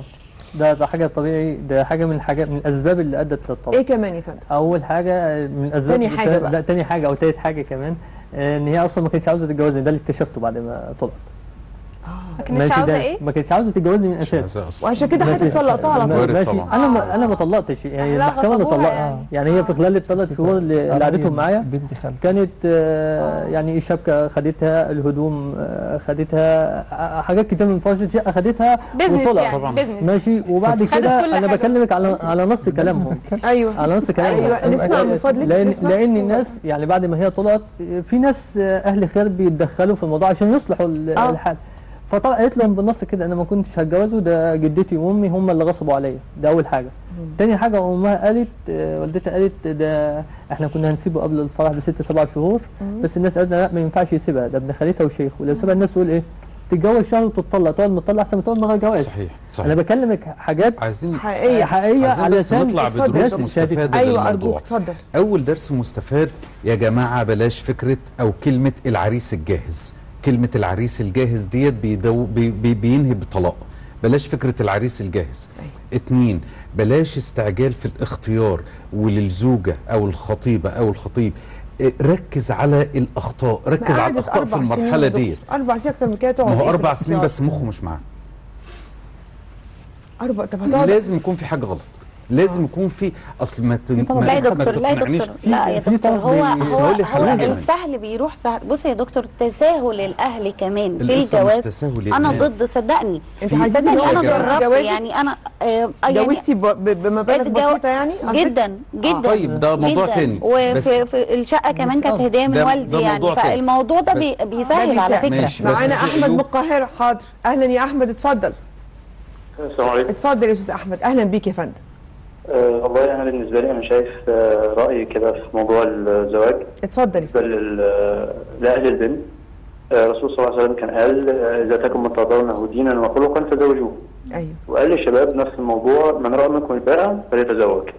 ده ده حاجه طبيعي ده حاجه من الحاجات من الاسباب اللي ادت للطلاق ايه كمان يا فندم اول حاجه من الاسباب تاني حاجة بقى. لا تاني حاجه او تالت حاجه كمان آه، ان هي اصلا ما كانتش عاوزه تتجوزني ده اللي اكتشفته بعد ما طلعت ما كانتش ماشي عاوزه ده ايه؟ ما كانتش عاوزه تتجوزني من اساس وعشان كده حضرتك طلقتها على طول ماشي وارد طبعا. انا ما انا ما طلقتش يعني أهلها المحكمه اللي غصبوها طلقها يعني. يعني هي في خلال الثلاث شهور اللي اللي قعدتهم معايا بنت خالتي كانت آه، يعني الشبكه خدتها الهدوم آه، خدتها آه، حاجات كتير من فرش الشقه خدتها بيزنس وطلع يعني، طبعا بيزنس. ماشي وبعد خدت كده كل انا حاجة. بكلمك على على نص كلامهم ايوه على نص كلامهم أيوة، نسمع من فضلك، لان نسمع. لان الناس يعني بعد ما هي طلعت في ناس آه، اهل خير بيتدخلوا في الموضوع عشان يصلحوا ال- آه. الحال فطلع قالت لهم بالنص كده انا ما كنتش هتجوزه ده جدتي وامي هم اللي غصبوا عليا ده اول حاجه تاني حاجه امها قالت آه، والدتها قالت ده احنا كنا هنسيبه قبل الفرح بست سبع شهور بس الناس قالت لا ما ينفعش يسيبها ده ابن خالتها وشيخ ولو سيبها الناس تقول ايه تتجوز شهر وتتطلق تقعد متطلق احسن ما تقعد من غير جواز صحيح صحيح انا بكلمك حاجات عايزين حقيقيه حقيقيه عايزين بس علشان نطلع اتفضل. بدروس اتفضل. مستفاده ايوه للموضوع ارجوك اتفضل اول درس مستفاد يا جماعه بلاش فكره او كلمه العريس الجاهز كلمه العريس الجاهز ديت بيدو بي بي بينهي بطلاق بلاش فكره العريس الجاهز اتنين بلاش استعجال في الاختيار وللزوجه او الخطيبه او الخطيب اه، ركز على الاخطاء ركز ما على قعدت الاخطاء في أربع سنين المرحله يا دكتور. ديت اربع سنين اكتر من كده تقعد ما هو إيه في اربع سنين الاختيار؟ بس مخه مش معاه اربع طب هتقعد لازم يكون في حاجه غلط لازم يكون في اصل ما تن... ما لا يا ما دكتور لا يا تقنعنيش. دكتور لا يا في دكتور طرف هو بس هو, هقول لك هو حاجة. السهل بيروح سهل بص يا دكتور تساهل الاهل كمان في القصة مش الجواز تساهل انا الإهمال. ضد صدقني انت عايزين صدقني نقول انا يا جماعة. جربت جوازك؟ يعني انا آه يعني جوزتي ب- ب- بمبالغ اتجو- بسيطه يعني قصدك؟ جدا جدا طيب، ده موضوع جداً. تاني. بس- وفي في الشقه كمان كانت هديه من ده- والدي ده يعني موضوع تاني. فالموضوع ده بي بيسهل على فكره ماشي، بس معانا في احمد عيوب. من القاهره حاضر اهلا يا احمد اتفضل السلام عليكم اتفضل يا استاذ احمد اهلا بيك يا فندم أه والله انا بالنسبه لي انا شايف آه، رايي كده في موضوع الزواج اتفضل بالنسبه لل- لاهل البنت آه، الرسول صلى الله عليه وسلم كان قال آه، اذا تكن من ترضونه دينا وخلقا فزوجوه ايوه وقال للشباب نفس الموضوع من راى منكم الباء فليتزوج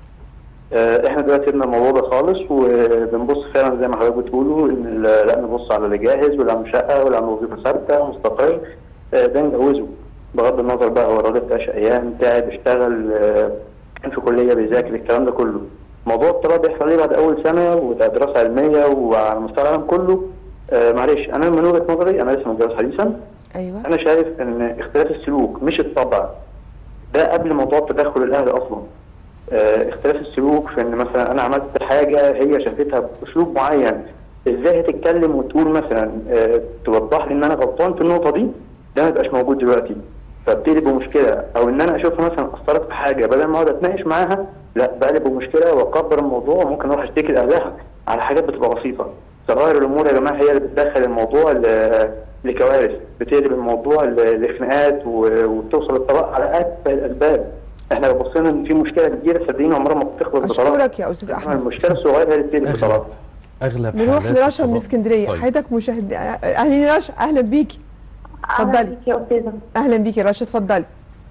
آه، احنا دلوقتي سيبنا الموضوع ده خالص وبنبص فعلا زي ما حضرتك بتقولوا ان ال- لا نبص على اللي جاهز ولا عنده شقه ولا عنده وظيفه ثابته مستقر آه، ده نجوزه بغض النظر بقى هو الراجل ده ايام تعب اشتغل آه، كان في كليه بيذاكر الكلام ده كله موضوع الطلاق بيحصل ليه بعد اول سنه وده دراسه علميه وعلى مستوى العالم كله آه، معلش انا من وجهه نظري انا لسه متجوز حديثا ايوه انا شايف ان اختلاف السلوك مش الطبع ده قبل موضوع تدخل الاهل اصلا آه، اختلاف السلوك في ان مثلا انا عملت حاجه هي شافتها باسلوب معين ازاي هتتكلم وتقول مثلا آه، توضح لي ان انا غلطان في النقطه دي ده ما يبقاش موجود دلوقتي فبتقلب بمشكله او ان انا اشوفها مثلا اثرت في حاجه بدل ما اقعد اتناقش معاها لا بقلب بمشكله واكبر الموضوع وممكن اروح اشتكي لاهلها على حاجات بتبقى بسيطه صغائر الامور يا جماعه هي اللي بتدخل الموضوع ل- لكوارث بتقلب الموضوع ل- لخناقات و- وبتوصل الطلاق على اتفه الاسباب احنا لو بصينا ان في مشكله كبيره صدقيني عمرها ما بتخلص بطلاق اشكرك يا استاذ إنما احمد المشكله الصغيره هي اللي بتقلب بطلاق اغلب نروح حالات لرشا من الطلاق- اسكندريه طيب. حضرتك مشاهد اهلا يا رشا اهلا بيكي اتفضلي يا استاذه اهلا بيكي يا رشا اتفضلي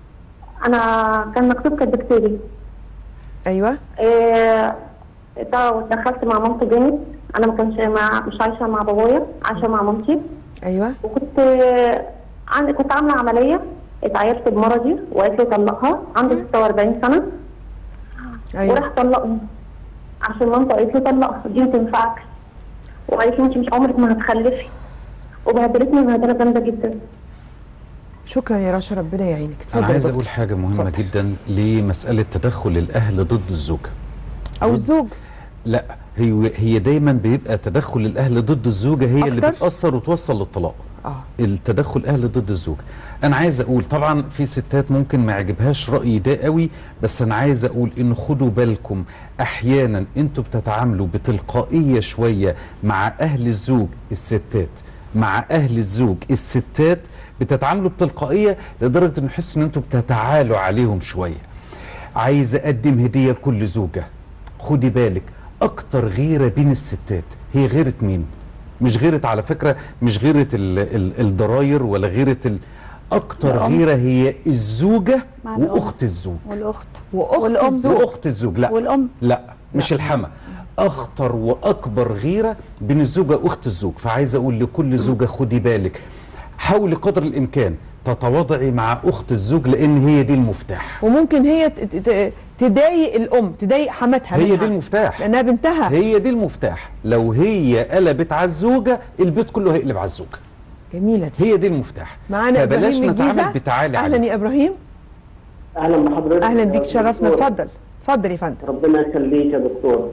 انا كان مكتوب كدكتوري ايوه إيه ده دخلت مع مامتي جامد انا ما كانش مع مش عايشه مع بابايا عايشه مع مامتي ايوه وكنت آه، عندي كنت عامله عمليه اتعيرت بمرضي وقالت لي طلقها عندي 46 سنه ايوه وراح طلقني عشان مامتي قالت لي طلقها دي ما تنفعكش وقالت لي انت مش عمرك ما هتخلفي وبهدلتني بهدله جامده جدا شكرا يا رشا ربنا يعينك انا اتفضل يا عايز دكتور. اقول حاجه مهمه جدا لمساله تدخل الاهل ضد الزوجه او الزوج لا هي هي دايما بيبقى تدخل الاهل ضد الزوجه هي اللي أكتر؟ بتاثر وتوصل للطلاق اه التدخل اهل ضد الزوج انا عايز اقول طبعا في ستات ممكن ما يعجبهاش رايي ده قوي بس انا عايز اقول ان خدوا بالكم احيانا انتوا بتتعاملوا بتلقائيه شويه مع اهل الزوج الستات مع اهل الزوج الستات بتتعاملوا بتلقائيه لدرجه ان يحسوا ان انتوا بتتعالوا عليهم شويه عايز اقدم هديه لكل زوجه خدي بالك اكتر غيره بين الستات هي غيره مين مش غيره على فكره مش غيره ال ال الضراير ولا غيره ال اكتر الأم. غيره هي الزوجه مع الأم. واخت الزوج والاخت واخت والأم. الزوج واخت الزوج لا والأم. لا مش الحما اخطر واكبر غيره بين الزوجه واخت الزوج فعايز اقول لكل زوجه خدي بالك حاولي قدر الامكان تتواضعي مع اخت الزوج لان هي دي المفتاح وممكن هي ت- ت- تضايق الام تضايق حماتها هي منها. دي المفتاح لانها بنتها هي دي المفتاح لو هي قلبت على الزوجه البيت كله هيقلب على الزوجه جميله دي هي دي المفتاح معانا فبلاش ابراهيم نتعامل الجيزه بتعالي اهلا عليه. يا ابراهيم اهلا بحضرتك اهلا يا بيك شرفنا دكتور. اتفضل اتفضل يا فندم ربنا يخليك يا دكتور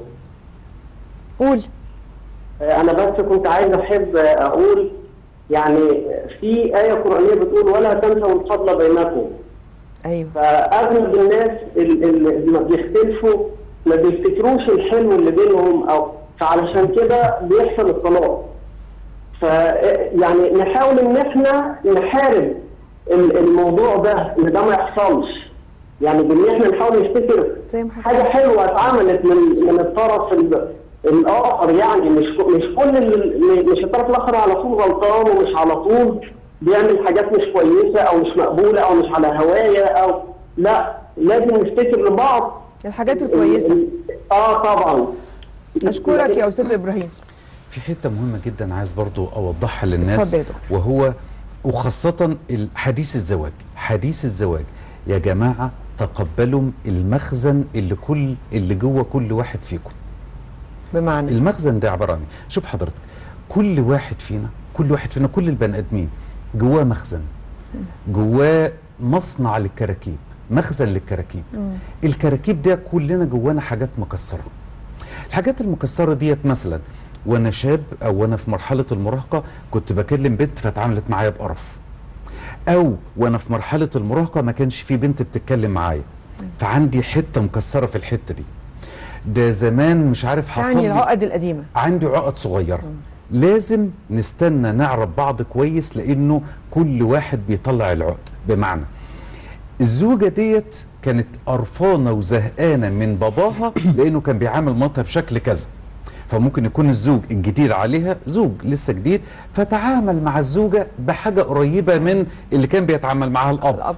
قول انا بس كنت عايز احب اقول يعني في ايه قرانيه بتقول ولا تنسوا الفضل بينكم ايوه فاغلب الناس ال- ال- اللي بيختلفوا ما بيفتكروش الحلو اللي بينهم او فعلشان كده بيحصل الطلاق ف يعني نحاول ان احنا نحارب ال- الموضوع ده ان ده ما يحصلش يعني بان احنا نحاول نفتكر حاجه حلوه اتعملت من من الطرف ال- الاخر يعني مش ك- مش كل ال- مش الطرف الاخر على طول غلطان ومش على طول بيعمل حاجات مش كويسه او مش مقبوله او مش على هوايه او لا لازم نفتكر لبعض الحاجات الكويسه اه طبعا اشكرك يا استاذ ابراهيم في حته مهمه جدا عايز برضو اوضحها للناس اتفضل يا دكتور. وهو وخاصه ال- حديث الزواج حديث الزواج يا جماعه تقبلوا المخزن اللي كل اللي جوه كل واحد فيكم بمعنى المخزن ده عباره عن إيه؟ شوف حضرتك كل واحد فينا كل واحد فينا كل البني ادمين جواه مخزن جواه مصنع للكراكيب مخزن للكراكيب الكراكيب ده كلنا جوانا حاجات مكسره الحاجات المكسره ديت مثلا وانا شاب او وانا في مرحله المراهقه كنت بكلم بنت فاتعاملت معايا بقرف او وانا في مرحله المراهقه ما كانش في بنت بتتكلم معايا فعندي حته مكسره في الحته دي ده زمان مش عارف حصل يعني لي- العقد القديمه عندي عقد صغيره لازم نستنى نعرف بعض كويس لانه كل واحد بيطلع العقد بمعنى الزوجه ديت كانت قرفانه وزهقانه من باباها لانه كان بيعامل مامتها بشكل كذا فممكن يكون الزوج الجديد عليها زوج لسه جديد فتعامل مع الزوجه بحاجه قريبه من اللي كان بيتعامل معاها الاب, الأب.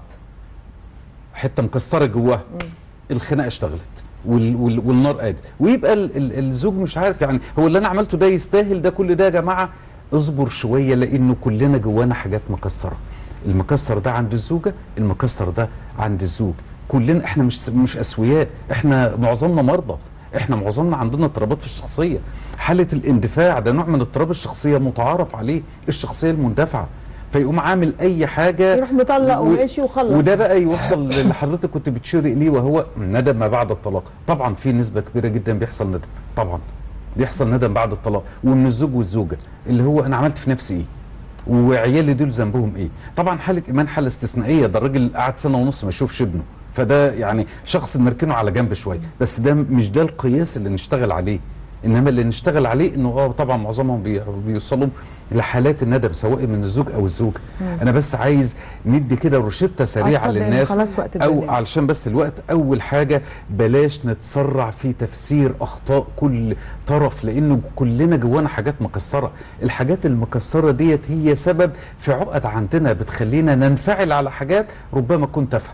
حته مكسره جواها الخناقه اشتغلت وال وال والنار قادت ويبقى ال ال الزوج مش عارف يعني هو اللي انا عملته ده يستاهل ده كل ده يا جماعه اصبر شويه لانه كلنا جوانا حاجات مكسره المكسر ده عند الزوجه المكسر ده عند الزوج كلنا احنا مش مش اسوياء احنا معظمنا مرضى احنا معظمنا عندنا اضطرابات في الشخصيه حاله الاندفاع ده نوع من اضطراب الشخصيه متعارف عليه الشخصيه المندفعه فيقوم عامل اي حاجه يروح مطلق وماشي وخلص وده بقى يوصل للي حضرتك كنت بتشيري اليه وهو ندم ما بعد الطلاق طبعا في نسبه كبيره جدا بيحصل ندم طبعا بيحصل ندم بعد الطلاق ومن الزوج والزوجه اللي هو انا عملت في نفسي ايه وعيالي دول ذنبهم ايه طبعا حاله ايمان حاله استثنائيه ده الراجل قعد سنه ونص ما يشوفش ابنه فده يعني شخص نركنه على جنب شويه بس ده مش ده القياس اللي نشتغل عليه انما اللي نشتغل عليه انه اه طبعا معظمهم بي- بيوصلوا لحالات الندم سواء من الزوج او الزوجه مم. انا بس عايز ندي كده روشته سريعه اتفضل، للناس خلاص وقت او البرنامج. علشان بس الوقت اول حاجه بلاش نتسرع في تفسير اخطاء كل طرف لانه كلنا جوانا حاجات مكسره الحاجات المكسره ديت هي سبب في عقد عندنا بتخلينا ننفعل على حاجات ربما تكون تافهه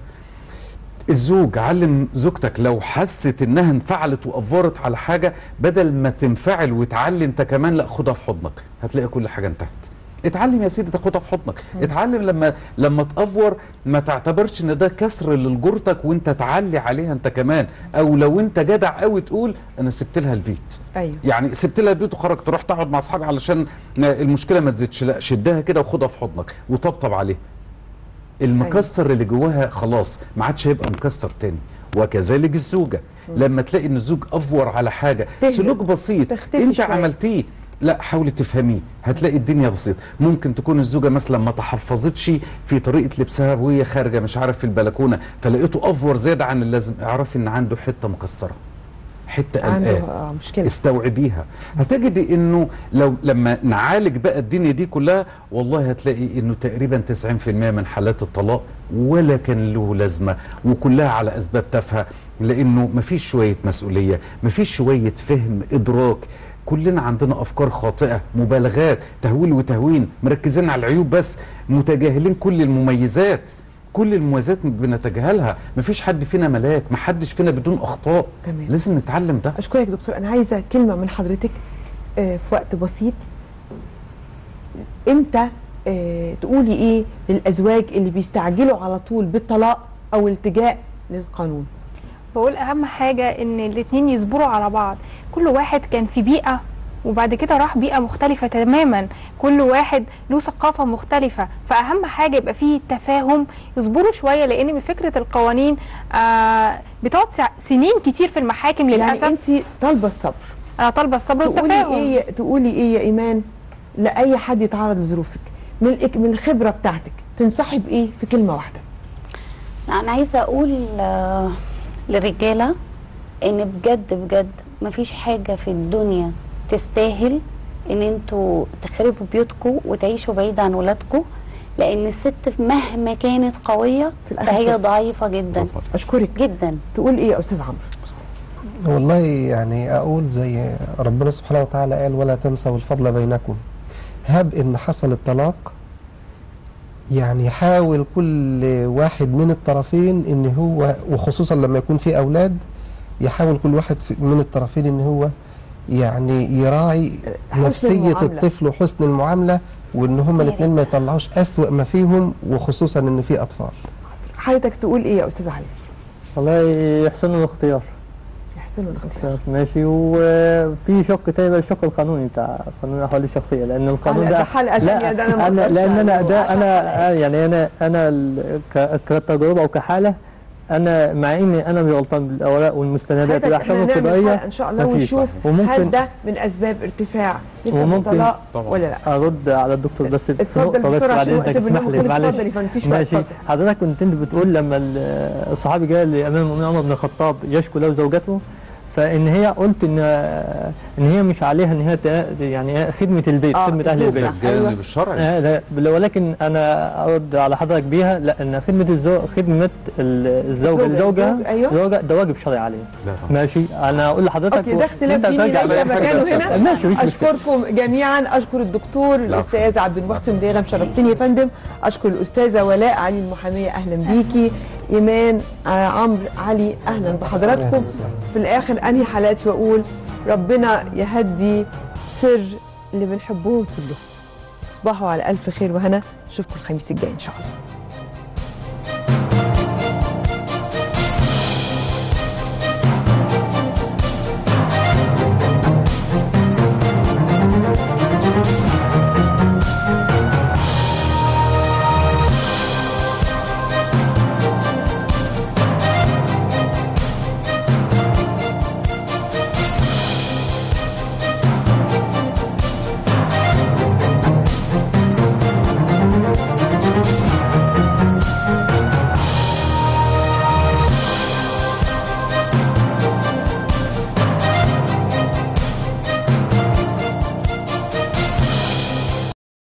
الزوج علم زوجتك لو حست انها انفعلت وافورت على حاجه بدل ما تنفعل وتعلي انت كمان لا خدها في حضنك هتلاقي كل حاجه انتهت اتعلم يا سيدي تاخدها في حضنك اتعلم لما لما تافور ما تعتبرش ان ده كسر لجرتك وانت تعلي عليها انت كمان او لو انت جدع قوي تقول انا سبت لها البيت ايوه يعني سبت لها البيت وخرجت رحت اقعد مع اصحابي علشان المشكله ما تزيدش لا شدها كده وخدها في حضنك وطبطب عليها المكسر اللي جواها خلاص ما عادش هيبقى مكسر تاني وكذلك الزوجه لما تلاقي ان الزوج افور على حاجه تهدى. سلوك بسيط تختفي انت شوية. عملتيه لا حاولي تفهميه هتلاقي الدنيا بسيطه ممكن تكون الزوجه مثلا ما تحفظتش في طريقه لبسها وهي خارجه مش عارف في البلكونه فلقيته افور زياده عن اللازم اعرفي ان عنده حته مكسره حته عنده قلقاه آه، مشكله استوعبيها هتجدي انه لو لما نعالج بقى الدنيا دي كلها والله هتلاقي انه تقريبا 90% من حالات الطلاق ولا كان له لازمه وكلها على اسباب تافهه لانه مفيش شويه مسؤوليه مفيش شويه فهم ادراك كلنا عندنا افكار خاطئه مبالغات تهويل وتهوين مركزين على العيوب بس متجاهلين كل المميزات كل المميزات بنتجاهلها مفيش حد فينا ملاك محدش فينا بدون اخطاء تمام. لازم نتعلم ده اشكرك يا دكتور انا عايزه كلمه من حضرتك آه، في وقت بسيط امتى آه تقولي ايه للازواج اللي بيستعجلوا على طول بالطلاق او الالتجاء للقانون بقول اهم حاجه ان الاتنين يصبروا على بعض كل واحد كان في بيئه وبعد كده راح بيئه مختلفه تماما كل واحد له ثقافه مختلفه فاهم حاجه يبقى فيه تفاهم يصبروا شويه لان من فكره القوانين آه بتقعد سع- سنين كتير في المحاكم للاسف يعني انت طالبه الصبر انا طالبه الصبر تقولي والتفاهم ايه تقولي ايه يا ايمان لاي حد يتعرض لظروفك من الإك- من الخبره بتاعتك تنصحي بايه في كلمه واحده لا، انا عايزه اقول آه، للرجاله ان بجد بجد مفيش حاجه في الدنيا تستاهل ان انتوا تخربوا بيوتكم وتعيشوا بعيد عن ولادكم لان الست مهما كانت قويه الآخر فهي ست. ضعيفه جدا اشكرك جدا تقول ايه يا استاذ عمرو والله يعني اقول زي ربنا سبحانه وتعالى قال ولا تنسوا الفضل بينكم هب ان حصل الطلاق يعني حاول كل واحد من الطرفين ان هو وخصوصا لما يكون في اولاد يحاول كل واحد في- من الطرفين ان هو يعني يراعي حسن نفسية المعاملة. الطفل وحسن المعاملة وان هما الاثنين ما يطلعوش اسوأ ما فيهم وخصوصا ان في اطفال حضرتك تقول ايه يا استاذ علي والله يحسنوا الاختيار يحسنوا الاختيار ماشي وفي شق تاني بقى الشق القانوني بتاع قانون الاحوال الشخصيه لان القانون ده ده حلقة تانية، ده أنا ما انا أقدرش لان انا أعمله. ده انا يعني انا انا ال- ك- كتجربه وكحاله انا مع اني انا مش غلطان بالاوراق والمستندات حضرتك والاحكام احنا نعمل القضائيه حلقه ان شاء الله مفيش. ونشوف هل وممكن ده من اسباب ارتفاع نسب وممكن الطلاق ولا لا ارد على الدكتور بس في اتفضل نقطه بس بسرعة بعد عشان اذنك وقت اسمح البرنامج لي خلص. معلش اتفضل يا فندم، مفيش وقت، ماشي اتفضل. حضرتك كنت انت بتقول لما ال- الصحابي جاء لامام المؤمنين عمر بن الخطاب يشكو له زوجته فان هي قلت ان ان هي مش عليها ان هي ت- يعني خدمه البيت آه، خدمه اهل الزوجة. البيت ده الجانب الشرعي آه لا ولكن انا ارد على حضرتك بيها لا ان خدمه الزوج خدمه ال- الزوج الزوجة، لزوجها الزوج، أيوة. زوجة ده واجب شرعي عليه لا طبعا. ماشي انا اقول لحضرتك اوكي ده اختلاف وأنت ديني ترجع ليس بأي حاجة مكانه تانية. هنا ماشي مش مشكله اشكركم جميعا اشكر الدكتور الاستاذ عبد المحسن ديغم شرفتني يا فندم اشكر الاستاذه ولاء علي المحاميه اهلا بيكي ايمان آه، عمرو علي اهلا بحضراتكم في الاخر انهي حلقتي واقول ربنا يهدي سر اللي بنحبهم كلهم تصبحوا على الف خير وهنا اشوفكم الخميس الجاي ان شاء الله